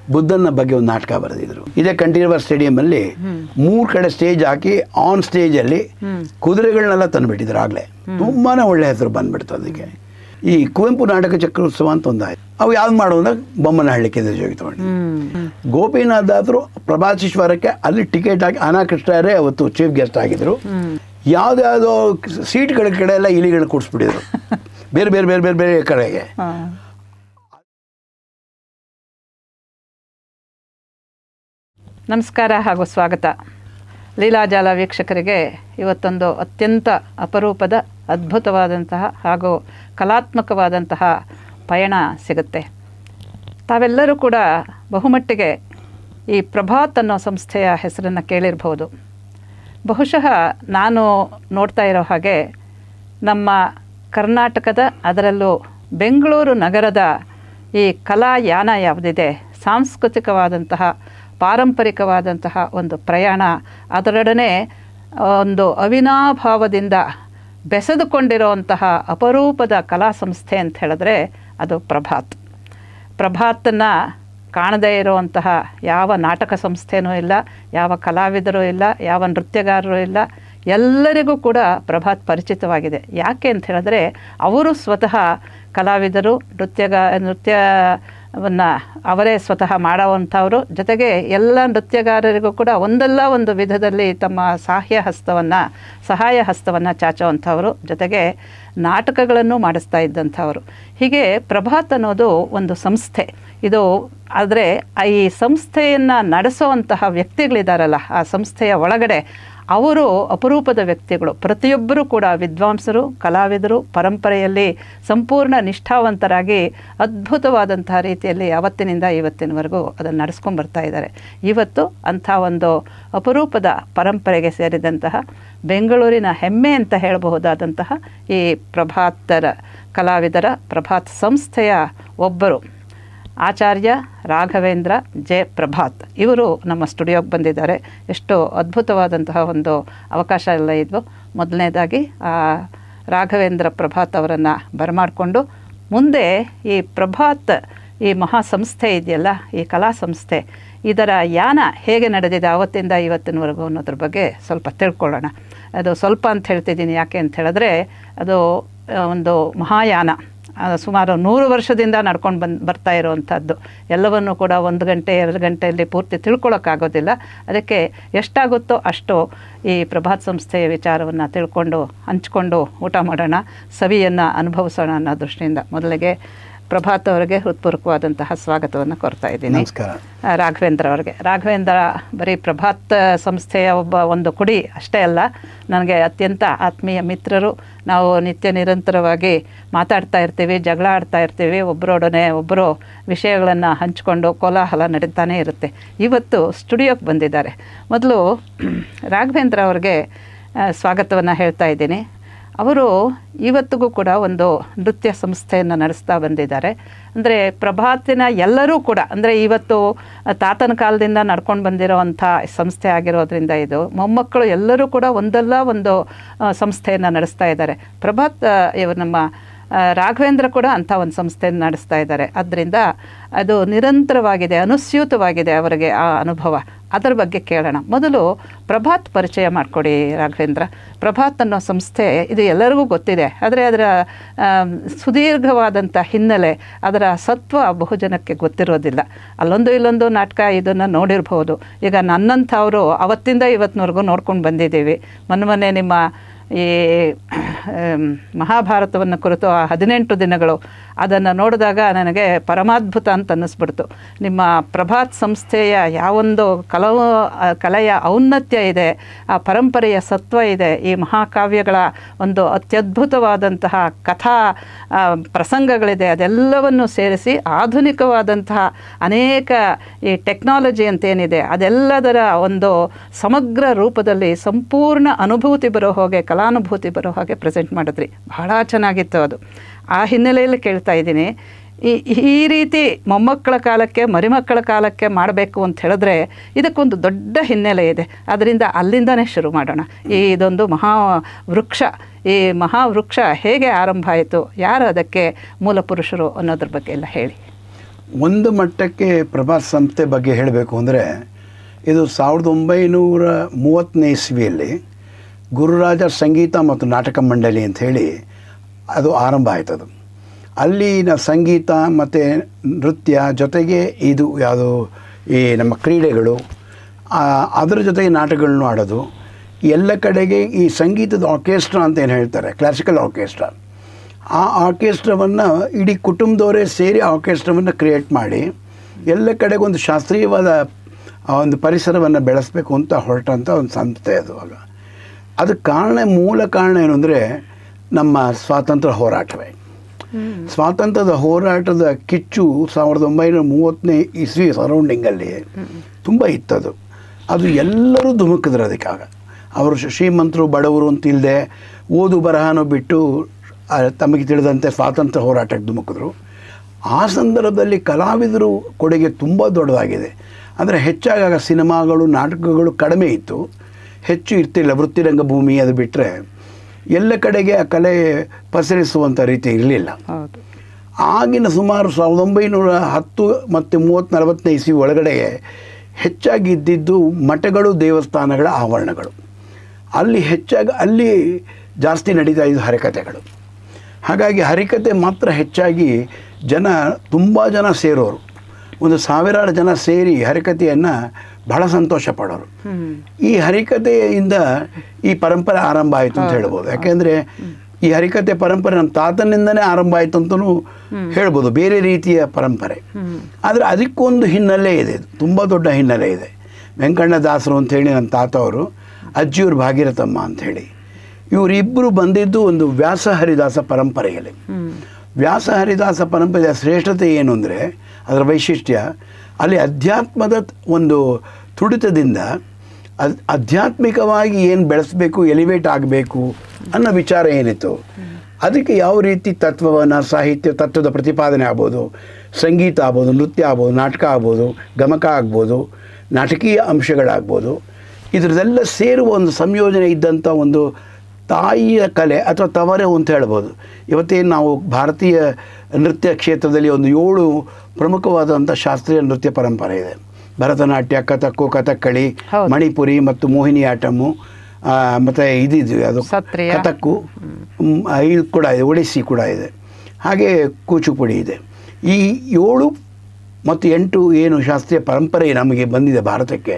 ಬುದ್ಧನ ಬಗ್ಗೆ ಒಂದು ನಾಟಕ ಬರೆದಿದ್ರು ಇದೇ ಕಂಠೀರವ ಸ್ಟೇಡಿಯಂ ಅಲ್ಲಿ ಮೂರು ಕಡೆ ಸ್ಟೇಜ್ ಹಾಕಿ ಆನ್ ಸ್ಟೇಜ್ ಅಲ್ಲಿ ಕುದುರೆಗಳನ್ನೆಲ್ಲ ತಂದುಬಿಟ್ಟಿದ್ರು ಆಗ್ಲೇ ತುಂಬಾನೇ ಒಳ್ಳೆ ಹೆಸರು ಬಂದ್ಬಿಡ್ತು ಅದಕ್ಕೆ ಈ ಕುವೆಂಪು ನಾಟಕ ಚಕ್ರೋತ್ಸವ ಅಂತ ಒಂದಾಯ್ತು ಅವು ಯಾವ್ದು ಮಾಡೋದಾಗ ಬೊಮ್ಮನಹಳ್ಳಿ ಕೇಂದ್ರ ಜೋಗಿ ತಗೊಂಡು ಗೋಪಿನಾಥ್ ದಾಸರು ಪ್ರಭಾತೀಶ್ವರಕ್ಕೆ ಅಲ್ಲಿ ಟಿಕೆಟ್ ಹಾಕಿ ಅನಾಕೃಷ್ಣರೇ ಅವತ್ತು ಚೀಫ್ ಗೆಸ್ಟ್ ಆಗಿದ್ರು ಯಾವ್ದ್ಯಾವುದೋ ಸೀಟ್ಗಳ ಕಡೆ ಎಲ್ಲ ಇಲಿಗಳು ಕೂಡಿಸ್ಬಿಟ್ಟಿದ್ರು ಬೇರೆ ಬೇರೆ ಬೇರೆ ಬೇರೆ ಬೇರೆ ಕಡೆಗೆ ನಮಸ್ಕಾರ ಹಾಗೂ ಸ್ವಾಗತ ಲೀಲಾಜಾಲ ವೀಕ್ಷಕರಿಗೆ ಇವತ್ತೊಂದು ಅತ್ಯಂತ ಅಪರೂಪದ ಅದ್ಭುತವಾದಂತಹ ಹಾಗೂ ಕಲಾತ್ಮಕವಾದಂತಹ ಪಯಣ ಸಿಗುತ್ತೆ ತಾವೆಲ್ಲರೂ ಕೂಡ ಬಹುಮಟ್ಟಿಗೆ ಈ ಪ್ರಭಾತ್ ಅನ್ನೋ ಸಂಸ್ಥೆಯ ಹೆಸರನ್ನು ಕೇಳಿರ್ಬೋದು ಬಹುಶಃ ನಾನು ನೋಡ್ತಾ ಇರೋ ಹಾಗೆ ನಮ್ಮ ಕರ್ನಾಟಕದ ಅದರಲ್ಲೂ ಬೆಂಗಳೂರು ನಗರದ ಈ ಕಲಾಯಾನ ಯಾವುದಿದೆ ಸಾಂಸ್ಕೃತಿಕವಾದಂತಹ ಪಾರಂಪರಿಕವಾದಂತಹ ಒಂದು ಪ್ರಯಾಣ ಅದರೊಡನೆ ಒಂದು ಅವಿನಾಭಾವದಿಂದ ಬೆಸೆದುಕೊಂಡಿರುವಂತಹ ಅಪರೂಪದ ಕಲಾ ಸಂಸ್ಥೆ ಅಂತ ಹೇಳಿದ್ರೆ ಅದು ಪ್ರಭಾತ್ ಪ್ರಭಾತನ್ನು ಕಾಣದೇ ಇರುವಂತಹ ಯಾವ ನಾಟಕ ಸಂಸ್ಥೆನೂ ಇಲ್ಲ ಯಾವ ಕಲಾವಿದರು ಇಲ್ಲ ಯಾವ ನೃತ್ಯಗಾರರು ಇಲ್ಲ ಎಲ್ಲರಿಗೂ ಕೂಡ ಪ್ರಭಾತ್ ಪರಿಚಿತವಾಗಿದೆ ಯಾಕೆ ಅಂತ ಹೇಳಿದ್ರೆ ಅವರು ಸ್ವತಃ ಕಲಾವಿದರು ನೃತ್ಯಗ ನೃತ್ಯವನ್ನು ಅವರೇ ಸ್ವತಃ ಮಾಡೋವಂಥವರು ಜೊತೆಗೆ ಎಲ್ಲ ನೃತ್ಯಗಾರರಿಗೂ ಕೂಡ ಒಂದಲ್ಲ ಒಂದು ವಿಧದಲ್ಲಿ ತಮ್ಮ ಸಹಾಯ ಹಸ್ತವನ್ನು ಸಹಾಯ ಹಸ್ತವನ್ನು ಚಾಚುವಂಥವರು ಜೊತೆಗೆ ನಾಟಕಗಳನ್ನು ಮಾಡಿಸ್ತಾ ಇದ್ದಂಥವರು ಹೀಗೆ ಪ್ರಭಾತ್ ಅನ್ನೋದು ಒಂದು ಸಂಸ್ಥೆ ಇದು ಆದರೆ ಈ ಸಂಸ್ಥೆಯನ್ನು ನಡೆಸುವಂತಹ ವ್ಯಕ್ತಿಗಳಿದ್ದಾರಲ್ಲ ಆ ಸಂಸ್ಥೆಯ ಒಳಗಡೆ ಅವರು ಅಪರೂಪದ ವ್ಯಕ್ತಿಗಳು ಪ್ರತಿಯೊಬ್ಬರೂ ಕೂಡ ವಿದ್ವಾಂಸರು ಕಲಾವಿದರು ಪರಂಪರೆಯಲ್ಲಿ ಸಂಪೂರ್ಣ ನಿಷ್ಠಾವಂತರಾಗಿ ಅದ್ಭುತವಾದಂತಹ ರೀತಿಯಲ್ಲಿ ಅವತ್ತಿನಿಂದ ಇವತ್ತಿನವರೆಗೂ ಅದನ್ನು ನಡೆಸ್ಕೊಂಡು ಬರ್ತಾ ಇದ್ದಾರೆ ಇವತ್ತು ಅಂಥ ಒಂದು ಅಪರೂಪದ ಪರಂಪರೆಗೆ ಸೇರಿದಂತಹ ಬೆಂಗಳೂರಿನ ಹೆಮ್ಮೆ ಅಂತ ಹೇಳಬಹುದಾದಂತಹ ಈ ಪ್ರಭಾತರ ಕಲಾವಿದರ ಪ್ರಭಾತ್ ಸಂಸ್ಥೆಯ ಒಬ್ಬರು ಆಚಾರ್ಯ ರಾಘವೇಂದ್ರ ಜೆ ಪ್ರಭಾತ್ ಇವರು ನಮ್ಮ ಸ್ಟುಡಿಯೋಗೆ ಬಂದಿದ್ದಾರೆ ಎಷ್ಟು ಅದ್ಭುತವಾದಂತಹ ಒಂದು ಅವಕಾಶ ಎಲ್ಲ ಇದ್ವು ಮೊದಲನೇದಾಗಿ ಆ ರಾಘವೇಂದ್ರ ಪ್ರಭಾತ್ ಅವರನ್ನು ಬರಮಾಡಿಕೊಂಡು ಮುಂದೆ ಈ ಪ್ರಭಾತ್ ಈ ಮಹಾ ಸಂಸ್ಥೆ ಇದೆಯಲ್ಲ ಈ ಕಲಾ ಸಂಸ್ಥೆ ಇದರ ಯಾನ ಹೇಗೆ ನಡೆದಿದೆ ಆವತ್ತಿಂದ ಇವತ್ತಿನವರೆಗೂ ಅನ್ನೋದ್ರ ಬಗ್ಗೆ ಸ್ವಲ್ಪ ತಿಳ್ಕೊಳ್ಳೋಣ ಅದು ಸ್ವಲ್ಪ ಅಂತ ಹೇಳ್ತಿದ್ದೀನಿ ಯಾಕೆ ಅಂತ ಹೇಳಿದ್ರೆ ಅದು ಒಂದು ಮಹಾಯಾನ ಸುಮಾರು ನೂರು ವರ್ಷದಿಂದ ನಡ್ಕೊಂಡು ಬಂದು ಬರ್ತಾ ಇರುವಂಥದ್ದು ಎಲ್ಲವನ್ನು ಕೂಡ ಒಂದು ಗಂಟೆ ಎರಡು ಗಂಟೆಯಲ್ಲಿ ಪೂರ್ತಿ ತಿಳ್ಕೊಳ್ಳೋಕ್ಕಾಗೋದಿಲ್ಲ ಅದಕ್ಕೆ ಎಷ್ಟಾಗುತ್ತೋ ಅಷ್ಟು ಈ ಪ್ರಭಾತ್ ಸಂಸ್ಥೆಯ ವಿಚಾರವನ್ನು ತಿಳ್ಕೊಂಡು ಹಂಚ್ಕೊಂಡು ಊಟ ಮಾಡೋಣ ಸವಿಯನ್ನು ಅನುಭವಿಸೋಣ ಅನ್ನೋ ದೃಷ್ಟಿಯಿಂದ ಮೊದಲಿಗೆ ಪ್ರಭಾತ್ ಅವರಿಗೆ ಹೃತ್ಪೂರ್ವಕವಾದಂತಹ ಸ್ವಾಗತವನ್ನು ಕೊಡ್ತಾ ಇದ್ದೀನಿ ನಮಸ್ಕಾರ ರಾಘವೇಂದ್ರ ಅವರಿಗೆ ರಾಘವೇಂದ್ರ ಬರೀ ಪ್ರಭಾತ್ ಸಂಸ್ಥೆಯ ಒಬ್ಬ ಒಂದು ಕುಡಿ ಅಷ್ಟೇ ಅಲ್ಲ ನನಗೆ ಅತ್ಯಂತ ಆತ್ಮೀಯ ಮಿತ್ರರು ನಾವು ನಿತ್ಯ ನಿರಂತರವಾಗಿ ಮಾತಾಡ್ತಾ ಇರ್ತೀವಿ ಜಗಳ ಆಡ್ತಾ ಇರ್ತೀವಿ ಒಬ್ಬರೊಡನೆ ಒಬ್ಬರು ವಿಷಯಗಳನ್ನು ಹಂಚಿಕೊಂಡು ಕೋಲಾಹಲ ನಡೀತಾನೇ ಇರುತ್ತೆ ಇವತ್ತು ಸ್ಟುಡಿಯೋಕ್ಕೆ ಬಂದಿದ್ದಾರೆ ಮೊದಲು ರಾಘವೇಂದ್ರ ಅವ್ರಿಗೆ ಸ್ವಾಗತವನ್ನು ಹೇಳ್ತಾ ಇದ್ದೀನಿ ಅವರು ಇವತ್ತಿಗೂ ಕೂಡ ಒಂದು ನೃತ್ಯ ಸಂಸ್ಥೆಯನ್ನು ನಡೆಸ್ತಾ ಬಂದಿದ್ದಾರೆ ಅಂದರೆ ಪ್ರಭಾತಿನ ಎಲ್ಲರೂ ಕೂಡ ಅಂದರೆ ಇವತ್ತು ತಾತನ ಕಾಲದಿಂದ ನಡ್ಕೊಂಡು ಬಂದಿರೋವಂಥ ಸಂಸ್ಥೆ ಆಗಿರೋದ್ರಿಂದ ಇದು ಮೊಮ್ಮಕ್ಕಳು ಎಲ್ಲರೂ ಕೂಡ ಒಂದಲ್ಲ ಒಂದು ಸಂಸ್ಥೆಯನ್ನು ನಡೆಸ್ತಾ ಇದ್ದಾರೆ ಪ್ರಭಾತ್ ಇವರು ನಮ್ಮ ರಾಘವೇಂದ್ರ ಕೂಡ ಅಂಥ ಒಂದು ಸಂಸ್ಥೆಯನ್ನು ನಡೆಸ್ತಾ ಇದ್ದಾರೆ ಅದರಿಂದ ಅದು ನಿರಂತರವಾಗಿದೆ ಅನುಸ್ಯೂತವಾಗಿದೆ ಅವರಿಗೆ ಆ ಅನುಭವ ಅದರ ಬಗ್ಗೆ ಕೇಳೋಣ ಮೊದಲು ಪ್ರಭಾತ್ ಪರಿಚಯ ಮಾಡಿಕೊಡಿ ರಾಘವೇಂದ್ರ ಪ್ರಭಾತ್ ಅನ್ನೋ ಸಂಸ್ಥೆ ಇದು ಎಲ್ಲರಿಗೂ ಗೊತ್ತಿದೆ ಆದರೆ ಅದರ ಸುದೀರ್ಘವಾದಂಥ ಹಿನ್ನೆಲೆ ಅದರ ಸತ್ವ ಬಹುಜನಕ್ಕೆ ಗೊತ್ತಿರೋದಿಲ್ಲ ಅಲ್ಲೊಂದು ಇಲ್ಲೊಂದು ನಾಟಕ ಇದನ್ನು ನೋಡಿರ್ಬೋದು ಈಗ ನನ್ನಂಥವರು ಅವತ್ತಿಂದ ಇವತ್ತಿನವರೆಗೂ ನೋಡ್ಕೊಂಡು ಬಂದಿದ್ದೀವಿ ಮೊನ್ನೆ ಮೊನ್ನೆ ನಿಮ್ಮ ಈ ಮಹಾಭಾರತವನ್ನು ಕುರಿತು ಆ ಹದಿನೆಂಟು ದಿನಗಳು ಅದನ್ನು ನೋಡಿದಾಗ ನನಗೆ ಪರಮಾದ್ಭುತ ಅಂತ ಅನ್ನಿಸ್ಬಿಡ್ತು ನಿಮ್ಮ ಪ್ರಭಾತ್ ಸಂಸ್ಥೆಯ ಯಾವೊಂದು ಕಲವ ಕಲೆಯ ಔನ್ನತ್ಯ ಇದೆ ಆ ಪರಂಪರೆಯ ಸತ್ವ ಇದೆ ಈ ಮಹಾಕಾವ್ಯಗಳ ಒಂದು ಅತ್ಯದ್ಭುತವಾದಂತಹ ಕಥಾ ಪ್ರಸಂಗಗಳಿದೆ ಅದೆಲ್ಲವನ್ನು ಸೇರಿಸಿ ಆಧುನಿಕವಾದಂತಹ ಅನೇಕ ಈ ಟೆಕ್ನಾಲಜಿ ಅಂತೇನಿದೆ ಅದೆಲ್ಲದರ ಒಂದು ಸಮಗ್ರ ರೂಪದಲ್ಲಿ ಸಂಪೂರ್ಣ ಅನುಭೂತಿ ಬರೋ ಹಾಗೆ ಕಲಾನುಭೂತಿ ಬರೋ ಹಾಗೆ ಪ್ರೆಸೆಂಟ್ ಮಾಡಿದ್ರಿ ಬಹಳ ಚೆನ್ನಾಗಿತ್ತು ಅದು ಆ ಹಿನ್ನೆಲೆಯಲ್ಲಿ ಕೇಳ್ತಾ ಇದ್ದೀನಿ ಈ ಈ ರೀತಿ ಮೊಮ್ಮಕ್ಕಳ ಕಾಲಕ್ಕೆ ಮರಿಮಕ್ಕಳ ಕಾಲಕ್ಕೆ ಮಾಡಬೇಕು ಅಂತ ಹೇಳಿದ್ರೆ ಇದಕ್ಕೊಂದು ದೊಡ್ಡ ಹಿನ್ನೆಲೆ ಇದೆ ಅದರಿಂದ ಅಲ್ಲಿಂದನೇ ಶುರು ಮಾಡೋಣ ಈ ಇದೊಂದು ಮಹಾ ವೃಕ್ಷ ಈ ಮಹಾವೃಕ್ಷ ಹೇಗೆ ಆರಂಭ ಆಯಿತು ಯಾರು ಅದಕ್ಕೆ ಮೂಲ ಪುರುಷರು ಅನ್ನೋದ್ರ ಬಗ್ಗೆ ಎಲ್ಲ ಹೇಳಿ ಒಂದು ಮಟ್ಟಕ್ಕೆ ಪ್ರಭಾಸ್ ಸಂಸ್ಥೆ ಬಗ್ಗೆ ಹೇಳಬೇಕು ಅಂದರೆ ಇದು ಸಾವಿರದ ಒಂಬೈನೂರ ಮೂವತ್ತನೇ ಇಸ್ವಿಯಲ್ಲಿ ಗುರುರಾಜ ಸಂಗೀತ ಮತ್ತು ನಾಟಕ ಮಂಡಳಿ ಅಂತ ಹೇಳಿ ಅದು ಆರಂಭ ಆಯ್ತದು ಅಲ್ಲಿನ ಸಂಗೀತ ಮತ್ತು ನೃತ್ಯ ಜೊತೆಗೆ ಇದು ಯಾವುದು ಈ ನಮ್ಮ ಕ್ರೀಡೆಗಳು ಆ, ಅದರ ಜೊತೆಗೆ ನಾಟಕಗಳನ್ನು ಆಡೋದು ಎಲ್ಲ ಕಡೆಗೆ ಈ ಸಂಗೀತದ ಆರ್ಕೆಸ್ಟ್ರಾ ಅಂತ ಏನು ಹೇಳ್ತಾರೆ ಕ್ಲಾಸಿಕಲ್ ಆರ್ಕೆಸ್ಟ್ರಾ ಆ ಆರ್ಕೆಸ್ಟ್ರಾವನ್ನು ಇಡೀ ಕುಟುಂಬದವರೇ ಸೇರಿ ಆರ್ಕೆಸ್ಟ್ರಾವನ್ನು ಕ್ರಿಯೇಟ್ ಮಾಡಿ ಎಲ್ಲ ಕಡೆಗೆ ಒಂದು ಶಾಸ್ತ್ರೀಯವಾದ ಆ ಒಂದು ಪರಿಸರವನ್ನು ಬೆಳೆಸಬೇಕು ಅಂತ ಹೊರಟಂಥ ಒಂದು ಸಂಸ್ಥೆ ಅದು ಆಗ ಅದಕ್ಕೆ ಕಾರಣ ಮೂಲ ಕಾರಣ ಏನು ಅಂದರೆ ನಮ್ಮ ಸ್ವಾತಂತ್ರ್ಯ ಹೋರಾಟವೇ ಸ್ವಾತಂತ್ರ್ಯದ ಹೋರಾಟದ ಕಿಚ್ಚು ಸಾವಿರದ ಒಂಬೈನೂರ ಮೂವತ್ತನೇ ಇಸ್ವಿ ಸರೌಂಡಿಂಗಲ್ಲಿ ತುಂಬ ಇತ್ತದು ಅದು ಎಲ್ಲರೂ ಧುಮುಕಿದ್ರು ಅದಕ್ಕಾಗ ಅವರು ಶ್ರೀ- ಶ್ರೀಮಂತರು ಬಡವರು ಅಂತ ಇಲ್ಲದೆ ಓದು ಬರಹನೂ ಬಿಟ್ಟು ಆ, ತಮಗೆ ತಿಳಿದಂತೆ ಸ್ವಾತಂತ್ರ್ಯ ಹೋರಾಟಕ್ಕೆ ಧುಮುಕಿದ್ರು ಆ ಸಂದರ್ಭದಲ್ಲಿ ಕಲಾವಿದರು ಕೊಡುಗೆ ತುಂಬ ದೊಡ್ಡದಾಗಿದೆ ಅಂದರೆ ಹೆಚ್ಚಾಗಿ ಆಗ ಸಿನಿಮಾಗಳು ನಾಟಕಗಳು ಕಡಿಮೆ ಇತ್ತು ಹೆಚ್ಚು ಇರ್ತಿಲ್ಲ ವೃತ್ತಿರಂಗ ಭೂಮಿ ಅದು ಬಿಟ್ಟರೆ ಎಲ್ಲ ಕಡೆಗೆ ಆ ಕಲೆ ಪಸರಿಸುವಂಥ ರೀತಿ ಇರಲಿಲ್ಲ ಹೌದು ಆಗಿನ ಸುಮಾರು ಸಾವಿರದ ಒಂಬೈನೂರ ಹತ್ತು ಮತ್ತು ಮೂವತ್ತು ನಲವತ್ತನೇ ಇಸ್ವಿ ಒಳಗಡೆ ಹೆಚ್ಚಾಗಿ ಇದ್ದಿದ್ದು ಮಠಗಳು ದೇವಸ್ಥಾನಗಳ ಆವರಣಗಳು ಅಲ್ಲಿ ಹೆಚ್ಚಾಗಿ ಅಲ್ಲಿ ಜಾಸ್ತಿ ನಡೀತಾ ಇದ್ದು ಹರಿಕತೆಗಳು ಹಾಗಾಗಿ ಹರಿಕತೆ ಮಾತ್ರ ಹೆಚ್ಚಾಗಿ ಜನ ತುಂಬ ಜನ ಸೇರೋರು ಒಂದು ಸಾವಿರಾರು ಜನ ಸೇರಿ ಹರಿಕತೆಯನ್ನು ಬಹಳ ಸಂತೋಷ ಪಡೋರು ಹ್ಮ್ ಈ ಹರಿಕತೆಯಿಂದ ಈ ಪರಂಪರೆ ಆರಂಭ ಆಯಿತು ಅಂತ ಹೇಳ್ಬೋದು ಯಾಕೆಂದರೆ ಈ ಹರಿಕತೆ ಪರಂಪರೆ ನಮ್ಮ ತಾತನಿಂದನೇ ಆರಂಭ ಆಯಿತು ಅಂತಲೂ ಹೇಳ್ಬೋದು ಬೇರೆ ರೀತಿಯ ಪರಂಪರೆ ಹ್ಮ್ ಆದರೆ ಅದಕ್ಕೊಂದು ಹಿನ್ನೆಲೆ ಇದೆ ತುಂಬ ದೊಡ್ಡ ಹಿನ್ನೆಲೆ ಇದೆ ವೆಂಕಣ್ಣ ದಾಸರು ಅಂಥೇಳಿ ನನ್ನ ತಾತ ಅವರು ಅಜ್ಜಿಯವ್ರು ಭಾಗೀರಥಮ್ಮ ಅಂಥೇಳಿ ಇವರಿಬ್ಬರು ಬಂದಿದ್ದು ಒಂದು ವ್ಯಾಸ ಹರಿದಾಸ ಪರಂಪರೆಯಲ್ಲಿ ಹ್ಮ್ ವ್ಯಾಸ ಹರಿದಾಸ ಪರಂಪರೆಯ ಶ್ರೇಷ್ಠತೆ ಏನು ಅಂದರೆ ಅದರ ವೈಶಿಷ್ಟ್ಯ ಅಲ್ಲಿ ಅಧ್ಯಾತ್ಮದ ಒಂದು ತುಡಿತದಿಂದ ಅದ್ ಆಧ್ಯಾತ್ಮಿಕವಾಗಿ ಏನು ಬೆಳೆಸಬೇಕು ಎಲಿವೇಟ್ ಆಗಬೇಕು ಅನ್ನೋ ವಿಚಾರ ಏನಿತ್ತು ಅದಕ್ಕೆ ಯಾವ ರೀತಿ ತತ್ವವನ್ನು ಸಾಹಿತ್ಯ ತತ್ವದ ಪ್ರತಿಪಾದನೆ ಆಗ್ಬೋದು ಸಂಗೀತ ಆಗ್ಬೋದು ನೃತ್ಯ ಆಗ್ಬೋದು ನಾಟಕ ಆಗ್ಬೋದು ಗಮಕ ಆಗ್ಬೋದು ನಾಟಕೀಯ ಅಂಶಗಳಾಗ್ಬೋದು ಇದರದೆಲ್ಲ ಸೇರುವ ಒಂದು ಸಂಯೋಜನೆ ಇದ್ದಂಥ ಒಂದು ತಾಯಿಯ ಕಲೆ ಅಥವಾ ತವರೆ ಅಂತ ಹೇಳ್ಬೋದು ಇವತ್ತೇನು ನಾವು ಭಾರತೀಯ ನೃತ್ಯ ಕ್ಷೇತ್ರದಲ್ಲಿ ಒಂದು ಏಳು ಪ್ರಮುಖವಾದಂಥ ಶಾಸ್ತ್ರೀಯ ನೃತ್ಯ ಪರಂಪರೆ ಇದೆ ಭರತನಾಟ್ಯ ಕಥಕ್ಕು ಕಥಕ್ಕಳಿ ಹೌದು. ಮಣಿಪುರಿ ಮತ್ತು ಮೋಹಿನಿ ಆಟಮು ಆ, ಮತ್ತು ಇದಿದು ಅದು ಸತ್ರಿಯ. ಕಥಕ್ಕು ಮ್, ಆ, ಇದು ಕೂಡ ಇದೆ ಒಡಿಸ್ಸಿ ಕೂಡ ಇದೆ ಹಾಗೆ ಕೂಚುಪುಡಿ ಇದೆ ಈ ಏಳು ಮತ್ತು ಎಂಟು ಏನು ಶಾಸ್ತ್ರೀಯ ಪರಂಪರೆ ನಮಗೆ ಬಂದಿದೆ ಭಾರತಕ್ಕೆ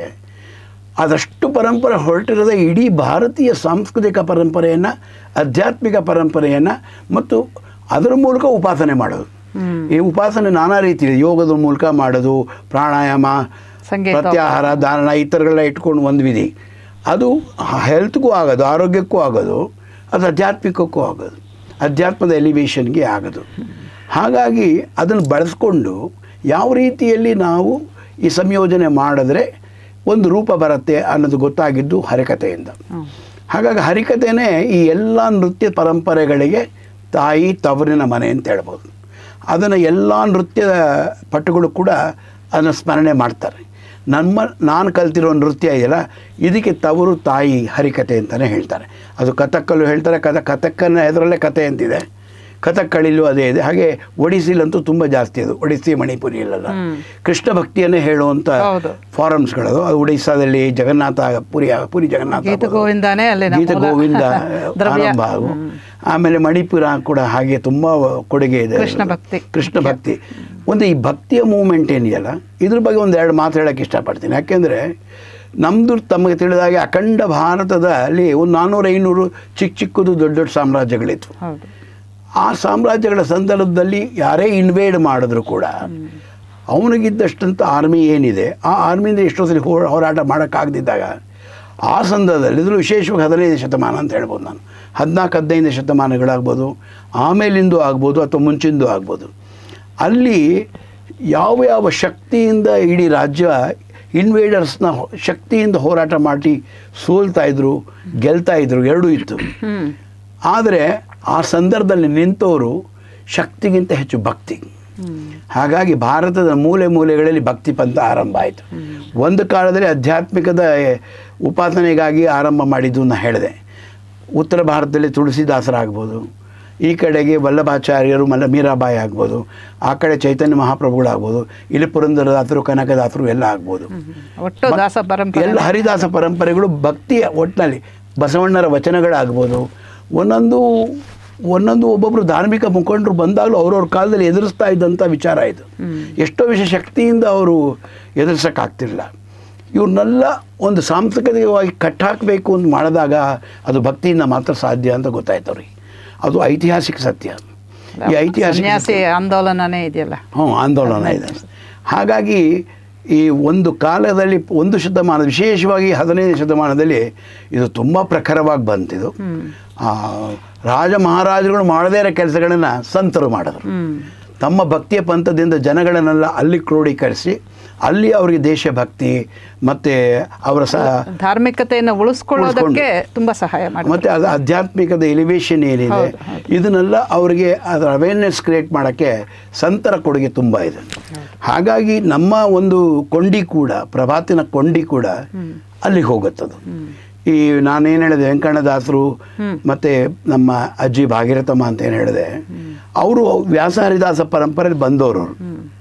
ಅದಷ್ಟು ಪರಂಪರೆ ಹೊರಟಿರೋದ ಇಡೀ ಭಾರತೀಯ ಸಾಂಸ್ಕೃತಿಕ ಪರಂಪರೆಯನ್ನು ಆಧ್ಯಾತ್ಮಿಕ ಪರಂಪರೆಯನ್ನು ಮತ್ತು ಅದರ ಮೂಲಕ ಉಪಾಸನೆ ಮಾಡೋದು ಹ್ಮ್ ಈ ಉಪಾಸನೆ ನಾನಾ ರೀತಿ ಇದೆ ಯೋಗದ ಮೂಲಕ ಮಾಡೋದು ಪ್ರಾಣಾಯಾಮ ಸಂಗೀತ ಪ್ರತ್ಯಾಹಾರ ಧಾರಣ ಈ ಥರಗಳೆಲ್ಲ ಇಟ್ಕೊಂಡು ಒಂದು ವಿಧಿ ಅದು ಹೆಲ್ತ್ಗೂ ಆಗೋದು ಆರೋಗ್ಯಕ್ಕೂ ಆಗೋದು ಅದು ಆಧ್ಯಾತ್ಮಿಕಕ್ಕೂ ಆಗೋದು ಅಧ್ಯಾತ್ಮದ ಎಲಿವೇಶನ್ಗೆ ಆಗೋದು ಹಾಗಾಗಿ ಅದನ್ನು ಬಳಸ್ಕೊಂಡು ಯಾವ ರೀತಿಯಲ್ಲಿ ನಾವು ಈ ಸಂಯೋಜನೆ ಮಾಡಿದ್ರೆ ಒಂದು ರೂಪ ಬರುತ್ತೆ ಅನ್ನೋದು ಗೊತ್ತಾಗಿದ್ದು ಹರಿಕತೆಯಿಂದ ಹ್ಮ್ ಹಾಗಾಗಿ ಹರಿಕತೆನೇ ಈ ಎಲ್ಲ ನೃತ್ಯ ಪರಂಪರೆಗಳಿಗೆ ತಾಯಿ ತವರಿನ ಮನೆ ಅಂತ ಹೇಳ್ಬೋದು ಅದನ್ನು ಎಲ್ಲ ನೃತ್ಯದ ಪಟುಗಳು ಕೂಡ ಅದನ್ನು ಸ್ಮರಣೆ ಮಾಡ್ತಾರೆ ನಮ್ಮ ನಾನು ಕಲ್ತಿರೋ ನೃತ್ಯ ಇದೆಯಲ್ಲ ಇದಕ್ಕೆ ತವರು ತಾಯಿ ಹರಿಕತೆ ಅಂತಲೇ ಹೇಳ್ತಾರೆ ಅದು ಕಥಕ್ಕಲ್ಲೂ ಹೇಳ್ತಾರೆ ಕಥ ಕಥಕ್ಕನ ಹೆದರಲ್ಲೇ ಕತೆ ಅಂತಿದೆ ಕಥಕ್ಕಳಿಲೂ ಅದೇ ಇದೆ ಹಾಗೆ ಒಡಿಸ್ಸಿಲಂತೂ ತುಂಬ ಜಾಸ್ತಿ ಅದು ಒಡಿಸ್ಸಿ ಮಣಿಪುರಿಯಲ್ಲೆಲ್ಲ ಹ್ಮ್. ಕೃಷ್ಣ ಭಕ್ತಿಯನ್ನೇ ಹೇಳುವಂಥ ಹೌದು. ಫಾರಮ್ಸ್ಗಳದು ಅದು ಒಡಿಸ್ಸಾದಲ್ಲಿ ಜಗನ್ನಾಥ ಪುರಿ ಪುರಿ ಜಗನ್ನಾಥ ಗೀತ ಆಗ್ಬೋದು. ಗೋವಿಂದಾನೇ ಅಲ್ಲಿನ ಗೀತ ಮೂಲ ಗೋವಿಂದ ದ್ರವ್ಯ. ಆರಂಭ ಆಗು ಆಮೇಲೆ ಮಣಿಪುರ ಕೂಡ ಹಾಗೆ ತುಂಬ ಕೊಡುಗೆ ಇದೆ ಕೃಷ್ಣ ಭಕ್ತಿ. ಕೃಷ್ಣ ಭಕ್ತಿ ಒಂದು ಈ ಭಕ್ತಿಯ ಮೂಮೆಂಟ್ ಏನಿದೆಯಲ್ಲ ಇದ್ರ ಬಗ್ಗೆ ಒಂದು ಎರಡು ಮಾತು ಹೇಳಕ್ಕೆ ಇಷ್ಟಪಡ್ತೀನಿ ಯಾಕೆಂದರೆ ನಮ್ಮದು ತಮಗೆ ತಿಳಿದಾಗೆ ಅಖಂಡ ಭಾರತದ ಅಲ್ಲಿ ಒಂದು ನಾನ್ನೂರು ಐನೂರು ಚಿಕ್ಕ ಚಿಕ್ಕದು ದೊಡ್ಡ ದೊಡ್ಡ ಸಾಮ್ರಾಜ್ಯಗಳಿತ್ತು ಹೌದು ಆ ಸಾಮ್ರಾಜ್ಯಗಳ ಸಂದರ್ಭದಲ್ಲಿ ಯಾರೇ ಇನ್ವೇಡ್ ಮಾಡಿದ್ರು ಕೂಡ ಅವನಿಗಿದ್ದಷ್ಟಂತ ಆರ್ಮಿ ಏನಿದೆ ಆ ಆರ್ಮಿಯಿಂದ ಎಷ್ಟೋ ಸಲ ಹೋ ಹೋರಾಟ ಮಾಡೋಕ್ಕಾಗದಿದ್ದಾಗ ಆ ಸಂದರ್ಭದಲ್ಲಿ ಇದ್ರೂ ವಿಶೇಷವಾಗಿ ಹದಿನೈದು ಶತಮಾನ ಅಂತ ಹೇಳ್ಬೋದು ನಾನು ಹದಿನಾಲ್ಕು ಹದಿನೈದು ಶತಮಾನಗಳಾಗ್ಬೋದು ಆಮೇಲಿಂದು ಆಗ್ಬೋದು ಅಥವಾ ಮುಂಚಿಂದು ಆಗ್ಬೋದು ಅಲ್ಲಿ ಯಾವ ಯಾವ ಶಕ್ತಿಯಿಂದ ಇಡೀ ರಾಜ್ಯ ಇನ್ವೇಡರ್ಸ್ನ ಶಕ್ತಿಯಿಂದ ಹೋರಾಟ ಮಾಡಿ ಸೋಲ್ತಾ ಇದ್ರು ಗೆಲ್ತಾ ಇದ್ರು ಎರಡೂ ಇತ್ತು ಹ್ಮ್ ಆದರೆ ಆ ಸಂದರ್ಭದಲ್ಲಿ ನಿಂತವರು ಶಕ್ತಿಗಿಂತ ಹೆಚ್ಚು ಭಕ್ತಿ ಹ್ಮ್ ಹಾಗಾಗಿ ಭಾರತದ ಮೂಲೆ ಮೂಲೆಗಳಲ್ಲಿ ಭಕ್ತಿ ಪಂಥ ಆರಂಭ ಆಯಿತು ಒಂದು ಕಾಲದಲ್ಲಿ ಆಧ್ಯಾತ್ಮಿಕದ ಉಪಾಸನೆಗಾಗಿ ಆರಂಭ ಮಾಡಿದ್ದು ನಾನು ಹೇಳಿದೆ ಉತ್ತರ ಭಾರತದಲ್ಲಿ ತುಳಸಿದಾಸರಾಗ್ಬೋದು ಈ ಕಡೆಗೆ ವಲ್ಲಭಾಚಾರ್ಯರು ಮಲ್ಲ ಮೀರಾಬಾಯಿ ಆಗ್ಬೋದು ಆ ಕಡೆ ಚೈತನ್ಯ ಮಹಾಪ್ರಭುಗಳಾಗ್ಬೋದು ಇಲ್ಲಿ ಪುರಂದರದಾಸರು ಕನಕದಾಸರು ಎಲ್ಲ ಆಗ್ಬೋದು ಒಟ್ಟು ದಾಸ ಪರಂಪರೆ ಎಲ್ಲ ಹರಿದಾಸ ಪರಂಪರೆಗಳು ಭಕ್ತಿಯ ಒಟ್ಟಿನಲ್ಲಿ ಬಸವಣ್ಣರ ವಚನಗಳಾಗ್ಬೋದು ಒಂದೊಂದು ಒಂದೊಂದು ಒಬ್ಬೊಬ್ಬರು ಧಾರ್ಮಿಕ ಮುಖಂಡರು ಬಂದಾಗಲೂ ಅವ್ರವ್ರ ಕಾಲದಲ್ಲಿ ಎದುರಿಸ್ತಾ ಇದ್ದಂಥ ವಿಚಾರ ಇದು ಎಷ್ಟೋ ವಿಷಯ ಶಕ್ತಿಯಿಂದ ಅವರು ಎದುರಿಸೋಕ್ಕಾಗ್ತಿರಲಿಲ್ಲ ಇವ್ರನ್ನೆಲ್ಲ ಒಂದು ಸಾಂಸ್ಕೃತಿಕವಾಗಿ ಕಟ್ಟಾಕಬೇಕು ಅಂತ ಮಾಡಿದಾಗ ಅದು ಭಕ್ತಿಯಿಂದ ಮಾತ್ರ ಸಾಧ್ಯ ಅಂತ ಗೊತ್ತಾಯ್ತು ಅವ್ರಿಗೆ ಅದು ಐತಿಹಾಸಿಕ ಸತ್ಯ ಈ ಐತಿಹಾಸಿಕ ಸನ್ಯಾಸಿ ಆಂದೋಲನನೇ ಇದೆಯಲ್ಲ ಹ್ಞೂ ಆಂದೋಲನ ಇದೆ ಹಾಗಾಗಿ ಈ ಒಂದು ಕಾಲದಲ್ಲಿ ಒಂದು ಶತಮಾನ ವಿಶೇಷವಾಗಿ ಹದಿನೈದನೇ ಶತಮಾನದಲ್ಲಿ ಇದು ತುಂಬ ಪ್ರಖರವಾಗಿ ಬಂತಿದು ಆ, ರಾಜ ಮಹಾರಾಜರುಗಳು ಮಾಡದೇ ಇರೋ ಕೆಲಸಗಳನ್ನು ಸಂತರು ಮಾಡಿದ್ರು ಹ್ಮ್ ತಮ್ಮ ಭಕ್ತಿಯ ಪಂಥದಿಂದ ಜನಗಳನ್ನೆಲ್ಲ ಅಲ್ಲಿ ಕ್ರೋಢೀಕರಿಸಿ ಅಲ್ಲಿ ಅವರಿಗೆ ದೇಶಭಕ್ತಿ ಮತ್ತು ಅವರ ಸ ಧಾರ್ಮಿಕತೆಯನ್ನು ಉಳಿಸ್ಕೊಳ್ಳೋದಕ್ಕೆ ತುಂಬಾ ಸಹಾಯ ಮಾಡಿ ಮತ್ತು ಅದು ಆಧ್ಯಾತ್ಮಿಕದ ಎಲಿವೇಶನ್ ಏನಿದೆ ಇದನ್ನೆಲ್ಲ ಅವರಿಗೆ ಅದರ ಅವೇರ್ನೆಸ್ ಕ್ರಿಯೇಟ್ ಮಾಡೋಕ್ಕೆ ಸಂತರ ಕೊಡುಗೆ ತುಂಬ ಇದೆ ಹಾಗಾಗಿ ನಮ್ಮ ಒಂದು ಕೊಂಡಿ ಕೂಡ ಪ್ರಭಾತಿನ ಕೊಂಡಿ ಕೂಡ ಅಲ್ಲಿಗೆ ಹೋಗುತ್ತದು ಈ ನಾನೇನು ಹೇಳಿದೆ ವೆಂಕಣ್ಣದಾಸರು ಮತ್ತು ನಮ್ಮ ಅಜ್ಜಿ ಭಾಗೀರಥಮ್ಮ ಅಂತ ಏನು ಹೇಳಿದೆ ಅವರು ವ್ಯಾಸ ಹರಿದಾಸ ಪರಂಪರೆಯಲ್ಲಿ ಬಂದವರು ಅವರು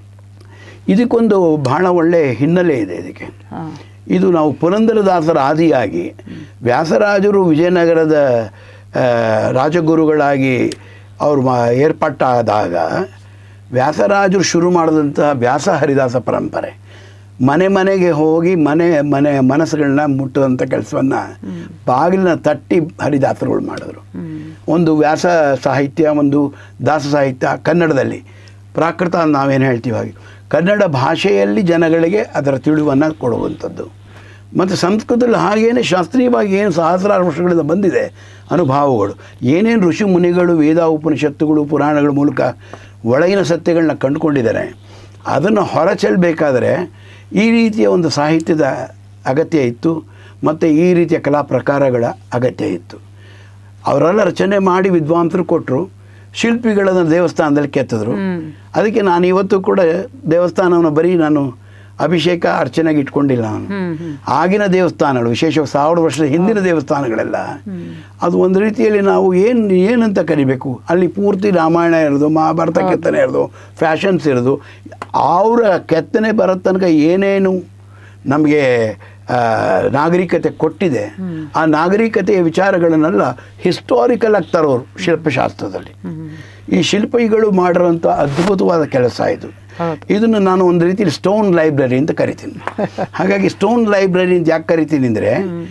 ಇದಕ್ಕೊಂದು ಬಹಳ ಒಳ್ಳೆ ಹಿನ್ನೆಲೆ ಇದೆ ಇದಕ್ಕೆ ಹಾ. ಇದು ನಾವು ಪುರಂದರದಾಸರ ಆದಿಯಾಗಿ ವ್ಯಾಸರಾಜರು ವಿಜಯನಗರದ ಆ, ರಾಜಗುರುಗಳಾಗಿ ಅವರು ಮಾ ಏರ್ಪಟ್ಟಾದಾಗ ವ್ಯಾಸರಾಜರು ಶುರು ಮಾಡಿದಂತಹ ವ್ಯಾಸ ಹರಿದಾಸ ಪರಂಪರೆ ಮನೆ ಮನೆಗೆ ಹೋಗಿ ಮನೆ ಮನೆ ಮನಸ್ಸುಗಳನ್ನ ಮುಟ್ಟುವಂಥ ಕೆಲಸವನ್ನು ಬಾಗಿಲಿನ ತಟ್ಟಿ ಹರಿದಾಸರುಗಳು ಮಾಡಿದ್ರು ಒಂದು ವ್ಯಾಸ ಸಾಹಿತ್ಯ ಒಂದು ದಾಸ ಸಾಹಿತ್ಯ ಕನ್ನಡದಲ್ಲಿ ಪ್ರಾಕೃತ ಅಂತ ನಾವೇನು ಹೇಳ್ತೀವಿ ಹಾಗೆ ಕನ್ನಡ ಭಾಷೆಯಲ್ಲಿ ಜನಗಳಿಗೆ ಅದರ ತಿಳಿವನ್ನು ಕೊಡುವಂಥದ್ದು ಮತ್ತು ಸಂಸ್ಕೃತದಲ್ಲಿ ಹಾಗೇನೆ ಶಾಸ್ತ್ರೀಯವಾಗಿ ಏನು ಸಹಸ್ರಾರು ವರ್ಷಗಳಿಂದ ಬಂದಿದೆ ಅನುಭವಗಳು ಏನೇನು ಋಷಿ ಮುನಿಗಳು ವೇದ ಉಪನಿಷತ್ತುಗಳು ಪುರಾಣಗಳ ಮೂಲಕ ಒಳಗಿನ ಸತ್ಯಗಳನ್ನ ಕಂಡುಕೊಂಡಿದ್ದಾರೆ ಅದನ್ನು ಹೊರಚೆಲ್ಲಬೇಕಾದರೆ ಈ ರೀತಿಯ ಒಂದು ಸಾಹಿತ್ಯದ ಅಗತ್ಯ ಇತ್ತು ಮತ್ತು ಈ ರೀತಿಯ ಕಲಾ ಪ್ರಕಾರಗಳ ಅಗತ್ಯ ಇತ್ತು ಅವರೆಲ್ಲ ರಚನೆ ಮಾಡಿ ವಿದ್ವಾಂಸರು ಕೊಟ್ಟರು ಶಿಲ್ಪಿಗಳನ್ನು ದೇವಸ್ಥಾನದಲ್ಲಿ ಕೆತ್ತಿದ್ರು ಅದಕ್ಕೆ ನಾನು ಇವತ್ತು ಕೂಡ ದೇವಸ್ಥಾನವನ್ನು ಬರೀ ನಾನು ಅಭಿಷೇಕ ಅರ್ಚನೆಗೆ ಇಟ್ಕೊಂಡಿಲ್ಲ ನಾನು ಹ್ಮ್ ಹ್ಮ್ ಆಗಿನ ದೇವಸ್ಥಾನಗಳು ವಿಶೇಷ ಸಾವಿರ ವರ್ಷದ ಹಿಂದಿನ ದೇವಸ್ಥಾನಗಳೆಲ್ಲ ಅದು ಒಂದು ರೀತಿಯಲ್ಲಿ ನಾವು ಏನು ಏನಂತ ಕರಿಬೇಕು ಅಲ್ಲಿ ಪೂರ್ತಿ ರಾಮಾಯಣ ಇರೋದು ಮಹಾಭಾರತ ಕೆತ್ತನೆ ಇರೋದು ಫ್ಯಾಷನ್ಸ್ ಇರೋದು ಅವರ ಕೆತ್ತನೆ ಬರೋ ತನಕ ಏನೇನು ನಮಗೆ ಆ, ನಾಗರಿಕತೆ ಕೊಟ್ಟಿದೆ ಆ ನಾಗರಿಕತೆಯ ವಿಚಾರಗಳನ್ನೆಲ್ಲ ಹಿಸ್ಟಾರಿಕಲ್ ಆಗಿ ತರೋರು ಶಿಲ್ಪಶಾಸ್ತ್ರದಲ್ಲಿ ಈ ಶಿಲ್ಪಿಗಳು ಮಾಡಿರೋಂಥ ಅದ್ಭುತವಾದ ಕೆಲಸ ಇದು ಹೌದು. ಇದನ್ನು ನಾನು ಒಂದು ರೀತಿಯಲ್ಲಿ ಸ್ಟೋನ್ ಲೈಬ್ರರಿ ಅಂತ ಕರಿತೀನಿ ಹಾಗಾಗಿ ಸ್ಟೋನ್ ಲೈಬ್ರರಿ ಅಂತ ಯಾಕೆ ಕರಿತೀನಿ ಅಂದರೆ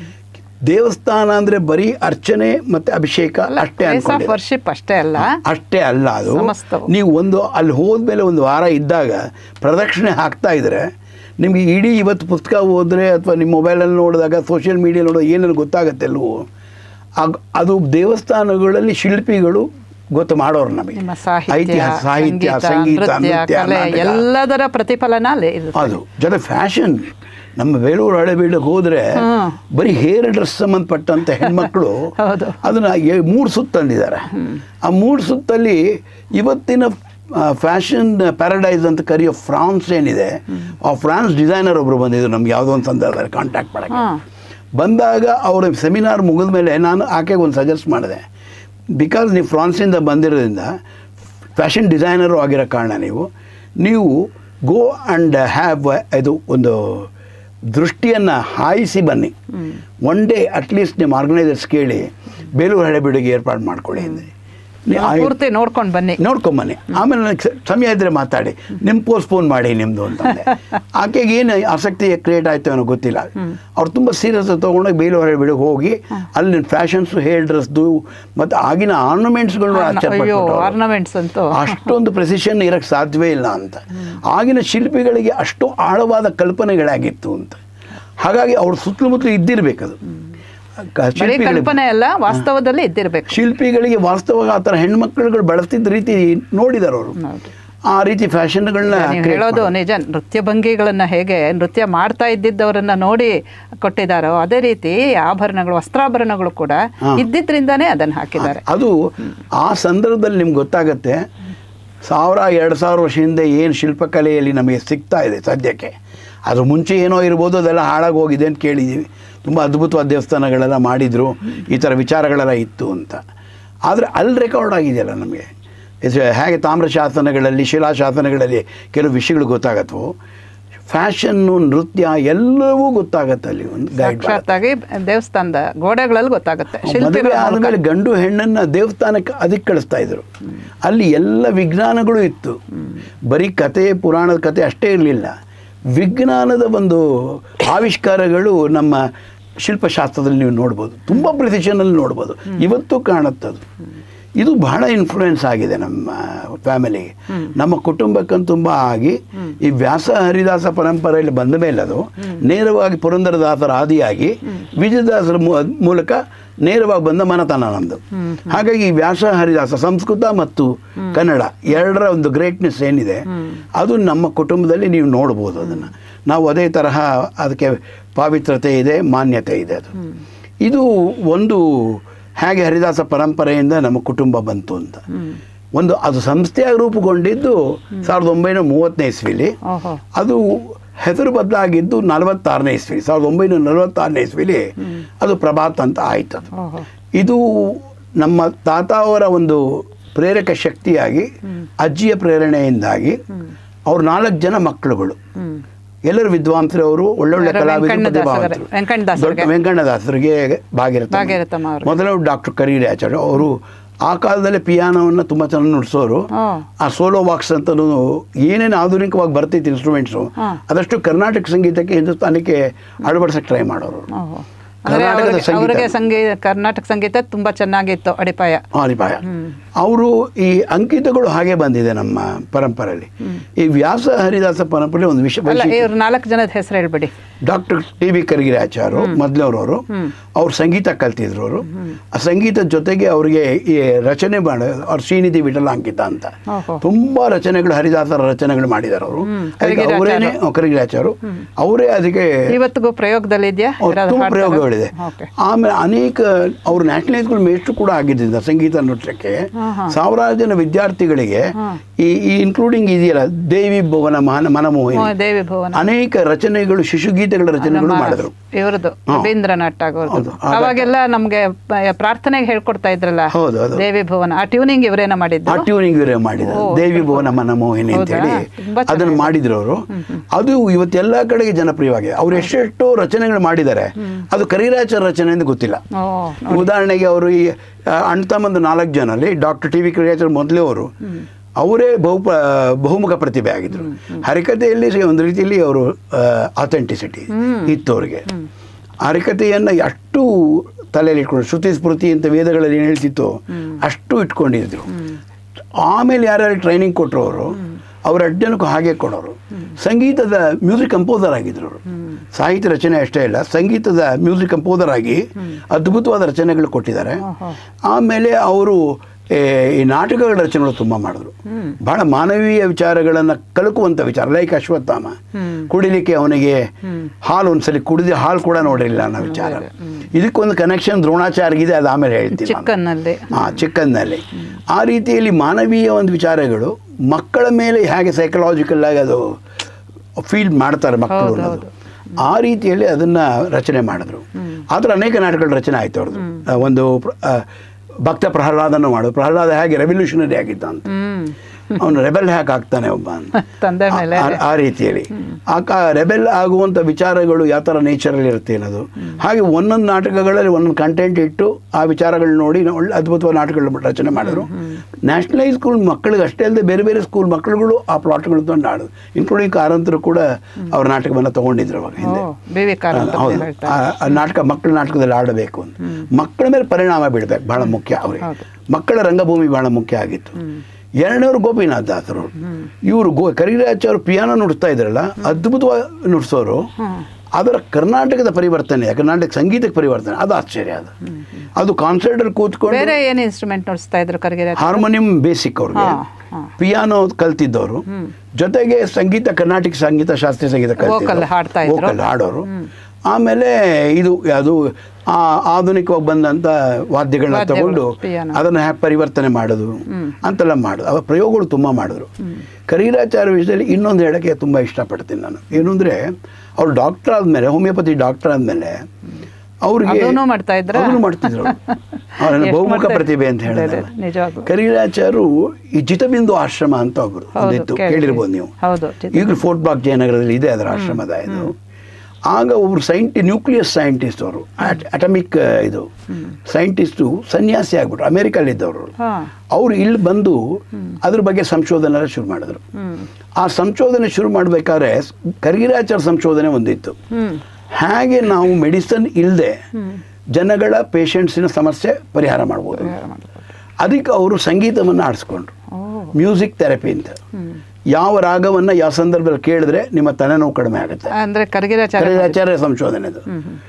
ದೇವಸ್ಥಾನ ಅಂದರೆ ಬರೀ ಅರ್ಚನೆ ಮತ್ತು ಅಭಿಷೇಕ ಅಷ್ಟೇ ಪ್ಲೇಸ್ ಆಫ್ ಅನ್ಕೊಂಡಿದ್ದೆ ವರ್ಷಿಪ್ ಅಷ್ಟೇ ಅಲ್ಲ ಅಷ್ಟೇ ಅಲ್ಲ ಅದು ಸಮಸ್ತವು. ನೀವು ಒಂದು ಅಲ್ಲಿ ಹೋದ್ಮೇಲೆ ಒಂದು ವಾರ ಇದ್ದಾಗ ಪ್ರದಕ್ಷಿಣೆ ಹಾಕ್ತಾ ಇದ್ರೆ ನಿಮಗೆ ಇಡೀ ಇವತ್ತು ಪುಸ್ತಕ ಓದಿದ್ರೆ ಅಥವಾ ನಿಮ್ಮ ಮೊಬೈಲಲ್ಲಿ ನೋಡಿದಾಗ ಸೋಷಿಯಲ್ ಮೀಡಿಯಾ ನೋಡಿದಾಗ ಏನೇನು ಗೊತ್ತಾಗುತ್ತೆ ಅಲ್ವೋ ಆಗ ಅದು ದೇವಸ್ಥಾನಗಳಲ್ಲಿ ಶಿಲ್ಪಿಗಳು ಗೊತ್ತು ಮಾಡೋರು ನಮಗೆ ನಿಮ್ಮ ಸಾಹಿತ್ಯ ಐತಿಹಾಸ ಸಾಹಿತ್ಯ ಸಂಗೀತ ನೃತ್ಯ ನೃತ್ಯ ಕಲೆ ನಾಟಕ. ಎಲ್ಲದರ ಪ್ರತಿಫಲನ ಅಲ್ಲಿ ಇರುತ್ತೆ ಅದು ಜೊತೆ ಫ್ಯಾಷನ್ ನಮ್ಮ ಬೇಲೂರು ಹಳೆಬೀಡಿಗೆ ಹೋದ್ರೆ ಹ್ಮ್. ಬರೀ ಹೇರ್ ಡ್ರೆಸ್ ಸಂಬಂಧಪಟ್ಟಂತ ಹೆಣ್ಮಕ್ಳು ಹೌದು. ಅದನ್ನ ಎ- ಮೂರು ಸುತ್ತು ತಂದಿದ್ದಾರೆ ಆ ಮೂರು ಸುತ್ತಲ್ಲಿ ಇವತ್ತಿನ ಫ್ಯಾಷನ್ ಪ್ಯಾರಡೈಸ್ ಅಂತ ಕರೆಯೋ ಫ್ರಾನ್ಸ್ ಏನಿದೆ ಆ ಫ್ರಾನ್ಸ್ ಡಿಸೈನರ್ ಒಬ್ರು ಬಂದಿದ್ರು ನಮ್ಗೆ ಯಾವುದೋ ಒಂದು ಸಂದರ್ಭದಲ್ಲಿ ಕಾಂಟ್ಯಾಕ್ಟ್ ಮಾಡಕ್ಕೆ ಹಾ. ಬಂದಾಗ ಅವರ ಸೆಮಿನಾರ್ ಮುಗಿದ ಮೇಲೆ ನಾನು ಆಕೆಗೆ ಒಂದು ಸಜೆಸ್ಟ್ ಮಾಡಿದೆ ಬಿಕಾಸ್ ನೀವು ಫ್ರಾನ್ಸಿಂದ ಬಂದಿರೋದ್ರಿಂದ ಫ್ಯಾಷನ್ ಡಿಸೈನರು ಆಗಿರೋ ಕಾರಣ ನೀವು ನೀವು ಗೋ ಆ್ಯಂಡ್ ಹ್ಯಾವ್ ಇದು ಒಂದು ದೃಷ್ಟಿಯನ್ನು ಹಾಯಿಸಿ ಬನ್ನಿ ಒನ್ ಡೇ ಅಟ್ಲೀಸ್ಟ್ ನಿಮ್ಮ ಆರ್ಗನೈಸರ್ಸ್ ಕೇಳಿ ಬೇಲೂರು ಹಳೆಬೀಡಿಗೆ ಏರ್ಪಾಡು ಮಾಡ್ಕೊಳ್ಳಿ ಅಂದೆ ನೀ- ಆ- ಪೂರ್ತಿ ನೋಡ್ಕೊಂಡು ಬನ್ನಿ ನೋಡ್ಕೊಂಬನ್ನಿ ಆಮೇಲೆ ನನಗೆ ಸ- ಸಮಯ ಇದ್ದರೆ ಮಾತಾಡಿ ನಿಮ್ಮ ಪೋಸ್ಟ್ಪೋನ್ ಮಾಡಿ ನಿಮ್ಮದು ಅಂತಂದೆ ಆಕೆಗೆ ಏನು ಆಸಕ್ತಿ ಕ್ರಿಯೇಟ್ ಆಯ್ತು ಅನ್ನೋ ಗೊತ್ತಿಲ್ಲ ಅವ್ರು ತುಂಬ ಸೀರಿಯಸ್ ತೊಗೊಂಡೋಗಿ ಬೇಲೂರು ಬಿಡಿಗೆ ಹೋಗಿ ಅಲ್ಲಿ ಫ್ಯಾಷನ್ಸು ಹೇರ್ ಡ್ರೆಸ್ದು ಮತ್ತು ಆಗಿನ ಆರ್ನಮೆಂಟ್ಸ್ಗಳು ಅಯ್ಯೋ ಆಶ್ಚರ್ಯಪಟ್ಬಿಟ್ಟು ಆರ್ನಮೆಂಟ್ಸ್ ಅಂತೂ ಅಷ್ಟೊಂದು ಪ್ರೆಸಿಷನ್ ಇರಕ್ಕೆ ಸಾಧ್ಯವೇ ಇಲ್ಲ ಅಂತ ಆಗಿನ ಶಿಲ್ಪಿಗಳಿಗೆ ಅಷ್ಟು ಆಳವಾದ ಕಲ್ಪನೆಗಳಾಗಿತ್ತು ಅಂತ ಹಾಗಾಗಿ ಅವ್ರ ಸುತ್ತಮುತ್ತಲು ಇದ್ದಿರಬೇಕದು ಬರೀ ಕಲ್ಪನೆ ಅಲ್ಲ ವಾಸ್ತವದಲ್ಲಿ ಇದ್ದಿರ್ಬೇಕು ಶಿಲ್ಪಿಗಳಿಗೆ ವಾಸ್ತವವಾಗಿ ಆ ಥರ ಹೆಣ್ಮಕ್ಳುಗಳು ಬಳಸ್ತಿದ್ದ ರೀತಿ ನೋಡಿದಾರೆ ಅವರು ಹೌದು. ಆ ರೀತಿ ಫ್ಯಾಷನ್ಗಳನ್ನ ನೀವು ಹೇಳೋದು ನಿಜ ನೃತ್ಯ ಭಂಗಿಗಳನ್ನ ಹೇಗೆ ನೃತ್ಯ ಮಾಡ್ತಾ ಇದ್ದಿದ್ದವರನ್ನ ನೋಡಿ ಕೊಟ್ಟಿದ್ದಾರೋ ಅದೇ ರೀತಿ ಆಭರಣಗಳು ವಸ್ತ್ರಾಭರಣಗಳು ಕೂಡ ಇದ್ದಿದ್ರಿಂದಾನೇ ಅದನ್ನ ಹಾಕಿದ್ದಾರೆ ಅದು ಆ ಸಂದರ್ಭದಲ್ಲಿ ನಿಮ್ಗೆ ಗೊತ್ತಾಗತ್ತೆ ಸಾವಿರ ಎರಡು ಸಾವಿರ ವರ್ಷ ಹಿಂದೆ ಏನು ಶಿಲ್ಪಕಲೆಯಲ್ಲಿ ನಮಗೆ ಸಿಗ್ತಾ ಇದೆ ಸದ್ಯಕ್ಕೆ ಅದ್ರ ಮುಂಚೆ ಏನೋ ಇರ್ಬೋದು ಅದೆಲ್ಲ ಹಾಳಾಗಿ ಹೋಗಿದೆ ಅಂತ ಕೇಳಿದ್ದೀವಿ ತುಂಬ ಅದ್ಭುತವಾದ ದೇವಸ್ಥಾನಗಳೆಲ್ಲ ಮಾಡಿದರು ಈ ಥರ ವಿಚಾರಗಳೆಲ್ಲ ಇತ್ತು ಅಂತ ಆದರೆ ಅಲ್ಲಿ ರೆಕಾರ್ಡ್ ಆಗಿದೆಯಲ್ಲ ನಮಗೆ ಇದು ಹೇಗೆ ತಾಮ್ರ ಶಾಸನಗಳಲ್ಲಿ ಶಿಲಾಶಾಸನಗಳಲ್ಲಿ ಕೆಲವು ವಿಷಯಗಳು ಗೊತ್ತಾಗತ್ತವು ಫ್ಯಾಷನ್ನು ನೃತ್ಯ ಎಲ್ಲವೂ ಗೊತ್ತಾಗತ್ತೆ ಅಲ್ಲಿ ಒಂದು ಗೈಡ್ ಸಾಕ್ಷಾತ್ತಾಗಿ ದೇವಸ್ಥಾನದ ಗೋಡೆಗಳಲ್ಲಿ ಗೊತ್ತಾಗುತ್ತೆ ಶಿಲ್ಪಿಗಳ ಮದುವೆ ಮೂಲಕ. ಆದಮೇಲೆ ಗಂಡು ಹೆಣ್ಣನ್ನ ದೇವಸ್ಥಾನಕ್ಕೆ ಅದಕ್ಕೆ ಕಳಿಸ್ತಾ ಇದ್ರು ಅಲ್ಲಿ ಎಲ್ಲ ವಿಜ್ಞಾನಗಳು ಇತ್ತು ಬರೀ ಕತೆ ಪುರಾಣದ ಕತೆ ಅಷ್ಟೇ ಇರಲಿಲ್ಲ ವಿಜ್ಞಾನದ ಒಂದು ಆವಿಷ್ಕಾರಗಳು ನಮ್ಮ ಶಿಲ್ಪಶಾಸ್ತ್ರದಲ್ಲಿ ನೀವು ನೋಡ್ಬೋದು ತುಂಬ ಪ್ರಿಸಿಷನಲ್ಲಿ ನೋಡ್ಬೋದು ಇವತ್ತು ಕಾಣುತ್ತದು ಇದು ಬಹಳ ಇನ್ಫ್ಲೂಯೆನ್ಸ್ ಆಗಿದೆ ನಮ್ಮ ಫ್ಯಾಮಿಲಿಗೆ ನಮ್ಮ ಕುಟುಂಬಕ್ಕಂತೂ ತುಂಬ ಆಗಿ ಈ ವ್ಯಾಸ ಹರಿದಾಸ ಪರಂಪರೆಯಲ್ಲಿ ಬಂದ ಮೇಲೆ ಅದು ನೇರವಾಗಿ ಪುರಂದರದಾಸರ ಆದಿಯಾಗಿ ವಿಜಯದಾಸರ ಮೂ- ಮೂಲಕ ನೇರವಾಗಿ ಬಂದ ಮನತನ ನಮ್ಮದು ಹಾಗಾಗಿ ಈ ವ್ಯಾಸ ಹರಿದಾಸ ಸಂಸ್ಕೃತ ಮತ್ತು ಕನ್ನಡ ಎರಡರ ಒಂದು ಗ್ರೇಟ್ನೆಸ್ ಏನಿದೆ ಅದು ನಮ್ಮ ಕುಟುಂಬದಲ್ಲಿ ನೀವು ನೋಡ್ಬೋದು ಅದನ್ನು ನಾವು ಅದೇ ತರಹ ಅದಕ್ಕೆ ಪಾವಿತ್ರತೆ ಇದೆ ಮಾನ್ಯತೆ ಇದೆ ಅದು ಇದು ಒಂದು ಹೇಗೆ ಹರಿದಾಸ ಪರಂಪರೆಯಿಂದ ನಮ್ಮ ಕುಟುಂಬ ಬಂತು ಅಂತ ಒಂದು ಅದು ಸಂಸ್ಥೆಯಾಗಿ ರೂಪುಗೊಂಡಿದ್ದು ಸಾವಿರದ ಒಂಬೈನೂರ ಮೂವತ್ತನೇ ಇಸ್ವಿಲಿ ಓಹೋ ಅದು ಹೆಸರು ಬದಲಾಗಿದ್ದು ನಲವತ್ತಾರನೇ ಇಸ್ವಿ ಸಾವಿರದ ಒಂಬೈನೂರ ನಲವತ್ತಾರನೇ ಇಸ್ವಿಲಿ ಅದು ಪ್ರಭಾತ್ ಅಂತ ಆಯ್ತು ಅದು ಓಹೋ ಇದು ನಮ್ಮ ತಾತ ಅವರ ಒಂದು ಪ್ರೇರಕ ಶಕ್ತಿಯಾಗಿ ಅಜ್ಜಿಯ ಪ್ರೇರಣೆಯಿಂದಾಗಿ ಅವ್ರ ನಾಲ್ಕು ಜನ ಮಕ್ಕಳುಗಳು ಹ್ಮ್ ಎಲ್ಲರೂ ವಿದ್ವಾಂಸರು ಅವರು ಒಳ್ಳೊಳ್ಳೆ ಯಾರು? ಕಲಾವಿದರು ವೆಂಕಣ್ಣದಾಸರೇ? ಪ್ರತಿಭಾವಂತರು. ವೆಂಕಣ್ಣದಾಸರಿಗೆ? ದೊಡ್ಡ ವೆಂಕಣ್ಣದಾಸರಿಗೆ ಭಾಗೀರಥ ಭಾಗೀರಥಮ್ಮ ಅವರು. ಮೊದಲು ಡಾಕ್ಟರ್ ಕರೀರಿ ಆಚಾರ್ಯ ಅವರು ಆ ಕಾಲದಲ್ಲಿ ಪಿಯಾನೋವನ್ನು ತುಂಬ ಚೆನ್ನಾಗಿ ನುಡಿಸೋರು ಓ. ಆ ಸೋಲೋ ಬಾಕ್ಸ್ ಅಂತ ಏನೇನು ಆಧುನಿಕವಾಗಿ ಬರ್ತೈತೆ ಇನ್ಸ್ಟ್ರೂಮೆಂಟ್ಸು ಹಾ. ಅದಷ್ಟು ಕರ್ನಾಟಕ ಸಂಗೀತಕ್ಕೆ ಹಿಂದೂಸ್ತಾನಕ್ಕೆ ಅಳವಡಿಸಕ್ಕೆ ಟ್ರೈ ಮಾಡೋರು ಓಹೋ ಅಂದ್ರೆ ಕರ್ನಾಟಕದ ಅವ್ರಿಗೆ- ಸಂಗೀತ. ಅವ್ರಿಗೆ ಸಂಗೀತ ಕರ್ನಾಟಕ ಸಂಗೀತ ತುಂಬಾ ಚೆನ್ನಾಗಿತ್ತು ಅಡಿಪಾಯ ಹರಿಪಾಯ ಅವರು ಈ ಅಂಕಿತಗಳು ಹಾಗೆ ಬಂದಿದೆ ನಮ್ಮ ಪರಂಪರೆಯಲ್ಲಿ ಈ ವ್ಯಾಸ ಹರಿದಾಸ ಪರಂಪರೆ ಒಂದು ವಿಷಯ ಅಲ್ಲ ಇವ್ರು ನಾಲ್ಕು ಜನದ ಹೆಸರು ಹೇಳ್ಬಿಡಿ doctor T V Karigiri Acharya ಮೊದಲವರವರು ಅವ್ರು ಸಂಗೀತ ಕಲ್ತಿದ್ರು ಅವರು ಆ ಸಂಗೀತದ ಜೊತೆಗೆ ಅವರಿಗೆ ಈ ರಚನೆ ಮಾಡ ಅವ್ರು ಶ್ರೀನಿಧಿ ವಿಠಲ ಅಂಕಿತ ಅಂತ ಓಹೋ. ತುಂಬಾ ರಚನೆಗಳು ಹರಿದಾಸರ ರಚನೆಗಳು ಮಾಡಿದ್ದಾರೆ ಅವರು ಅದಕ್ಕೆ ಕರಿಗಿರಿ ಅವರೇನೆ ಕರಿಗಿರಿ ಆಚಾರ್ಯ ಅವರೇ ಅದಕ್ಕೆ ಇವತ್ತಿಗೂ ಪ್ರಯೋಗದಲ್ಲಿ ಇದೆಯಾ ಅವ್ರು ಯಾರಾದ್ರೂ ತುಂಬ ಹಾಡ್ತಾರಾ? ಪ್ರಯೋಗಗಳಿದೆ ಓಕೆ ಆಮೇಲೆ ಅನೇಕ ಅವರು ನ್ಯಾಷನಲ್ ಸ್ಕೂಲ್ ಮೇಷ್ಟ್ರು ಕೂಡ ಆಗಿದ್ದರಿಂದ ಸಂಗೀತ ನೃತ್ಯಕ್ಕೆ ಹಾ, ಹಾ. ಸಾವಿರಾರು ಜನ ವಿದ್ಯಾರ್ಥಿಗಳಿಗೆ ಹಾ. ಈ ಈ ಇನ್ಕ್ಲೂಡಿಂಗ್ ಇದೆಯಲ್ಲ ದೇವಿ ಭುವನ ಮನ ಮನಮೋಹಿನಿ ಹ್ಮ್, ದೇವಿ ಭುವನ ಅನೇಕ ರಚನೆಗಳು ಶಿಶುಗೀತೆಗಳ ರಚನೆಗಳು ನಮ್ಮ ಮಾಡಿದ್ರು ಇವ್ರದ್ದು ಹಾ. ರವೀಂದ್ರನಾಥ್ ಟಾಗೋರ್ದು ಹೌದು. ಆ ಅವಾಗೆಲ್ಲ ನಮ್ಗೆ ಪ- ಪ್ರಾರ್ಥನೆಗೆ ಹೇಳ್ಕೊಡ್ತಾ ಇದ್ರಲ್ಲ ಹೌದು, ಹೌದು. ದೇವಿ ಭುವನ ಆ ಟ್ಯೂನಿಂಗ್ ಇವರೇನ ಆ ಮಾಡಿದ್ದು ಟ್ಯೂನಿಂಗ್ ಇವರೇ ಮಾಡಿದ್ರು ಓ, ದೇವಿ ಭುವನ ಮನಮೋಹಿನಿ ಅಂತ ಹೌದಾ? ಹೇಳಿ ತುಂಬಾ ಅದನ್ನು ಮಾಡಿದ್ರು ಅವರು ಅದು ಇವತ್ತೆಲ್ಲ ಕಡೆಗೆ ಜನಪ್ರಿಯವಾಗಿದೆ ಅವ್ರು ಎಷ್ಟೆಷ್ಟೋ ರಚನೆಗಳು ಮಾಡಿದ್ದಾರೆ ಅದು ಕರಿರಾಚಾರ ರಚನೆ ಅಂತ ಗೊತ್ತಿಲ್ಲ ಓ ಉದಾಹರಣೆಗೆ ಅವರು ಈ ಆ, ಅಣ್ಣ ತಮ್ಮಂದು ನಾಲ್ಕು ಜನರಲ್ಲಿ ಡಾಕ್ಟರ್ ಟಿ ವಿ ಕರಿಯಾಚಾರ್ ಮೊದಲೇ ಅವರು ಅವರೇ ಬಹು ಬಹುಮುಖ ಪ್ರತಿಭೆ ಆಗಿದ್ರು ಹರಿಕತೆಯಲ್ಲಿ ಸ- ಒಂದು ರೀತಿಯಲ್ಲಿ ಅವರು ಅಥೆಂಟಿಸಿಟಿ ಇತ್ತು ಅವರಿಗೆ ಹರಿಕತೆಯನ್ನು ಅಷ್ಟು ತಲೆಯಲ್ಲಿ ಇಟ್ಕೊಂಡು ಶ್ರುತಿ ಸ್ಮೃತಿ ಅಂತ ವೇದಗಳಲ್ಲಿ ಏನು ಹೇಳ್ತಿತ್ತು ಅಷ್ಟು ಇಟ್ಕೊಂಡಿದ್ರು ಆಮೇಲೆ ಯಾರ್ಯಾರು ಟ್ರೈನಿಂಗ್ ಕೊಟ್ಟರು ಅವರು ಅವ್ರ ಅಡ್ಡನಕ್ಕೂ ಹಾಗೆ ಕೊಡೋರು ಸಂಗೀತದ ಮ್ಯೂಸಿಕ್ ಕಂಪೋಸರ್ ಆಗಿದ್ರು ಅವರು ಸಾಹಿತ್ಯ ರಚನೆ ಅಷ್ಟೇ ಇಲ್ಲ ಸಂಗೀತದ ಮ್ಯೂಸಿಕ್ ಕಂಪೋಸರ್ ಆಗಿ ಅದ್ಭುತವಾದ ರಚನೆಗಳು ಕೊಟ್ಟಿದ್ದಾರೆ ಓಹೋ. ಆಮೇಲೆ ಅವರು ಏ, ಈ ನಾಟಕಗಳ ರಚನೆಗಳು ತುಂಬ ಮಾಡಿದ್ರು ಬಹಳ ಮಾನವೀಯ ವಿಚಾರಗಳನ್ನು ಕಲಕುವಂಥ ವಿಚಾರ ಲೈಕ್ ಅಶ್ವತ್ಥಾಮ ಕುಡಿಲಿಕ್ಕೆ ಅವನಿಗೆ ಹಾಲು ಒಂದ್ಸಲಿ ಕುಡಿದು ಹಾಲು ಕೂಡ ನೋಡಿರಲಿಲ್ಲ ಅನ್ನೋ ವಿಚಾರ ಇದಕ್ಕೊಂದು ಕನೆಕ್ಷನ್ ದ್ರೋಣಾಚಾರ್ಗಿದೆ ಅದು ಆಮೇಲೆ ಹೇಳ್ತೀನಿ ನಾನು. ಚಿಕ್ಕನ್ನಲ್ಲಿ ಆ ಚಿಕ್ಕಂದಲ್ಲಿ ಆ ರೀತಿಯಲ್ಲಿ ಮಾನವೀಯ ಒಂದು ವಿಚಾರಗಳು ಮಕ್ಕಳ ಮೇಲೆ ಹೇಗೆ ಸೈಕಲಾಜಿಕಲ್ ಆಗಿ ಅದು ಫೀಲ್ ಮಾಡ್ತಾರೆ ಮಕ್ಕಳು ಹೌದು, ಅನ್ನೋದು ಆ ರೀತಿಯಲ್ಲಿ ಅದನ್ನ ರಚನೆ ಮಾಡಿದ್ರು ಆದ್ರೆ ಅನೇಕ ನಾಟಕಗಳ ರಚನೆ ಆಯ್ತು ಅವ್ರದ್ದು ಆ, ಒಂದು ಪ್ರ- ಆ, ಭಕ್ತ ಪ್ರಹ್ಲಾದನ ಮಾಡು ಪ್ರಹ್ಲಾದ ಹೇಗೆ ರೆವಲ್ಯೂಷನರಿ ಆಗಿದ್ದ ಅಂತ ಹ್ಮ್ ಅವನು ರೆಬೆಲ್ ಹ್ಯಾಕ್ ಆಗ್ತಾನೆ ಒಬ್ಬ ಅಂತ ತಂದೆ ಮೇಲೆ ಆ- ಆ ರೀತಿಯಲ್ಲಿ ಆ ಕ ರೆಬೆಲ್ ಆಗುವಂಥ ವಿಚಾರಗಳು ಯಾವ ಥರ ನೇಚರಲ್ಲಿ ಇರುತ್ತೆ ಅನ್ನೋದು ಹಾಗೆ ಒಂದೊಂದು ನಾಟಕಗಳಲ್ಲಿ ಒಂದೊಂದು ಕಂಟೆಂಟ್ ಇಟ್ಟು ಆ ವಿಚಾರಗಳು ನೋಡಿ ನಾವು ಒಳ್ಳೆ ಅದ್ಭುತವಾದ ನಾಟಕಗಳು ರಚನೆ ಮಾಡಿದ್ರು ನ್ಯಾಷನಲ್ ಸ್ಕೂಲ್ ಮಕ್ಕಳಿಗೆ ಅಷ್ಟೇ ಅಲ್ಲದೆ ಬೇರೆ ಬೇರೆ ಸ್ಕೂಲ್ ಮಕ್ಕಳುಗಳು ಆ ಪ್ಲಾಟ್ಗಳು ತಂದು ಆಡೋದು ಇನ್ಕ್ಲೂಡಿಂಗ್ ಕಾರಂತರು ಕೂಡ ಅವ್ರ ನಾಟಕವನ್ನು ತಗೊಂಡಿದ್ರು ಅವಾಗ ಹಿಂದೆ ಓ ಬಿ ವಿ ಕಾರಂತ ಹೌದು ಹೇಳ್ತಾರೆ ಆ- ಆ ನಾಟಕ ಮಕ್ಕಳ ನಾಟಕದಲ್ಲಿ ಆಡಬೇಕು ಅಂತ ಮಕ್ಕಳ ಮೇಲೆ ಪರಿಣಾಮ ಬೀಳ್ಬೇಕು ಬಹಳ ಮುಖ್ಯ ಅವ್ರಿಗೆ ಹೌದು. ಮಕ್ಕಳ ರಂಗಭೂಮಿ ಬಹಳ ಮುಖ್ಯ ಆಗಿತ್ತು ಎರಡನೇವ್ರು ಗೋಪಿನಾಥ್ ದಾಸರು ಇವರು ಗೋ ಕರಿರಾಜ್ ಅವರು ಪಿಯಾನೋ ನುಡಿಸ್ತಾ ಇದ್ರಲ್ಲ ಅದ್ಭುತವಾಗಿ ನುಡಿಸೋರು ಅದರ ಕರ್ನಾಟಕದ ಪರಿವರ್ತನೆ ಕರ್ನಾಟಕ ಸಂಗೀತಕ್ಕೆ ಪರಿವರ್ತನೆ ಅದು ಆಶ್ಚರ್ಯ ಅದು ಅದು ಕಾನ್ಸರ್ಟಲ್ಲಿ ಕೂತ್ಕೊಂಡು ಬೇರೆ ಏನು ಇನ್ಸ್ಟ್ರೂಮೆಂಟ್ ನುಡಿಸ್ತಾ ಇದ್ರು ಕರ್ಗಿರ ಹಾರ್ಮೋನಿಯಂ ಬೇಸಿಕ್ ಅವ್ರಿಗೆ ಹಾ, ಹಾ. ಪಿಯಾನೋ ಕಲ್ತಿದ್ದವರು ಜೊತೆಗೆ ಸಂಗೀತ ಕರ್ನಾಟಕ ಸಂಗೀತ ಶಾಸ್ತ್ರೀಯ ಸಂಗೀತ Vocal ಹಾಡ್ತಾ ಇದ್ರು. ವೋಕಲ್ ಹಾಡೋರು ಆಮೇಲೆ ಇದು ಅದು ಆ ಆಧುನಿಕವಾಗಿ ಬಂದಂಥ ವಾದ್ಯಗಳನ್ನ ವಾದ್ಯಗಳು, ತಗೊಂಡು piano. ಅದನ್ನು ಹ್ಯಾಕ್ ಪರಿವರ್ತನೆ ಮಾಡೋದು ಅಂತೆಲ್ಲ ಮಾಡೋದು ಅವ ಪ್ರಯೋಗಗಳು ತುಂಬ ಮಾಡಿದ್ರು ಕರೀರಾಚಾರ್ಯ ವಿಷಯದಲ್ಲಿ ಇನ್ನೊಂದು ಹೇಳೋಕ್ಕೆ ತುಂಬ ಇಷ್ಟಪಡ್ತೀನಿ ನಾನು ಏನು ಅಂದರೆ ಅವ್ರು ಡಾಕ್ಟರ್ ಆದಮೇಲೆ ಹೋಮಿಯೋಪತಿ ಡಾಕ್ಟರ್ ಆದಮೇಲೆ ಅವ್ರಿಗೆ ಅದನ್ನೂ ಮಾಡ್ತಾ ಇದ್ರಾ? ಅದನ್ನು ಮಾಡ್ತಿದ್ರು ಅವರನ್ನ ಎಷ್ಟು ಬಹುಮುಖ ಮಾಡ್ತಾ- ಪ್ರತಿಭೆ ಅಂತ ಅದೇ, ಹೇಳಿದ್ರೆ ಅದೇ, ನಿಜವಾಗ್ಲೂ. ಕರಿರಾಚಾರು ಈ ಜಿತಬಿಂದು ಆಶ್ರಮ ಅಂತ ಒಬ್ರು ಹೌದು, ಒಂದಿತ್ತು ಕೇಳಿದ್ದೀನಿ. ಕೇಳಿರ್ಬೋದು ನೀವು ಹೌದು, ಜಿತ- ಈಗಲೂ ಫೋರ್ಟ್ ಬ್ಲಾಕ್ ಜಯನಗರದಲ್ಲಿ ಇದೆ ಅದರ ಆಶ್ರಮದ ಇದು ಆಗ ಒಬ್ರು ಸೈಂಟಿ ನ್ಯೂಕ್ಲಿಯಸ್ ಸೈಂಟಿಸ್ಟ್ ಅವರು ಅಟಮಿಕ್ ಇದು ಸೈಂಟಿಸ್ಟು ಸನ್ಯಾಸಿ ಆಗ್ಬಿಟ್ರು ಅಮೆರಿಕಲ್ಲಿದ್ದವರು ಹಾ ಅವರು ಇಲ್ಲಿ ಬಂದು ಅದ್ರ ಬಗ್ಗೆ ಸಂಶೋಧನೆ ಎಲ್ಲ ಶುರು ಮಾಡಿದ್ರು ಹ್ಮ್ ಆ ಸಂಶೋಧನೆ ಶುರು ಮಾಡಬೇಕಾದ್ರೆ ಕರಿಗಿರಾಚಾರ ಸಂಶೋಧನೆ ಒಂದಿತ್ತು ಹ್ಮ್ ಹಾಗೆ ನಾವು ಮೆಡಿಸನ್ ಇಲ್ಲದೆ ಜನಗಳ ಪೇಷಂಟ್ಸಿನ ಸಮಸ್ಯೆ ಪರಿಹಾರ ಮಾಡ್ಬೋದು ಅದಕ್ಕೆ ಅವರು ಸಂಗೀತವನ್ನು ಆಡಿಸ್ಕೊಂಡ್ರು ಓ ಮ್ಯೂಸಿಕ್ ಥೆರಪಿ ಅಂತ ಯಾವ ರಾಗವನ್ನು ಯಾವ ಸಂದರ್ಭದಲ್ಲಿ ಕೇಳಿದ್ರೆ ನಿಮ್ಮ ತಲೆನೋವು ಕಡಿಮೆ ಆಗುತ್ತೆ ಅಂದ್ರೆ ಕರಗಿರಾಚಾರ್ಯ ಕರಿರಾಚಾರ್ಯ ಸಂಶೋಧನೆ ಅದು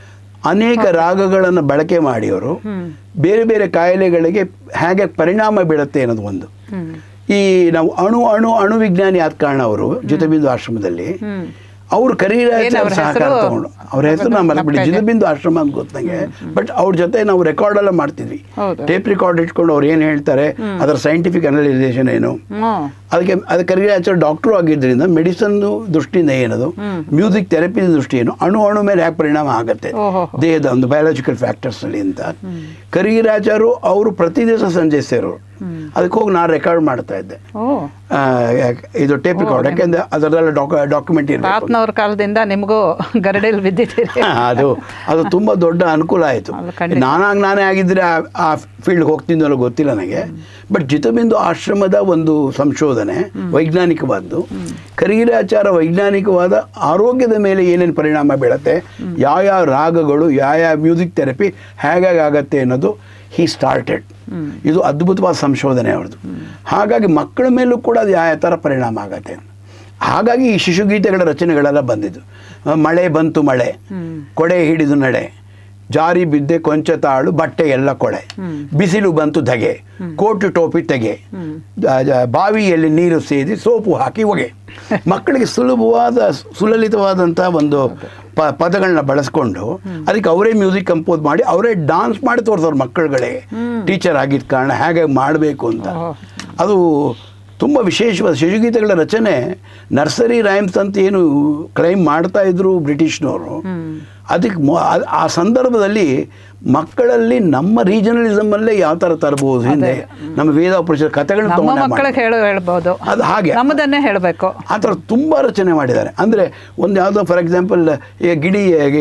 ಅನೇಕ ರಾಗಗಳನ್ನು ಬಳಕೆ ಮಾಡಿ ಅವರು ಬೇರೆ ಬೇರೆ ಕಾಯಿಲೆಗಳಿಗೆ ಹೇಗೆ ಪರಿಣಾಮ ಬೀಳುತ್ತೆ ಅನ್ನೋದು ಒಂದು ಹ್ಮ್ ಈ ನಾವು ಅಣು ಅಣು ಅಣು ವಿಜ್ಞಾನಿ ಆದ ಕಾರಣ ಅವರು ಜಿತಬಿಂದು ಆಶ್ರಮದಲ್ಲಿ ಹ್ಮ್ ಅವ್ರು ಏನ್ ಕರಿರಾಚಾರ್ಯ ಅವ್ರ ಸಹಕಾರ ಹೆಸರು? ತಗೊಂಡು ಅವ್ರ ಹೆಸರು ನಾವು ಮರೆಬಿಡಿ ನಮ್ಕೈಲಿ. ಜಿತಬಿಂದು ಆಶ್ರಮ ಅಂತ ಗೊತ್ತು ನಂಗೆ ಬಟ್ ಅವ್ರ ಜೊತೆ ನಾವು ರೆಕಾರ್ಡ್ ಎಲ್ಲ ಮಾಡ್ತಿದ್ವಿ ಹೌದು. ಟೇಪ್ ರೆಕಾರ್ಡ್ ಇಟ್ಕೊಂಡು ಅವ್ರು ಏನು ಹೇಳ್ತಾರೆ ಅದರ ಸೈಂಟಿಫಿಕ್ ಅನಲೈಸೇಷನ್ ಏನು ಹ್ಮ್ ಅದಕ್ಕೆ ಅದಕ್ಕೆ ಕರಿರಾಚಾರ್ಯ ಡಾಕ್ಟ್ರು ಆಗಿದ್ದರಿಂದ ಮೆಡಿಸನ್ ದೃಷ್ಟಿಯಿಂದ ಏನದು ಮ್ಯೂಸಿಕ್ ಥೆರಪಿ ದೃಷ್ಟಿ ಏನು ಅಣು ಅಣು ಮೇಲೆ ಯಾಕೆ ಪರಿಣಾಮ ಆಗುತ್ತೆ ಓಹೋ. ದೇಹದ ಒಂದು ಬಯಾಲಜಿಕಲ್ ಫ್ಯಾಕ್ಟರ್ಸ್ ಅಲ್ಲಿ ಅಂತ ಕರಿರಾಚಾರು ಅವರು ಪ್ರತಿ ದಿವಸ ಸಂಜೆ ಸೇರೋರು ಅದಕ್ಕೆ ಹೋಗಿ ನಾನು ರೆಕಾರ್ಡ್ ಮಾಡ್ತಾ ಇದ್ದೆ ಓ ಆ, ಯಾಕೆ- ಇದು ಟೇಪ್ ರೆಕಾರ್ಡ್ ಯಾಕೆಂದ್ರೆ ಅದರಲ್ಲ ಡಾಕ್ಯುಮೆಂಟ್ ಇರಬೇಕು ತಾತನವ್ರ ಕಾಲದಿಂದ ನಿಮಗೂ ಗರಡಿಯಲ್ಲಿ ಬಿದ್ದಿದ್ದೀರಿ ಅದು ಅದು ತುಂಬ ದೊಡ್ಡ ಅನುಕೂಲ ಆಯಿತು ಅಲ್ಲ, ಖಂಡಿತ. ನಾನಾಗಿ ನಾನೇ ಆಗಿದ್ರೆ ಆ- ಆ ಫೀಲ್ಡ್ಗೆ ಹೋಗ್ತಿದ್ದೋ ಗೊತ್ತಿಲ್ಲ ನನಗೆ ಬಟ್ ಜಿತಬಿಂದು ಆಶ್ರಮದ ಒಂದು ಸಂಶೋಧನೆ ವೈಜ್ಞಾನಿಕವಾದ್ದು ಕರಿಗಿರಾಚಾರ ವೈಜ್ಞಾನಿಕವಾದ ಆರೋಗ್ಯದ ಮೇಲೆ ಏನೇನು ಪರಿಣಾಮ ಬೀಳುತ್ತೆ ಯಾವ ರಾಗಗಳು ಯಾವ ಮ್ಯೂಸಿಕ್ ಥೆರಪಿ ಹೇಗಾಗಿ ಆಗತ್ತೆ ಅನ್ನೋದು ಹಿ ಸ್ಟಾರ್ಟೆಡ್ ಇದು ಅದ್ಭುತವಾದ ಸಂಶೋಧನೆ ಅವ್ರದ್ದು ಹಾಗಾಗಿ ಮಕ್ಕಳ ಮೇಲೂ ಕೂಡ ಅದು ಯಾವ ಥರ ಪರಿಣಾಮ ಆಗತ್ತೆ ಹಾಗಾಗಿ ಈ ಶಿಶುಗೀತೆಗಳ ರಚನೆಗಳೆಲ್ಲ ಬಂದಿದ್ದು ಆ, ಮಳೆ ಬಂತು ಮಳೆ ಕೊಡೆ ಹಿಡಿದು ನಡೆ ಜಾರಿ ಬಿದ್ದೆ ಕೊಂಚ ತಾಳು ಬಟ್ಟೆ ಎಲ್ಲ ಕೊಳೆ ಬಿಸಿಲು ಬಂತು ಧಗೆ ಕೋಟು ಟೋಪಿ ತೆಗೆ ಆ, ಜ- ಬಾವಿಯಲ್ಲಿ ನೀರು ಸೇದಿ ಸೋಪು ಹಾಕಿ ಹೊಗೆ ಮಕ್ಕಳಿಗೆ ಸುಲಭವಾದ ಸುಲಲಿತವಾದಂಥ ಒಂದು ಪ ಪದಗಳನ್ನ ಬಳಸ್ಕೊಂಡು ಅದಕ್ಕೆ ಅವರೇ ಮ್ಯೂಸಿಕ್ ಕಂಪೋಸ್ ಮಾಡಿ ಅವರೇ ಡಾನ್ಸ್ ಮಾಡಿ ತೋರಿಸೋರು ಮಕ್ಕಳುಗಳಿಗೆ ಟೀಚರ್ ಆಗಿದ್ದ ಕಾರಣ ಹೇಗೆ ಮಾಡಬೇಕು ಅಂತ ಅದು ತುಂಬ ವಿಶೇಷವಾದ ಶಿಶುಗೀತೆಗಳ ರಚನೆ ನರ್ಸರಿ ರೈಮ್ಸ್ ಅಂತ ಏನು ಕ್ಲೈಮ್ ಮಾಡ್ತಾ ಇದ್ರು ಬ್ರಿಟಿಷ್ನವರು ಅದಕ್ಕೆ ಮೊ- ಆ- ಆ ಸಂದರ್ಭದಲ್ಲಿ ಮಕ್ಕಳಲ್ಲಿ ನಮ್ಮ ರೀಜನಲಿಸಮಲ್ಲೇ ಯಾವ ಥರ ತರಬಹುದು ಹಿಂದೆ ನಮ್ಮ ವೇದ ಉಪನಿಷತ್ ಕಥೆಗಳನ್ನ ನಮ್ಮ ತಗೊಂಡೆ ಮಕ್ಕಳಿಗೆ ಹೇಳು ಹೇಳ್ಬೋದು ಅದು ಹಾಗೆ ನಮ್ಮದನ್ನೇ ಹೇಳಬೇಕು ಆ ಥರ ತುಂಬ ರಚನೆ ಮಾಡಿದ್ದಾರೆ ಅಂದರೆ ಒಂದು ಯಾವುದೋ ಫಾರ್ ಎಕ್ಸಾಂಪಲ್ ಈಗ ಗಿಳಿ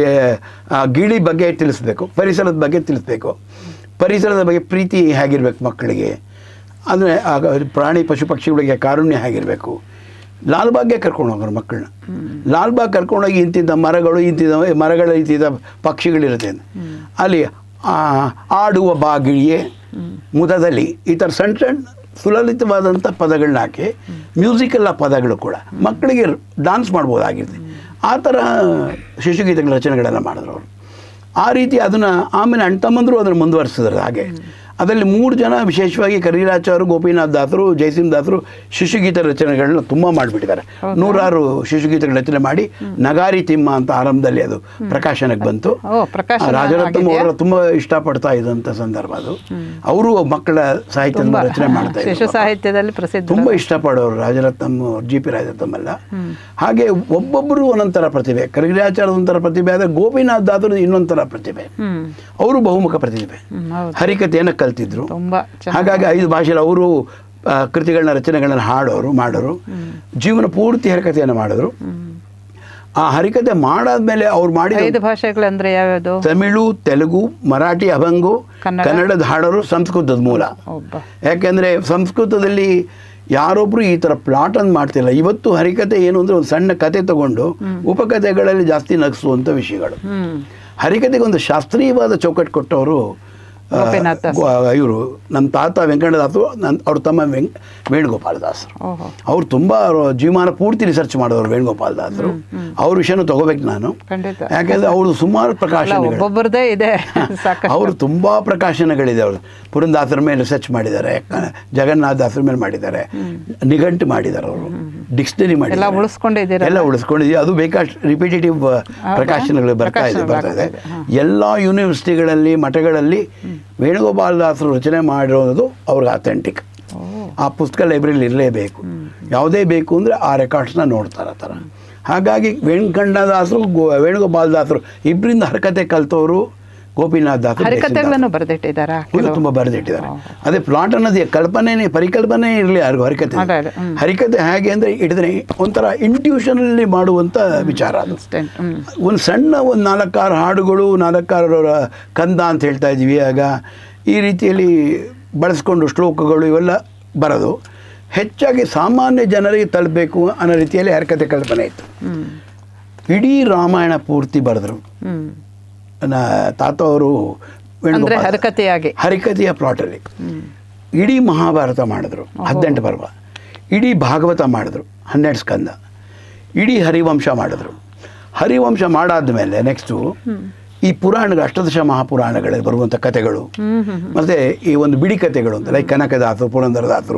ಆ, ಗಿಳಿ ಬಗ್ಗೆ ತಿಳಿಸ್ಬೇಕು ಪರಿಸರದ ಬಗ್ಗೆ ತಿಳಿಸ್ಬೇಕು ಪರಿಸರದ ಬಗ್ಗೆ ಪ್ರೀತಿ ಹೇಗಿರ್ಬೇಕು ಮಕ್ಕಳಿಗೆ ಅಂದರೆ ಪ್ರಾಣಿ ಪಶು ಪಕ್ಷಿಗಳಿಗೆ ಕಾರುಣ್ಯ ಹೇಗಿರಬೇಕು ಲಾಲ್ಬಾಗ್ಗೆ ಕರ್ಕೊಂಡು ಹೋಗೋರು ಮಕ್ಕಳನ್ನ ಲಾಲ್ಬಾಗ್ ಕರ್ಕೊಂಡೋಗಿ ಇಂತಿದ್ದ ಮರಗಳು ಇಂತಿದ್ದ ಮರಗಳ ಇಂತಿದ್ದ ಪಕ್ಷಿಗಳಿರುತ್ತೆ ಅಲ್ಲಿ ಆ, ಆಡುವ ಬಾಗಿಳಿಯೇ ಮುದದಲ್ಲಿ ಈ ಥರ ಸಣ್ಣ ಸಣ್ಣ ಸುಲಲಿತವಾದಂಥ ಪದಗಳನ್ನ ಹಾಕಿ ಮ್ಯೂಸಿಕಲ್ಲ ಪದಗಳು ಕೂಡ ಮಕ್ಕಳಿಗೆ ಡಾನ್ಸ್ ಮಾಡ್ಬೋದಾಗಿದೆ ಆ ಥರ ಶಿಶುಗೀತೆಗಳ ರಚನೆಗಳೆಲ್ಲ ಮಾಡಿದ್ರು ಅವರು ಆ ರೀತಿ ಅದನ್ನು ಆಮೇಲೆ ಅಣ್ಣ ತಮ್ಮಂದರು ಅದನ್ನು ಮುಂದುವರಿಸಿದ್ರು ಹಾಗೆ ಅದರಲ್ಲಿ ಮೂರು ಜನ ವಿಶೇಷವಾಗಿ ಕರಿರಾಚಾರು ಗೋಪಿನಾಥ್ ದಾಸರು ಜಯಸಿಂಹ ದಾಸರು ಶಿಶುಗೀತ ರಚನೆಗಳನ್ನ ತುಂಬ ಮಾಡಿಬಿಟ್ಟಿದ್ದಾರೆ ನೂರಾರು ಶಿಶುಗೀತೆಗಳ ರಚನೆ ಮಾಡಿ ನಗಾರಿ ತಿಮ್ಮ ಅಂತ ಆರಂಭದಲ್ಲಿ ಅದು ಪ್ರಕಾಶನಕ್ಕೆ ಬಂತು ಓ ಪ್ರಕಾಶನ ಆ, ರಾಜರತ್ನಂ ಆಗಿದೆಯಾ? ಅವರ ತುಂಬ ಇಷ್ಟಪಡ್ತಾ ಇದ್ದಂಥ ಸಂದರ್ಭ ಅದು ಅವರು ಮಕ್ಕಳ ಸಾಹಿತ್ಯದ ತುಂಬಾ ರಚನೆ ಮಾಡ್ತಾ ಶಿಶು ಇದ್ರು ಸಾಹಿತ್ಯದಲ್ಲಿ ಪ್ರಸಿದ್ಧ ತುಂಬ ಇಷ್ಟಪಡೋರು ರಾಜರತ್ನಂ ಜಿ ಪಿ ರಾಜರತ್ನಂ ಎಲ್ಲ ಹಾಗೆ ಒಬ್ಬೊಬ್ಬರು ಒಂದೊಂಥರ ಪ್ರತಿಭೆ ಕರಿಗಿರಾಚಾರದ ಒಂಥರ ಪ್ರತಿಭೆ ಆದರೆ ಗೋಪಿನಾಥ್ ದಾಸರು ಇನ್ನೊಂಥರ ಪ್ರತಿಭೆ ಹ್ಮ್ ಅವರು ಬಹುಮುಖ ಪ್ರತಿಭೆ ಹ್ಮ್, ಹೌದು ಹರಿಕತೆಯನ್ನು ಕಲ್ತಿದ್ರು ತುಂಬಾ ಚೆನ್ನಾಗಿ ಹಾಗಾಗಿ ಐದು ಭಾಷೆಯಲ್ಲಿ ಅವರು ಆ, ಕೃತಿಗಳನ್ನ ರಚನೆಗಳನ್ನ ಹಾಡೋರು ಮಾಡೋರು ಜೀವನ ಪೂರ್ತಿ ಹರಿಕತೆಯನ್ನು ಮಾಡಿದ್ರು ಆ ಹರಿಕತೆ ಮಾಡಾದ್ಮೇಲೆ ಅವ್ರು ಮಾಡಿದ ಐದು ಭಾಷೆಗಳಂದ್ರೆ ಯಾವ್ಯಾವುದು ತಮಿಳು ತೆಲುಗು ಮರಾಠಿ ಅಭಂಗು ಕನ್ನಡ? ಕನ್ನಡದ ಹಾಡೋರು ಸಂಸ್ಕೃತದ ಮೂಲ ಒಬ್ಬ ಯಾಕೆಂದರೆ ಸಂಸ್ಕೃತದಲ್ಲಿ ಯಾರೊಬ್ಬರು ಈ ಥರ ಪ್ಲಾಟ್ ಅನ್ನು ಮಾಡ್ತಿಲ್ಲ ಇವತ್ತು ಹರಿಕತೆ ಏನು ಅಂದರೆ ಒಂದು ಸಣ್ಣ ಕತೆ ತಗೊಂಡು ಉಪಕಥೆಗಳಲ್ಲಿ ಜಾಸ್ತಿ ನಗಿಸುವಂಥ ವಿಷಯಗಳು ಹ್ಮ್ ಹರಿಕತೆಗೆ ಒಂದು ಶಾಸ್ತ್ರೀಯವಾದ ಚೌಕಟ್ಟು ಕೊಟ್ಟವರು ಗೋಪಿನಾಥ್ ದಾಸ್. ಇವರು ನಮ್ಮ ತಾತ ವೆಂಕಟದಾಸರು ನನ್ನ ಅವ್ರ ತಮ್ಮ ವೆಂಕ್ ವೇಣುಗೋಪಾಲ ದಾಸರು ಓಹೋ ಅವ್ರು ತುಂಬ ಜೀವಮಾನ ಪೂರ್ತಿ ರಿಸರ್ಚ್ ಮಾಡೋರು ವೇಣುಗೋಪಾಲ ದಾಸರು ಅವ್ರ ವಿಷಯನೂ ತಗೋಬೇಕು ನಾನು ಖಂಡಿತ ಯಾಕೆಂದ್ರೆ ಅವ್ರದ್ದು ಸುಮಾರು ಅಲ್ಲ ಪ್ರಕಾಶನಗಳು ಒಬ್ಬೊಬ್ಬರದೇ ಇದೆ ಸಾಕಷ್ಟು ಅವರು ತುಂಬ ಪ್ರಕಾಶನಗಳಿದೆ ಅವರು ಪುರಂದಾಸರ ಮೇಲೆ ರಿಸರ್ಚ್ ಮಾಡಿದ್ದಾರೆ ಕ- ಜಗನ್ನಾಥ ದಾಸರ ಮೇಲೆ ಮಾಡಿದ್ದಾರೆ ನಿಘಂಟು ಮಾಡಿದ್ದಾರೆ ಅವರು ಡಿಕ್ಷನರಿ ಎಲ್ಲ ಮಾಡಿದ್ದಾರೆ ಉಳಿಸ್ಕೊಂಡಿದ್ದೀರ ಎಲ್ಲ ಉಳಿಸ್ಕೊಂಡಿದ್ದೀವಿ ಅದು ಬೇಕಾಷ್ಟು ರಿಪಿಟೇಟಿವ್ ಪ್ರಕಾಶನಗಳು ಬರ್ತಾ ಇದೆ ಪ್ರಕಾಶನ ಬರ್ತಾ ಇದೆ ಬರ್ತಾ ಇದೆ, ಎಲ್ಲ ಯೂನಿವರ್ಸಿಟಿಗಳಲ್ಲಿ ಮಠಗಳಲ್ಲಿ ವೇಣುಗೋಪಾಲ ದಾಸರು ರಚನೆ ಮಾಡಿರೋದು ಅವ್ರಿಗೆ ಅಥೆಂಟಿಕ್ ಓ ಆ ಪುಸ್ತಕ ಲೈಬ್ರರಿಲಿ ಇರಲೇಬೇಕು ಯಾವುದೇ ಬೇಕು ಅಂದರೆ ಆ ರೆಕಾರ್ಡ್ಸ್ನ ನೋಡ್ತಾರೆ ಆ ಥರ ಹಾಗಾಗಿ ವೆಂಕಣ್ಣದಾಸರು ಗೋ ವೇಣುಗೋಪಾಲ ದಾಸರು ಇಬ್ಬರಿಂದ ಹರಕತೆ ಕಲ್ತವರು ಗೋಪಿನಾಥ್ ದಾಸರು ಜಯಸಿಂಹ ಹರಿಕಥೆಗಳನ್ನು ಬರೆದಿಟ್ಟಿದ್ದಾರಾ ಹುಲ್ಲು ತುಂಬ ಬರೆದಿಟ್ಟಿದ್ದಾರೆ ಅದೇ ಪ್ಲಾಟ್ ಅನ್ನೋದು ಕಲ್ಪನೆ ಪರಿಕಲ್ಪನೆ ಇರಲಿ ಯಾರಿಗೂ ಹರಿಕತೆ ಅದೇ, ಅದೇ, ಹ್ಮ್. ಹರಿಕತೆ ಹೇಗೆ ಅಂದರೆ ಹಿಡಿದ್ರೆ ಒಂಥರ ಇಂಟ್ಯೂಷನಲ್ಲಿ ಮಾಡುವಂಥ ವಿಚಾರ ಅದು ಇನ್ಸ್ಟೆಂಟ್ ಹ್ಮ್ ಒಂದು ಸಣ್ಣ ಒಂದು ನಾಲ್ಕಾರು ಹಾಡುಗಳು ನಾಲ್ಕಾರು ರ- ಕಂದ ಅಂತ ಹೇಳ್ತಾ ಇದ್ವಿ ಆಗ ಈ ರೀತಿಯಲ್ಲಿ ಬಳಸ್ಕೊಂಡು ಶ್ಲೋಕಗಳು ಇವೆಲ್ಲ ಬರೋದು ಹೆಚ್ಚಾಗಿ ಸಾಮಾನ್ಯ ಜನರಿಗೆ ತಲುಪಬೇಕು ಅನ್ನೋ ರೀತಿಯಲ್ಲಿ ಹರಿಕತೆ ಕಲ್ಪನೆ ಇತ್ತು ಹ್ಮ್ ಇಡೀ ರಾಮಾಯಣ ಪೂರ್ತಿ ಬರೆದ್ರು ಹ್ಮ್ ನನ್ನ ತಾತ ಅವರು ಅಂದ್ರೆ ವೇಣುಗೋಪಾಲ ಹರಕತೆಯಾಗಿ ಹರಿಕತೆಯ ಪ್ಲಾಟಲ್ಲಿ ಹ್ಮ್ ಇಡೀ ಮಹಾಭಾರತ ಮಾಡಿದ್ರು ಹದಿನೆಂಟು ಪರ್ವ ಇಡೀ ಭಾಗವತ ಮಾಡಿದ್ರು ಹನ್ನೆರಡು ಸ್ಕಂದ ಇಡೀ ಹರಿವಂಶ ಮಾಡಿದ್ರು ಹರಿವಂಶ ಮಾಡಾದ ಮೇಲೆ ನೆಕ್ಸ್ಟು ಈ ಪುರಾಣಗಳು ಅಷ್ಟದಶ ಮಹಾಪುರಾಣಗಳಲ್ಲಿ ಬರುವಂಥ ಕಥೆಗಳು ಹ್ಮ್ ಹ್ಮ್ ಮತ್ತು ಈ ಒಂದು ಬಿಡಿ ಕಥೆಗಳು ಅಂತ ಲೈಕ್ ಕನಕದಾಸರು ಪುರಂದರದಾಸರು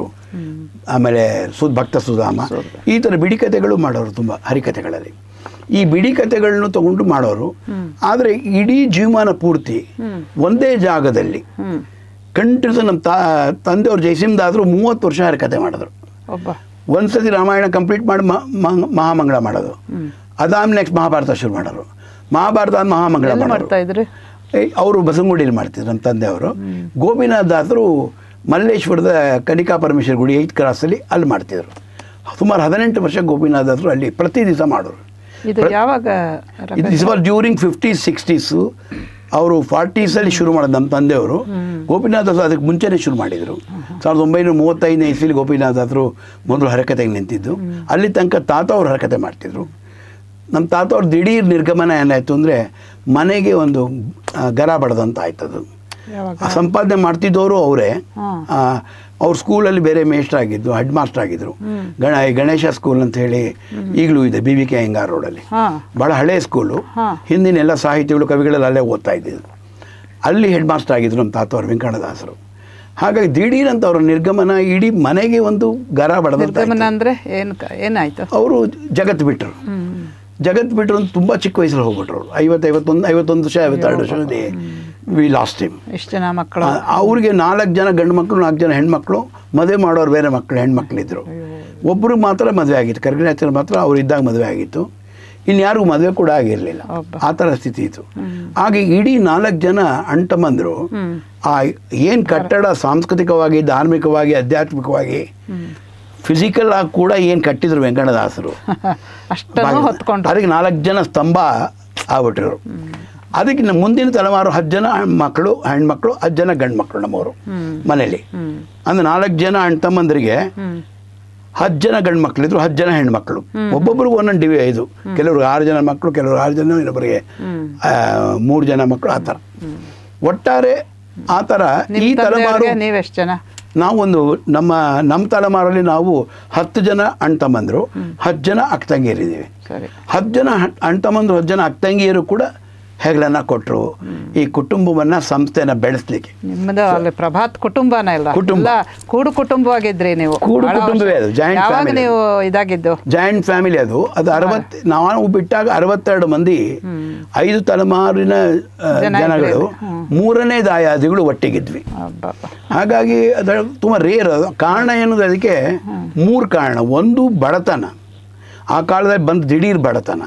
ಆಮೇಲೆ ಸು ಭಕ್ತ ಸುಧಾಮ ಈ ಥರ ಬಿಡಿ ಕಥೆಗಳು ಮಾಡೋರು ತುಂಬ ಹರಿಕಥೆಗಳಲ್ಲಿ ಈ ಬಿಡಿ ಕಥೆಗಳನ್ನು ತಗೊಂಡು ಮಾಡೋರು ಆದರೆ ಇಡೀ ಜೀವಮಾನ ಪೂರ್ತಿ ಒಂದೇ ಜಾಗದಲ್ಲಿ ಹ್ಮ್ ಕಂಟಿನ್ಯೂಸ್ ನಮ್ಮ ತಾ ತಂದೆಯವ್ರು ಜಯಸಿಂಹದಾಸರು ಮೂವತ್ತು ವರ್ಷ ಹರಿಕತೆ ಮಾಡಿದ್ರು ಒಬ್ಬ ಒಂದ್ಸತಿ ರಾಮಾಯಣ ಕಂಪ್ಲೀಟ್ ಮಾಡಿ ಮ- ಮ- ಮಹಾಮಂಗಳ ಮಾಡೋದು ಅದಾದ್ಮೇಲೆ ನೆಕ್ಸ್ಟ್ ಮಹಾಭಾರತ ಶುರು ಮಾಡೋರು ಮಹಾಭಾರತ ಆದ್ಮೇಲೆ ಮಹಾಮಂಗಳ ಎಲ್ಲ ಮಾಡೋರು ಮಾಡ್ತಾ ಇದ್ರಿ ಅವರು ಬಸವನಗುಡಿಯಲ್ಲಿ ಮಾಡ್ತಿದ್ರು ನಮ್ಮ ತಂದೆಯವರು ಗೋಪಿನಾಥ್ ದಾಸರು ಮಲ್ಲೇಶ್ವರದ ಕನಿಕಾ ಪರಮೇಶ್ವರ ಗುಡಿ ಐತ್ ಕ್ರಾಸಲ್ಲಿ ಅಲ್ಲಿ ಮಾಡ್ತಿದ್ರು ಸುಮಾರು ಹದಿನೆಂಟು ವರ್ಷ ಗೋಪಿನಾಥ್ ದಾಸರು ಅಲ್ಲಿ ಪ್ರತಿ ದಿವಸ ಮಾಡೋರು ಇದು ಯಾವಾಗ ಇದು this was during fifties sixties ಅವರು ಫಾರ್ಟೀಸಲ್ಲಿ ಶುರು ಮಾಡೋದು ನಮ್ಮ ತಂದೆಯವರು ಗೋಪಿನಾಥ ದಾಸರು ಅದಕ್ಕೆ ಮುಂಚೆನೇ ಶುರು ಮಾಡಿದರು ಸಾವಿರದ ಒಂಬೈನೂರ ಮೂವತ್ತೈದನೇ ಇಸ್ವಿಲಿ ಗೋಪಿನಾಥ ದಾಸರು ಮೊದಲು ಹರಕತೆಗೆ ನಿಂತಿದ್ದು ಅಲ್ಲಿ ತನಕ ತಾತ ಅವರು ಹರಕತೆ ಮಾಡ್ತಿದ್ರು ನಮ್ಮ ತಾತ ಅವ್ರ ದಿಢೀರ್ ನಿರ್ಗಮನ ಏನಾಯಿತು ಅಂದರೆ ಮನೆಗೆ ಒಂದು ಆ, ಗರ ಬಡದಂತ ಆಯ್ತದು ಯಾವಾಗ ಆ ಸಂಪಾದನೆ ಮಾಡ್ತಿದ್ದವರು ಅವರೇ ಹಾ. ಅವ್ರ ಸ್ಕೂಲಲ್ಲಿ ಬೇರೆ ಮೇಸ್ಟರ್ ಆಗಿದ್ದು ಹೆಡ್ ಮಾಸ್ಟರ್ ಆಗಿದ್ರು ಗಣ ಗಣೇಶ ಸ್ಕೂಲ್ ಅಂತ ಹೇಳಿ ಈಗಲೂ ಇದೆ ಬಿ ವಿ ಕೆ ಅಯ್ಯಂಗಾರ್ ರೋಡಲ್ಲಿ ಹಾ ಭಾಳ ಹಳೆಯ ಸ್ಕೂಲು ಹಾ. ಹಿಂದಿನ ಎಲ್ಲ ಸಾಹಿತಿಗಳು ಕವಿಗಳೆಲ್ಲ ಅಲ್ಲೇ ಓದ್ತಾ ಇದ್ದಿದ್ದು ಅಲ್ಲಿ ಹೆಡ್ ಮಾಸ್ಟರ್ ಆಗಿದ್ರು ನಮ್ಮ ತಾತವ್ರು ವೆಂಕಣ್ಣದಾಸರು ಹಾಗಾಗಿ ದಿಢೀರ್ ಅಂತ ಅವರ ನಿರ್ಗಮನ ಇಡೀ ಮನೆಗೆ ಒಂದು ಗರ ಬಡದಂತ ನಿರ್ಗಮನ ಅಂದ್ರೆ ಏನ್ ಕ- ಏನಾಯ್ತು ಅವರು ಜಗತ್ತು ಬಿಟ್ಟರು ಹ್ಮ್ ಜಗತ್ತು ಬಿಟ್ಟರು ಅಂತ ತುಂಬ ಚಿಕ್ಕ ವಯಸ್ಸಲ್ಲಿ ಹೋಗ್ಬಿಟ್ರು ಅವರು ಐವತ್ತು ಐವತ್ತೊಂದು ಐವತ್ತೊಂದು ವರ್ಷ ಐವತ್ತೆರಡು ವರ್ಷದಲ್ಲಿ ವಿ ಲಾಸ್ಟ್ ಟೈಮ್ ಇಷ್ಟು ಜನ ಮಕ್ಕಳು ಅವ್ರಿಗೆ ನಾಲ್ಕು ಜನ ಗಂಡು ಮಕ್ಕಳು ನಾಲ್ಕು ಜನ ಹೆಣ್ಮಕ್ಳು ಮದುವೆ ಮಾಡೋರು ಬೇರೆ ಮಕ್ಕಳು ಹೆಣ್ಮಕ್ಳಿದ್ರು ಒಬ್ಬರು ಮಾತ್ರ ಮದುವೆ ಆಗಿತ್ತು ಕರ್ಗಿನಾಚರ್ ಮಾತ್ರ ಅವ್ರು ಇದ್ದಾಗ ಮದುವೆ ಆಗಿತ್ತು ಇನ್ಯಾರಿಗೂ ಮದುವೆ ಕೂಡ ಆಗಿರಲಿಲ್ಲ ಒಬ್ಬ. ಆ ಥರ ಸ್ಥಿತಿ ಇತ್ತು ಹಾಗೆ ಇಡೀ ನಾಲ್ಕು ಜನ ಅಣ್ತಮ್ಮಂದರು ಹ್ಮ್ ಆ ಏನು ಕಟ್ಟಡ ಸಾಂಸ್ಕೃತಿಕವಾಗಿ ಧಾರ್ಮಿಕವಾಗಿ ಆಧ್ಯಾತ್ಮಿಕವಾಗಿ ಫಿಸಿಕಲ್ ಆಗಿ ಕೂಡ ಏನು ಕಟ್ಟಿದ್ರು ವೆಂಕಟದಾಸರು ಅಷ್ಟನ್ನು ಹೊತ್ಕೊಂಡ್ರು ಅದಕ್ಕೆ ನಾಲ್ಕು ಜನ ಸ್ತಂಭ ಆಗ್ಬಿಟ್ರು ಅದಕ್ಕೆ ನಮ್ಮ ಮುಂದಿನ ತಲೆಮಾರು ಹತ್ತು ಜನ ಮಕ್ಕಳು ಹೆಣ್ಮಕ್ಳು ಹತ್ತು ಜನ ಗಂಡು ಮಕ್ಕಳು ನಮ್ಮವರು ಹ್ಮ್ ಮನೇಲಿ ಹ್ಮ್ ಅಂದ್ರೆ ನಾಲ್ಕು ಜನ ಅಣ್ಣ ತಮ್ಮಂದರಿಗೆ ಹ್ಮ್ ಹತ್ತು ಜನ ಗಂಡು ಮಕ್ಕಳಿದ್ರು ಹತ್ತು ಜನ ಹೆಣ್ಮಕ್ಳು ಒಬ್ಬೊಬ್ರಿಗೆ ಒಂದೊಂದು ಡಿವಿ ಇದು ಕೆಲವ್ರಿಗೆ ಆರು ಜನ ಮಕ್ಕಳು ಕೆಲವ್ರು ಆರು ಜನ ಇನ್ನೊಬ್ಬರಿಗೆ ಹ್ಮ್ ಆ, ಮೂರು ಜನ ಮಕ್ಕಳು ಆ ಥರ ಒಟ್ಟಾರೆ ಆ ಥರ ಈ ನಿಮ್ ತಲೆಮಾರು ತಂದೆಯವ್ರಿಗೆ ನೀವೆಷ್ಟು ಜನ ನಾವೊಂದು ನಮ್ಮ ನಮ್ಮ ತಲೆಮಾರಲ್ಲಿ ನಾವು ಹತ್ತು ಜನ ಅಣ್ಣ ತಮ್ಮಂದರು ಹತ್ತು ಜನ ಅಕ್ಕ ತಂಗಿಯರಿದ್ದೀವಿ ಸರಿ ಹತ್ತು ಜನ ಹಣ್- ಅಣ್ಣ ತಮ್ಮಂದ್ರು ಹತ್ತು ಜನ ಅಕ್ಕ ತಂಗಿಯರು ಕೂಡ ಹೆಗಲನ್ನ ಕೊಟ್ಟರು ಈ ಕುಟುಂಬವನ್ನ ಸಂಸ್ಥೆನ ಬೆಳೆಸ್ಲಿಕ್ಕೆ ನಿಮ್ಮದು ಅಲ್ಲಿ ಪ್ರಭಾತ್ ಕುಟುಂಬನ ಇಲ್ಲ ಕುಟುಂಬ. ಎಲ್ಲ ಕೂಡು ಕುಟುಂಬವಾಗಿದ್ರಿ ನೀವು ಕೂಡು ಬಹಳ ವರ್ಷ. ಕುಟುಂಬವೇ ಅದು, joint ಯಾವಾಗ family. ನೀವು ಇದಾಗಿದ್ದು ಜಾಯಿಂಟ್ ಫ್ಯಾಮಿಲಿ ಅದು ಅದು ಅರವತ್ತು ನಾವು ಬಿಟ್ಟಾಗ ಅರವತ್ತೆರಡು ಮಂದಿ ಐದು ತಲೆಮಾರಿನ ಆ, ಜನ ಜನಗಳು ಇದ್ರಿ. ಹ್ಮ್. ಮೂರನೇ ದಾಯಾದಿಗಳು ಒಟ್ಟಿಗಿದ್ವಿ ಅಬ್ಬಬ್ಬ. ಹಾಗಾಗಿ ಅದರ ತುಂಬ ರೇರ್ ಅದು ಕಾರಣ ಏನದು ಅದಕ್ಕೆ ಮೂರು ಕಾರಣ ಒಂದು ಬಡತನ ಆ ಕಾಲದಲ್ಲಿ ಬಂದು ದಿಢೀರ್ ಬಡತನ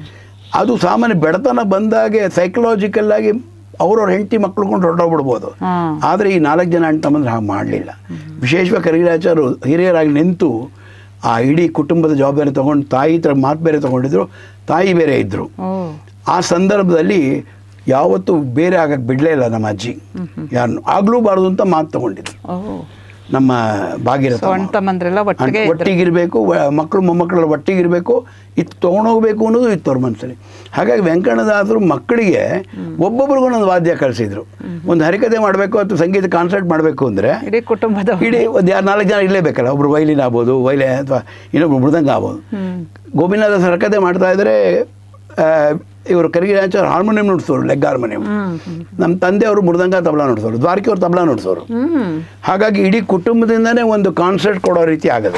ಅದು ಸಾಮಾನ್ಯ ಬಡತನ ಬಂದಾಗೆ ಸೈಕಲಾಜಿಕಲ್ ಆಗಿ ಅವ್ರವ್ರ ಹೆಂಡತಿ ಮಕ್ಳು ಕೊಂಡು ಹೊರಟೋಗ್ಬಿಡ್ಬೋದು ಹ್ಮ್ ಆದರೆ ಈ ನಾಲ್ಕು ಜನ ಅಣ್ಣ ತಮ್ಮಂದ್ರೆ ಹಾಗೆ ಮಾಡಲಿಲ್ಲ ವಿಶೇಷವಾಗಿ ಕರಿರಾಚಾರು ಹಿರಿಯರಾಗಿ ನಿಂತು ಆ ಇಡೀ ಕುಟುಂಬದ ಜವಾಬ್ದಾರಿ ತಗೊಂಡು ತಾಯಿ ಥರ ಮಾತು ಬೇರೆ ತಗೊಂಡಿದ್ರು ತಾಯಿ ಬೇರೆ ಇದ್ದರು ಓ ಆ ಸಂದರ್ಭದಲ್ಲಿ ಯಾವತ್ತೂ ಬೇರೆ ಆಗಕ್ಕೆ ಬಿಡಲೇ ಇಲ್ಲ ನಮ್ಮ ಅಜ್ಜಿ ಯಾರನ್ನು ಆಗ್ಲೂಬಾರ್ದು ಅಂತ ಮಾತು ತಗೊಂಡಿದ್ರು ಓ ನಮ್ಮ ಭಾಗೀರಥ ಸೊ ಅಣ್ಣ ತಮ್ಮಂದ್ರೆಲ್ಲ ಒಟ್ಟಿಗೆ ಇದ್ರು ಒಟ್ಟಿಗಿರಬೇಕು ಮಕ್ಕಳು ಮೊಮ್ಮಕ್ಕಳೆಲ್ಲ ಒಟ್ಟಿಗಿರಬೇಕು ಇದು ತೊಗೊಂಡೋಗ್ಬೇಕು ಅನ್ನೋದು ಇತ್ತು ಅವ್ರ ಮನಸ್ಸಲ್ಲಿ ಹಾಗಾಗಿ ವೆಂಕಣ್ಣದಾಸರು ಮಕ್ಕಳಿಗೆ ಒಬ್ಬೊಬ್ರಿಗೂ ಒಂದೊಂದು ವಾದ್ಯ ಕಲಿಸಿದ್ರು ಒಂದು ಹರಿಕತೆ ಮಾಡಬೇಕು ಅಥವಾ ಸಂಗೀತ ಕಾನ್ಸರ್ಟ್ ಮಾಡಬೇಕು ಅಂದರೆ ಇಡೀ ಕುಟುಂಬದ ಇಡೀ ಒಂದು ಯಾರು ನಾಲ್ಕು ಜನ ಇರಲೇಬೇಕಲ್ಲ ಒಬ್ರು ವೈಲಿನ್ ಆಗ್ಬೋದು ವೈಲೆ ಅಥವಾ ಇನ್ನೊಬ್ರು ಮೃದಂಗ ಆಗ್ಬೋದು ಹ್ಮ್ ಗೋಪಿನಾಥ ಹರಕತೆ ಮಾಡ್ತಾ ಇದ್ರೆ ಆ, ಇವರು ಕರಿಗಿರಾಚಾರ್ಯ ಹಾರ್ಮೋನಿಯಂ ನುಡಿಸೋರು ಲೆಗ್ ಹಾರ್ಮೋನಿಯಂ ಹ್ಮ್ ಹ್ಮ್ ನಮ್ಮ ತಂದೆಯವರು ಮೃದಂಗ ತಬಲಾ ನುಡಿಸೋರು ದ್ವಾರಕಿ ಅವ್ರು ತಬಲಾ ನುಡಿಸೋರು ಹ್ಮ್ ಹಾಗಾಗಿ ಇಡೀ ಕುಟುಂಬದಿಂದನೇ ಒಂದು ಕಾನ್ಸರ್ಟ್ ಕೊಡೋ ರೀತಿ ಆಗದೆ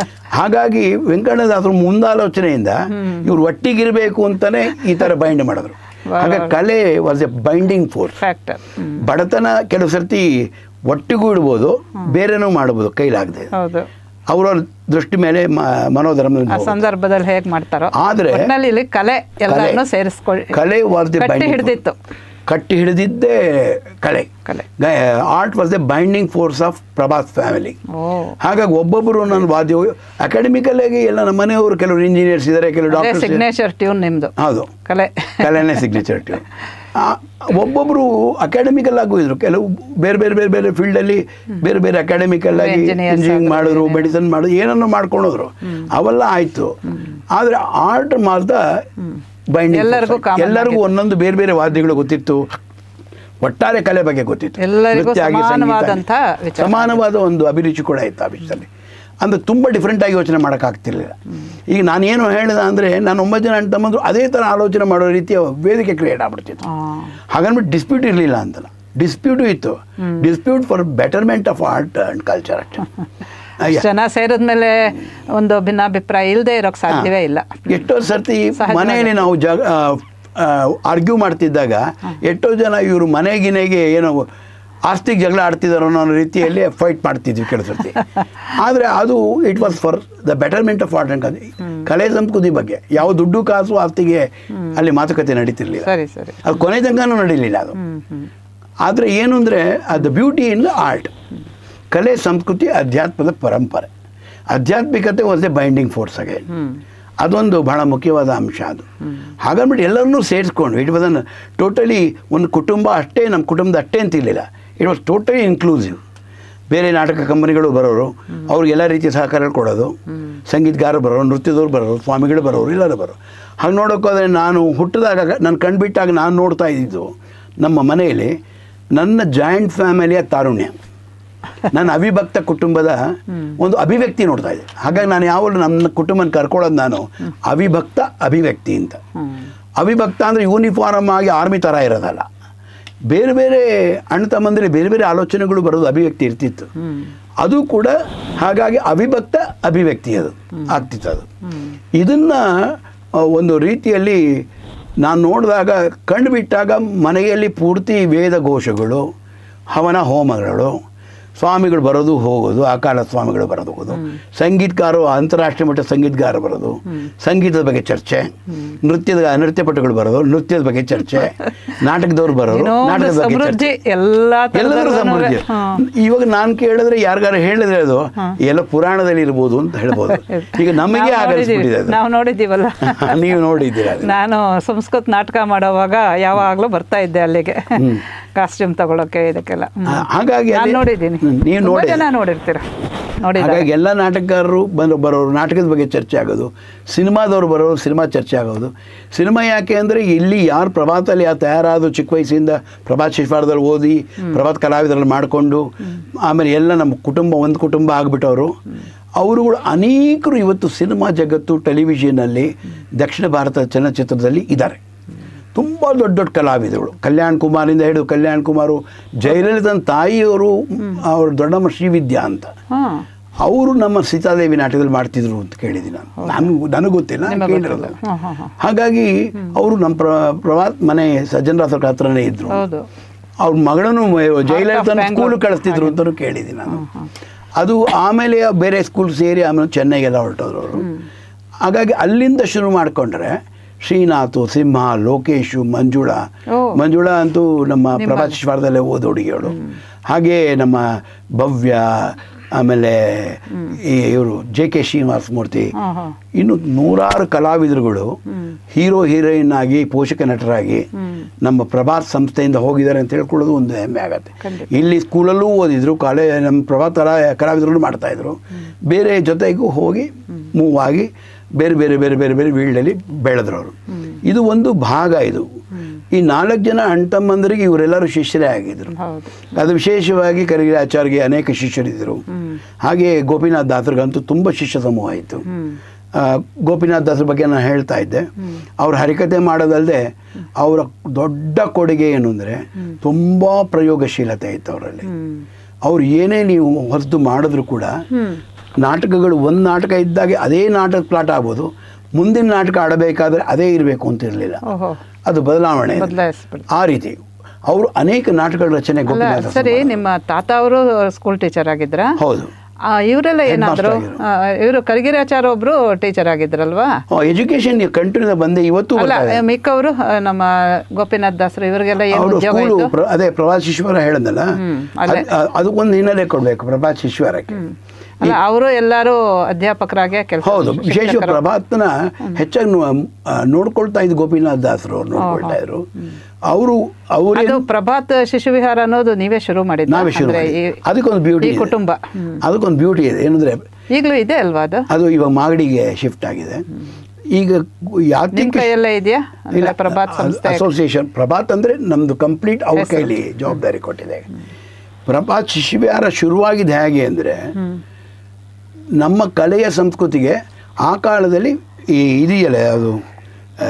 ಹಾಗಾಗಿ ವೆಂಕಣ್ಣದಾಸರು ಮುಂದಾಲೋಚನೆಯಿಂದ ಇವ್ರು ಒಟ್ಟಿಗಿರಬೇಕು ಅಂತಾನೆ ಈ ಥರ ಬೈಂಡ್ ಮಾಡಿದ್ರು ಹಾಗಾಗಿ ಕಲೆ was a binding force factor ಹ್ಮ್ ಬಡತನ ಕೆಲವು ಸರ್ತಿ ಒಟ್ಟಿಗೂ ಇಡ್ಬೋದು ಬೇರೆನೂ ಮಾಡ್ಬೋದು ಕೈಲಾಗದೆ ಹೌದು ಅವ್ರವ್ರ ದೃಷ್ಟಿ ಮೇಲೆ ಮ- ಮನೋಧರ್ಮದಿಂದ ಆ ಹೋಗುತ್ತೆ. ಸಂದರ್ಭದಲ್ಲಿ ಹೇಗ್ ಮಾಡ್ತಾರೋ ಆದ್ರೆ ಒಟ್ನಲ್ಲಿ ಇಲ್ಲಿ ಕಲೆ ಎಲ್ಲರನ್ನೂ ಸೇರಿಸ್ಕೊಳ್ಳಿ ಕಲೆ ವಾಸ್ ದಿ ಕಟ್ಟಿ ಬೈಂಡಿಂಗ್ ಹಿಡ್ದಿತ್ತು ಕಟ್ಟಿ ಹಿಡಿದಿದ್ದೇ ಕಲೆ ಕಲೆ art was the binding force of Prabhas family ಓ ಹಾಗಾಗಿ ಒಬ್ಬೊಬ್ಬರು ನನ್ನ ವಾದ್ಯ ಅಕಾಡೆಮಿಕಲ್ ಆಗಿ ಎಲ್ಲ ನಮ್ಮ ಮನೆಯವರು ಕೆಲವರು ಇಂಜಿನಿಯರ್ಸ್ ಇದ್ದಾರೆ ಕೆಲವು ಅದೇ ಡಾಕ್ಟರ್ಸ್ ಸಿಗ್ನೇಚರ್ ಟ್ಯೂನ್ ನಿಮ್ದು ಹೌದು ಕಲೆ ಕಲೆನೇ ಸಿಗ್ನೇಚರ್ ಟ್ಯೂನ್ ಒಬ್ಬೊಬ್ಬರು ಅಕಾಡೆಮಿಕಲ್ ಆಗೂ ಇದ್ರು ಕೆಲವು ಬೇರೆ ಬೇರೆ ಬೇರೆ ಬೇರೆ ಫೀಲ್ಡಲ್ಲಿ ಬೇರೆ ಬೇರೆ ಅಕಾಡೆಮಿಕಲ್ ಆಗಿ Engineers ಇಂಜಿನಿಯರಿಂಗ್ ಆದ್ರು, ಮಾಡಿದ್ರು ಏನೇನೋ. ಮೆಡಿಸನ್ ಮಾಡಿದ್ರು ಏನನ್ನು ಮಾಡ್ಕೊಂಡೋದ್ರು ಅವೆಲ್ಲ ಆಯ್ತು ಆದರೆ ಆರ್ಟ್ ಮಾತ್ರ ಬೈಂಡಿಂಗ್ ಎಲ್ಲರಿಗೂ common ಎಲ್ಲರಿಗೂ ಆಗಿತ್ತು. ಒಂದೊಂದು ಬೇರೆ ಬೇರೆ ವಾದ್ಯಗಳು ಗೊತ್ತಿತ್ತು ಒಟ್ಟಾರೆ ಕಲೆ ಬಗ್ಗೆ ಗೊತ್ತಿತ್ತು ಎಲ್ಲರಿಗೂ ನೃತ್ಯ ಆಗಿ, ಸಂಗೀತ ಆಗಿ. ಸಮಾನವಾದಂಥ ವಿಚಾರ. ಸಮಾನವಾದ ಒಂದು ಅಭಿರುಚಿ ಕೂಡ ಇತ್ತು ಆ ವಿಷಯದಲ್ಲಿ ಅಂದ್ರೆ ತುಂಬ ಡಿಫ್ರೆಂಟ್ ಆಗಿ ಯೋಚನೆ ಮಾಡೋಕ್ಕಾಗ್ತಿರ್ಲಿಲ್ಲ ಈಗ ನಾನೇನು ಹೇಳಿದೆ ಅಂದರೆ ನಾನು ಒಂಬತ್ತು ಜನ ಅಣ್ಣ ತಮ್ಮಂದ್ರು ಅದೇ ಥರ ಆಲೋಚನೆ ಮಾಡೋ ರೀತಿಯ ವೇದಿಕೆ ಕ್ರಿಯೇಟ್ ಆಗ್ಬಿಡ್ತಿತ್ತು ಆ, ಹಾಗನ್ಬಿಟ್ಟು ಡಿಸ್ಪ್ಯೂಟ್ ಇರಲಿಲ್ಲ ಅಂತಲ್ಲ ಡಿಸ್ಪ್ಯೂಟು ಇತ್ತು dispute for betterment of art and culture ಅಷ್ಟೇ ಅಯ್ಯ. ಜನ ಸೇರಿದ್ಮೇಲೆ ಒಂದು ಭಿನ್ನಾಭಿಪ್ರಾಯ ಇಲ್ಲದೆ ಇರೋಕ್ ಸಾಧ್ಯವೇ ಇಲ್ಲ ಎಷ್ಟೋ ಸರ್ತಿ ಸಹಜವಾಗಿ. ಮನೆಯಲ್ಲಿ ನಾವು ಜಗ ಆರ್ಗ್ಯೂ ಮಾಡ್ತಿದ್ದಾಗ ಎಷ್ಟೋ ಜನ ಇವರು ಮನೆಗಿನೆಗೆ ಏನೋ ಆಸ್ತಿಗೆ ಜಗಳ ಆಡ್ತಿದಾರೋ ಅನ್ನೋ ರೀತಿಯಲ್ಲಿ ಫೈಟ್ ಮಾಡ್ತಿದ್ವಿ ಕೆಲವು ಸರ್ತಿ ಆದರೆ ಅದು it was for the betterment of art and ಕಲೆ ಸಂಸ್ಕೃತಿ ಬಗ್ಗೆ ಯಾವ ದುಡ್ಡು ಕಾಸು ಆಸ್ತಿಗೆ ಅಲ್ಲಿ ಮಾತುಕತೆ ನಡೀತಿರ್ಲಿಲ್ಲ ಸರಿ ಸರಿ ಅದು ಕೊನೆ ತನಕನೂ ನಡೀಲಿಲ್ಲ ಅದು ಹ್ಮ್ ಹ್ಮ್ ಆದರೆ ಏನು ಅಂದರೆ the beauty in the art ಕಲೆ ಸಂಸ್ಕೃತಿ ಅಧ್ಯಾತ್ಮದ ಪರಂಪರೆ ಆಧ್ಯಾತ್ಮಿಕತೆ ವಾಸ್ ಎ ಬೈಂಡಿಂಗ್ ಫೋರ್ಸ್ ಆಗಿ ಹ್ಮ್ ಅದೊಂದು ಬಹಳ ಮುಖ್ಯವಾದ ಅಂಶ ಅದು ಹಾಗನ್ಬಿಟ್ಟು ಎಲ್ಲರನ್ನೂ ಸೇರಿಸ್ಕೊಂಡು ಇಟ್ ವಾಸ್ ಟೋಟಲಿ ಒಂದು ಕುಟುಂಬ ಅಷ್ಟೇ ನಮ್ಮ ಕುಟುಂಬದ ಅಷ್ಟೇ ಅಂತ ಇರಲಿಲ್ಲ ಇಟ್ ವಾಸ್ ಟೋಟಲಿ ಇನ್ಕ್ಲೂಸಿವ್ ಬೇರೆ ನಾಟಕ ಕಂಪನಿಗಳು ಬರೋರು ಅವ್ರಿಗೆಲ್ಲ ರೀತಿಯ ಸಹಕಾರ ಕೊಡೋದು ಸಂಗೀತಗಾರರು ಬರೋರು ನೃತ್ಯದವ್ರು ಬರೋರು ಸ್ವಾಮಿಗಳು ಬರೋರು ಎಲ್ಲರೂ ಬರೋರು ಹಾಗೆ ನೋಡೋಕ್ಕೋದ್ರೆ ನಾನು ಹುಟ್ಟಿದಾಗ ನಾನು ಕಣ್ಬಿಟ್ಟಾಗ ನಾನು ನೋಡ್ತಾ ಇದ್ದಿದ್ದು ನಮ್ಮ ಮನೆಯಲ್ಲಿ ನನ್ನ ಜಾಯಿಂಟ್ ಫ್ಯಾಮಿಲಿಯ ತಾರುಣ್ಯ ನನ್ನ ಅವಿಭಕ್ತ ಕುಟುಂಬದ ಒಂದು ಅಭಿವ್ಯಕ್ತಿ ನೋಡ್ತಾ ಇದ್ದೆ ಹಾಗಾಗಿ ನಾನು ಯಾವಾಗಲೂ ನನ್ನ ಕುಟುಂಬನ ಕರ್ಕೊಳ್ಳೋದು ನಾನು ಅವಿಭಕ್ತ ಅಭಿವ್ಯಕ್ತಿ ಅಂತ ಹ್ಮ್ ಅವಿಭಕ್ತ ಅಂದರೆ ಯೂನಿಫಾರ್ಮ್ ಆಗಿ ಆರ್ಮಿ ಥರ ಇರೋದಲ್ಲ ಬೇರೆ ಬೇರೆ ಅಣ್ಣ ತಮ್ಮಂದಿರಲ್ಲಿ ಬೇರೆ ಬೇರೆ ಆಲೋಚನೆಗಳು ಬರೋದು ಅಭಿವ್ಯಕ್ತಿ ಇರ್ತಿತ್ತು ಹ್ಮ್ ಅದು ಕೂಡ ಹಾಗಾಗಿ ಅವಿಭಕ್ತ ಅಭಿವ್ಯಕ್ತಿ ಅದು ಆಗ್ತಿತ್ತು ಅದು ಇದನ್ನ ಆ, ಒಂದು ರೀತಿಯಲ್ಲಿ ನಾನು ನೋಡಿದಾಗ ಕಣ್ಣು ಬಿಟ್ಟಾಗ ಮನೆಯಲ್ಲಿ ಪೂರ್ತಿ ವೇದ ಘೋಷಗಳು ಹವನ ಹೋಮಗಳು ಸ್ವಾಮಿಗಳು ಬರೋದು ಹೋಗೋದು ಅಕಾಲ ಸ್ವಾಮಿಗಳು ಬರೋದು ಹೋಗೋದು ಸಂಗೀತಗಾರರು ಅಂತಾರಾಷ್ಟ್ರೀಯ ಮಟ್ಟದ ಸಂಗೀತಗಾರ ಬರೋದು ಸಂಗೀತದ ಬಗ್ಗೆ ಚರ್ಚೆ ನೃತ್ಯದ ನೃತ್ಯಪಟುಗಳು ಬರೋದು ನೃತ್ಯದ ಬಗ್ಗೆ ಚರ್ಚೆ ನಾಟಕದವ್ರು ಬರೋರು ಏನೋ ಒಂದು ನಾಟಕದ ಬಗ್ಗೆ ಚರ್ಚೆ ಸಮೃದ್ಧಿ ಎಲ್ಲಾ ಎಲ್ಲರೂ ಥರದಲ್ಲೂ ಸಮೃದ್ಧಿ ಹ್ಮ್. ಇವಾಗ ನಾನು ಕೇಳಿದ್ರೆ ಯಾರಿಗಾರ ಹೇಳಿದ್ರೆ ಅದು ಎಲ್ಲ ಪುರಾಣದಲ್ಲಿ ಇರ್ಬೋದು ಅಂತ ಹೇಳ್ಬೋದು ಈಗ ನಮಗೆ ನಾವು ಆಗಲ್ಸ್ಬಿಟ್ಟಿದೆ ನೋಡಿದ್ದೀವಿ. ಅದು ನಾವು ನೋಡಿದ್ದೀವಲ್ಲ ನೀವು ನೋಡಿದ್ದೀರಾ ಅದು. ನಾನು ಸಂಸ್ಕೃತ ನಾಟಕ ಮಾಡೋವಾಗ ಯಾವಾಗಲೂ ಬರ್ತಾ ಇದ್ದೆ ಅಲ್ಲಿಗೆ ಕಾಸ್ಟ್ಯೂಮ್ ತಗೊಳಕ್ಕೆ ಇದಕ್ಕೆಲ್ಲ ಹ್ಮ್. ಆ, ಹಾಗಾಗಿ ನಾನು ಅಲ್ಲಿ- ನೋಡಿದ್ದೀನಿ ಹ್ಮ್, ನೀವು ತುಂಬಾ ನೋಡಿ ಜನ ನೋಡಿರ್ತೀರ ನೋಡಿದ್ದಾರೆ ಹಾಗಾಗಿ ಎಲ್ಲ ನಾಟಕಕಾರರು ಬಂದು ಬರೋರು ನಾಟಕದ ಬಗ್ಗೆ ಚರ್ಚೆ ಆಗೋದು ಸಿನಿಮಾದವ್ರು ಬರೋರು ಸಿನಿಮಾ ಚರ್ಚೆ ಆಗೋದು ಸಿನಿಮಾ ಯಾಕೆ ಅಂದರೆ ಇಲ್ಲಿ ಯಾರು ಪ್ರಭಾತಲ್ಲಿ ಯಾರು ತಯಾರಾದ ಚಿಕ್ಕ ವಯಸ್ಸಿಂದ ಪ್ರಭಾತ್ ಶಿಫಾರದಲ್ಲಿ ಓದಿ ಪ್ರಭಾತ್ ಕಲಾವಿದರಲ್ಲಿ ಮಾಡಿಕೊಂಡು ಆಮೇಲೆ ಎಲ್ಲ ನಮ್ಮ ಕುಟುಂಬ ಒಂದು ಕುಟುಂಬ ಆಗಿಬಿಟ್ಟವರು ಅವರುಗಳು ಅನೇಕರು ಇವತ್ತು ಸಿನಿಮಾ ಜಗತ್ತು ಟೆಲಿವಿಷನಲ್ಲಿ ದಕ್ಷಿಣ ಭಾರತ ಚಲನಚಿತ್ರದಲ್ಲಿ ಇದ್ದಾರೆ ತುಂಬ ದೊಡ್ಡ ದೊಡ್ಡ ಕಲಾವಿದರುಗಳು ಕಲ್ಯಾಣ್ ಕುಮಾರಿಂದ ಹಿಡಿದು ಕಲ್ಯಾಣ್ ಕುಮಾರು ಜಯಲಲಿತನ ತಾಯಿಯವರು ಅವ್ರ ದೊಡ್ಡಮ್ಮ ಶ್ರೀವಿದ್ಯಾ ಅಂತ ಹಾ ಅವರು ನಮ್ಮ ಸೀತಾದೇವಿ ನಾಟಕದಲ್ಲಿ ಮಾಡ್ತಿದ್ರು ಅಂತ ಕೇಳಿದ್ದೀನಿ ನಾನು ನಾನು ನನಗೆ ಗೊತ್ತಿಲ್ಲ ನಾನು ನಿಮಗೆ ಕೇಳಿರೋದು ಗೊತ್ತಿಲ್ಲ. ಹಾ, ಹಾ, ಹಾ. ಹಾಗಾಗಿ ಅವರು ನಮ್ಮ ಪ್ರ ಪ್ರಭಾತ್ ಮನೆ ಸಜ್ಜನರಾತ್ರ ಹತ್ರನೇ ಇದ್ರು ಹೌದು ಅವ್ರ ಮಗಳನ್ನು ಜಯಲಲಿತನ Bangalore. ಸ್ಕೂಲ್ ಕಳಿಸ್ತಿದ್ರು ಅಂತಲೂ ಕೇಳಿದ್ದೀನಿ ನಾನು ಅದು ಆಮೇಲೆ ಬೇರೆ ಸ್ಕೂಲ್ ಸೇರಿ ಆಮೇಲೆ ಚೆನ್ನೈಗೆಲ್ಲ ಹೊರಟೋದ್ರು ಅವರು ಹಾಗಾಗಿ ಅಲ್ಲಿಂದ ಶುರು ಮಾಡಿಕೊಂಡ್ರೆ ಶ್ರೀನಾಥು ಸಿಂಹ ಲೋಕೇಶು ಮಂಜುಳಾ ಓ. ಮಂಜುಳಾ ಅಂತೂ ನಮ್ಮ ನಿಮ್ಮ- ಪ್ರಭಾತ್ ಶಿವಾರದಲ್ಲೇ ಓದ ಹುಡುಗಿಯವಳು ಹಾಗೆ ನಮ್ಮ ಭವ್ಯ ಆಮೇಲೆ ಈ ಇವರು ಜೆ ಕೆ ಶ್ರೀನಿವಾಸ ಮೂರ್ತಿ ಹಾ ಹಾ ಇನ್ನು ನೂರಾರು ಕಲಾವಿದರುಗಳು ಹೀರೋ ಹೀರೋಯಿನ್ ಆಗಿ ಪೋಷಕ ನಟರಾಗಿ ನಮ್ಮ ಪ್ರಭಾತ್ ಸಂಸ್ಥೆಯಿಂದ ಹೋಗಿದ್ದಾರೆ ಅಂತ ಹೇಳ್ಕೊಳ್ಳೋದು ಒಂದು ಹೆಮ್ಮೆ ಆಗತ್ತೆ ಖಂಡಿತ. ಇಲ್ಲಿ ಸ್ಕೂಲಲ್ಲೂ ಓದಿದ್ರು ಕಾಲೇ ನಮ್ಮ ಪ್ರಭಾತ್ ಕಲಾ ಕಲಾವಿದರು ಮಾಡ್ತಾ ಇದ್ರು ಬೇರೆ ಜೊತೆಗೂ ಹೋಗಿ ಮೂವ್ ಆಗಿ ಬೇರೆ ಬೇರೆ ಬೇರೆ ಬೇರೆ ಬೇರೆ ಫೀಲ್ಡಲ್ಲಿ ಬೆಳೆದ್ರು ಅವರು ಇದು ಒಂದು ಭಾಗ ಇದು ಈ ನಾಲ್ಕು ಜನ ಅಣ್ತಮ್ಮಂದರಿಗೆ ಇವರೆಲ್ಲರೂ ಶಿಷ್ಯರೇ ಆಗಿದ್ರು ಹೌದು ಅದು ವಿಶೇಷವಾಗಿ ಕರಿಗಿರಿ ಆಚಾರ್ಯಗೆ ಅನೇಕ ಶಿಷ್ಯರಿದ್ದರು ಹಾಗೆ ಗೋಪಿನಾಥ್ ದಾಸರಿಗಂತೂ ತುಂಬ ಶಿಷ್ಯ ಸಮೂಹ ಇತ್ತು ಆ, ಗೋಪಿನಾಥ್ ದಾಸರ ಬಗ್ಗೆ ನಾನು ಹೇಳ್ತಾ ಇದ್ದೆ ಅವ್ರ ಹರಿಕತೆ ಮಾಡೋದಲ್ಲದೆ ಅವರ ದೊಡ್ಡ ಕೊಡುಗೆ ಏನು ಅಂದರೆ ತುಂಬ ಪ್ರಯೋಗಶೀಲತೆ ಇತ್ತು ಅವರಲ್ಲಿ ಹ್ಮ್ ಅವ್ರು ಏನೇ ನೀವು ಹೊರತು ಮಾಡಿದ್ರು ಕೂಡ ಹ್ಮ್ ನಾಟಕಗಳು ಒಂದು ನಾಟಕ ಇದ್ದಾಗೆ ಅದೇ ನಾಟಕ ಪ್ಲಾಟ್ ಆಗ್ಬೋದು ಮುಂದಿನ ನಾಟಕ ಆಡಬೇಕಾದ್ರೆ ಅದೇ ಇರಬೇಕು ಅಂತ ಇರಲಿಲ್ಲ ಓಹೋ ಅದು ಬದಲಾವಣೆ ಇದೆ. ಬದಲಾಯಿಸ್ಬಿಡ್ತು ಆ ರೀತಿ ಅವರು ಅನೇಕ ನಾಟಕಗಳ ರಚನೆ ಅಲ್ಲ ಗೋಪಿನಾಥ ಸರಿ ಮಾಡಿದ್ರು. ನಿಮ್ಮ ತಾತ ಅವರು ಸ್ಕೂಲ್ ಟೀಚರ್ ಆಗಿದ್ರಾ ಹೌದು ಇವರೆಲ್ಲ Head ಏನಾದ್ರು master ಇವರು ಕರಿಗಿರಾಚಾರ ಒಬ್ರು ಟೀಚರ್ ಆಗಿದ್ರಲ್ವಾ ಎಜುಕೇಶನ್ ಕಂಟಿನ್ಯೂ ಬಂದೆ ಇವತ್ತು ಅಲ್ಲ ಮಿಕ್ಕವರು ಆ, ನಮ್ಮ ಗೋಪಿನಾಥ್ ದಾಸರು ಇವರಿಗೆಲ್ಲ ಏನು ಅವರು ಉದ್ಯೋಗ ಸ್ಕೂಲು ಇತ್ತು ಅದೇ ಪ್ರಭಾತ್ ಶಿಶ್ವರ ಹೇಳದಲ್ಲ ಹ್ಮ್, ಅಲ್ಲೇ. ಅದಕ್ಕೊಂದು ಹಿನ್ನೆಲೆ ಕೊಡಬೇಕು ಪ್ರಭಾತ್ ಶಿಶ್ವರಕ್ಕೆ ಅಲ್ಲ ಅವರು ಎಲ್ಲರೂ ಅಧ್ಯಾಪಕರಾಗೆ ಕೆಲಸ ಹೌದು ವಿಶೇಷ ಪ್ರಭಾತ್ನ ಹೆಚ್ಚಾಗಿ ನೋ- ಆ, ನೋಡ್ಕೊಳ್ತಾ ಇದ್ದು ಗೋಪಿನಾಥ್ ದಾಸರು ಅವ್ರು ನೋಡ್ಕೊಳ್ತಾ ಇದ್ರು ಅವರು ಅವರೇ ಅದು ಪ್ರಭಾತ್ ಶಿಶು ವಿಹಾರ ಅನ್ನೋದು ನೀವೇ ಶುರು ಮಾಡಿದ್ದು ನಾವೇ ಶುರು ಅಂದ್ರೆ ಮಾಡಿದ್ದು. ಈ- ಅದಕ್ಕೊಂದು ಬ್ಯೂಟಿ ಈ ಕುಟುಂಬ ಹ್ಮ್. ಅದಕ್ಕೊಂದು ಬ್ಯೂಟಿ ಇದೆ ಏನಂದ್ರೆ ಈಗಲೂ ಇದೆ ಅಲ್ವಾ ಅದು ಅದು ಇವಾಗ ಮಾಗಡಿಗೆ ಶಿಫ್ಟ್ ಆಗಿದೆ ಈಗ ನಿಮ್ ಯಾತಿಕ್ ಕೈಯಲ್ಲೇ ಇದೆಯಾ ಅಂದ್ರೆ ಪ್ರಭಾತ್ ಸಂಸ್ಥೆ ಅಸೋಸಿಯೇಷನ್ ಪ್ರಭಾತ್ ಅಂದ್ರೆ ನಮ್ದು ಕಂಪ್ಲೀಟ್ ಅವ್ರ ಕೈಲಿ ಜವಾಬ್ದಾರಿ ಕೊಟ್ಟಿದೆ ಪ್ರಭಾತ್ ಶಿಶುವಿಹಾರ ಶುರುವಾಗಿದ್ದು ಹೇಗೆ ಅಂದ್ರೆ ನಮ್ಮ ಕಲೆಯ ಸಂಸ್ಕೃತಿಗೆ ಆ ಕಾಲದಲ್ಲಿ ಈ ಇದೆಯಲ್ಲ ಅದು ಆ,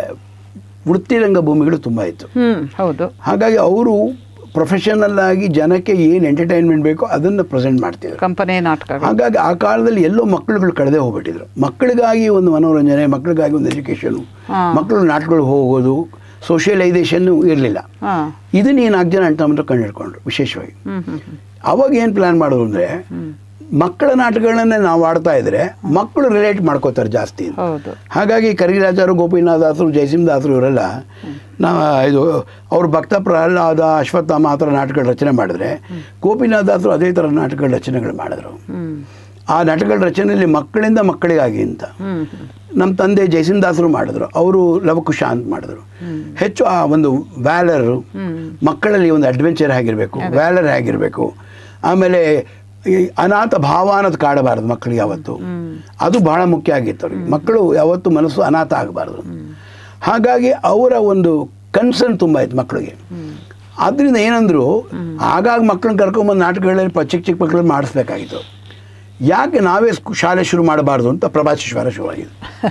ವೃತ್ತಿರಂಗ ಭೂಮಿಗಳು ತುಂಬ ಇತ್ತು ಹ್ಮ್ ಹೌದು ಹಾಗಾಗಿ ಅವರು ಪ್ರೊಫೆಷನಲ್ ಆಗಿ ಜನಕ್ಕೆ ಏನು ಎಂಟರ್ಟೈನ್ಮೆಂಟ್ ಬೇಕೋ ಅದನ್ನು ಪ್ರೆಸೆಂಟ್ ಮಾಡ್ತಿದ್ರು ಕಂಪನಿ ನಾಟಕಗಳು ಹಾಗಾಗಿ ಆ ಕಾಲದಲ್ಲಿ ಎಲ್ಲೋ ಮಕ್ಕಳುಗಳು ಕಳೆದೇ ಹೋಗ್ಬಿಟ್ಟಿದ್ರು ಮಕ್ಕಳಿಗಾಗಿ ಒಂದು ಮನೋರಂಜನೆ ಮಕ್ಕಳಿಗಾಗಿ ಒಂದು ಎಜುಕೇಷನು ಹಾ. ಮಕ್ಕಳು ನಾಟಕಗಳು ಹೋಗೋದು ಸೋಷಿಯಲೈಸೇಷನ್ನು ಇರಲಿಲ್ಲ ಹಾ ಇದನ್ನ ಈ ನಾಲ್ಕು ಜನ ಅಂತ ಕಂಡು ಹಿಡ್ಕೊಂಡ್ರು ವಿಶೇಷವಾಗಿ ಹ್ಮ್ ಹ್ಮ್ ಹ್ಮ್. ಅವಾಗ ಏನು ಪ್ಲ್ಯಾನ್ ಮಾಡೋದು ಅಂದರೆ ಮಕ್ಕಳ ನಾಟಕಗಳನ್ನೇ ನಾವು ಆಡ್ತಾ ಇದ್ರೆ ಮಕ್ಕಳು ರಿಲೇಟ್ ಮಾಡ್ಕೋತಾರೆ ಜಾಸ್ತಿ ಅಂತ. ಹೌದು ಹಾಗಾಗಿ ಕರಿರಾಜರು ಗೋಪಿನಾಥ ದಾಸರು ಜಯಸಿಂಹ ದಾಸರು ಇವರೆಲ್ಲ ನಾವು ಇದು ಅವ್ರು ಭಕ್ತ ಪ್ರಹ್ಲಾದ ಅಶ್ವತ್ಥಾಮ ಆ ಥರ ನಾಟಕಗಳ ರಚನೆ ಮಾಡಿದ್ರೆ ಗೋಪಿನಾಥ ದಾಸರು ಅದೇ ಥರ ನಾಟಕಗಳ ರಚನೆಗಳು ಮಾಡಿದ್ರು ಹ್ಮ್ ಆ ನಾಟಕಗಳ ರಚನೆಯಲ್ಲಿ ಮಕ್ಕಳಿಂದ ಮಕ್ಕಳಿಗಾಗಿ ಅಂತ ಹ್ಮ್ ಹ್ಮ್. ನಮ್ಮ ತಂದೆ ಜಯಸಿಂಹ ದಾಸರು ಮಾಡಿದ್ರು ಅವರು ಲವಕುಶ ಅಂತ ಮಾಡಿದ್ರು ಹೆಚ್ಚು ಆ ಒಂದು ವ್ಯಾಲರ್ ಮಕ್ಕಳಲ್ಲಿ ಒಂದು ಅಡ್ವೆಂಚರ್ ಆಗಿರಬೇಕು ವ್ಯಾಲರ್ ಆಗಿರಬೇಕು ಆಮೇಲೆ ಈ ಅನಾಥ ಭಾವ ಅನ್ನೋದು ಕಾಡಬಾರ್ದು ಮಕ್ಕಳಿಗೆ ಯಾವತ್ತು ಅದು ಬಹಳ ಮುಖ್ಯ ಆಗಿತ್ತು ಅವ್ರಿಗೆ ಮಕ್ಕಳು ಯಾವತ್ತು ಮನಸ್ಸು ಅನಾಥ ಆಗಬಾರ್ದು ಹಾಗಾಗಿ ಅವರ ಒಂದು ಕನ್ಸರ್ನ್ ತುಂಬ ಇತ್ತು ಮಕ್ಕಳಿಗೆ ಅದರಿಂದ ಏನಂದ್ರು ಆಗಾಗ ಮಕ್ಕಳನ್ನ ಕರ್ಕೊಂಬಂದು ನಾಟಕಗಳಲ್ಲಿ ಪ- ಚಿಕ್ಕ ಚಿಕ್ಕ ಮಕ್ಕಳನ್ನ ಮಾಡಿಸ್ಬೇಕಾಗಿತ್ತು ಯಾಕೆ ನಾವೇ ಸ್ಕೂ- ಶಾಲೆ ಶುರು ಮಾಡಬಾರ್ದು ಅಂತ ಪ್ರಭಾತ್ ಶಿಶುವಾರ ಶುರುವಾಗಿದೆ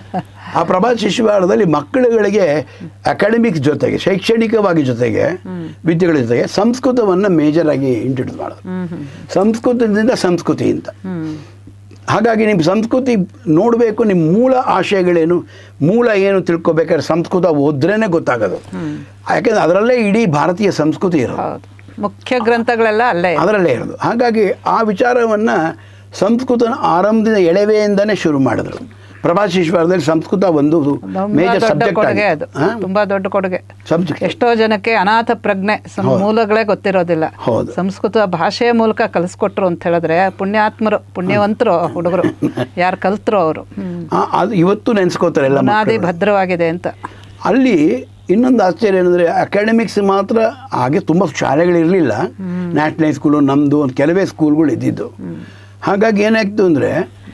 ಆ ಪ್ರಭಾತ್ ಶಿಶುವಾರದಲ್ಲಿ ಮಕ್ಕಳುಗಳಿಗೆ ಅಕಾಡೆಮಿಕ್ಸ್ ಜೊತೆಗೆ ಶೈಕ್ಷಣಿಕವಾಗಿ ಜೊತೆಗೆ ವಿದ್ಯೆಗಳ ಜೊತೆಗೆ ಸಂಸ್ಕೃತವನ್ನು ಮೇಜರ್ ಆಗಿ ಇಂಟ್ರೊಡ್ಯೂಸ್ ಮಾಡೋದು ಹ್ಮ್ ಹ್ಮ್ ಸಂಸ್ಕೃತದಿಂದ ಸಂಸ್ಕೃತಿ ಅಂತ ಹ್ಮ್ ಹಾಗಾಗಿ ನಿಮ್ಮ ಸಂಸ್ಕೃತಿ ನೋಡಬೇಕು ನಿಮ್ಮ ಮೂಲ ಆಶಯಗಳೇನು ಮೂಲ ಏನು ತಿಳ್ಕೊಬೇಕಾದ್ರೆ ಸಂಸ್ಕೃತ ಓದ್ರೇ ಗೊತ್ತಾಗೋದು ಯಾಕೆಂದ್ರೆ ಅದರಲ್ಲೇ ಇಡೀ ಭಾರತೀಯ ಸಂಸ್ಕೃತಿ ಇರೋದು ಹೌದು ಮುಖ್ಯ ಗ್ರಂಥಗಳೆಲ್ಲ ಅಲ್ಲೇ ಇದೆ. ಅದರಲ್ಲೇ ಇರೋದು ಹಾಗಾಗಿ ಆ ವಿಚಾರವನ್ನು ಸಂಸ್ಕೃತ ಆರಂಭದಿಂದ ಎಳೆವೆಯಿಂದನೇ ಶುರು ಮಾಡಿದ್ರು ಪ್ರಭಾ ಶಿಶ್ವಾರದಲ್ಲಿ ಸಂಸ್ಕೃತ ಒಂದು ತುಂಬಾ ಮೇಜರ್ ದೊಡ್ಡ ಸಬ್ಜೆಕ್ಟ್ ಕೊಡುಗೆ ಅದು ತುಂಬಾ ದೊಡ್ಡ ಕೊಡುಗೆ ಸಬ್ಜೆಕ್ಟ್ ಎಷ್ಟೋ ಜನಕ್ಕೆ ಅನಾಥ ಪ್ರಜ್ಞೆ ಸಂ- ಮೂಲಗಳೇ ಗೊತ್ತಿರೋದಿಲ್ಲ ಹೌದು. ಸಂಸ್ಕೃತ ಭಾಷೆಯ ಮೂಲಕ ಕಲಿಸ್ಕೊಟ್ರು ಅಂತ ಹೇಳಿದ್ರೆ ಪುಣ್ಯಾತ್ಮರು ಪುಣ್ಯವಂತರು ಹುಡುಗರು ಯಾರು ಕಲ್ತರು ಅವರು ಅದು ಇವತ್ತು ನೆನೆಸ್ಕೋತಾರೆ ಎಲ್ಲ ಬುನಾದಿ ಮಕ್ಕಳು. ಭದ್ರವಾಗಿದೆ ಅಂತ ಅಲ್ಲಿ ಇನ್ನೊಂದು ಆಶ್ಚರ್ಯ ಏನಂದರೆ ಅಕಾಡೆಮಿಕ್ಸ್ ಮಾತ್ರ ಹಾಗೆ ತುಂಬ ಶಾಲೆಗಳಿರಲಿಲ್ಲ ನ್ಯಾಷನಲ್ ಸ್ಕೂಲು ನಮ್ಮದು ಒಂದು ಕೆಲವೇ ಸ್ಕೂಲ್ಗಳು ಇದ್ದಿದ್ದು ಹಾಗಾಗಿ ಏನಾಗ್ತು ಅಂದರೆ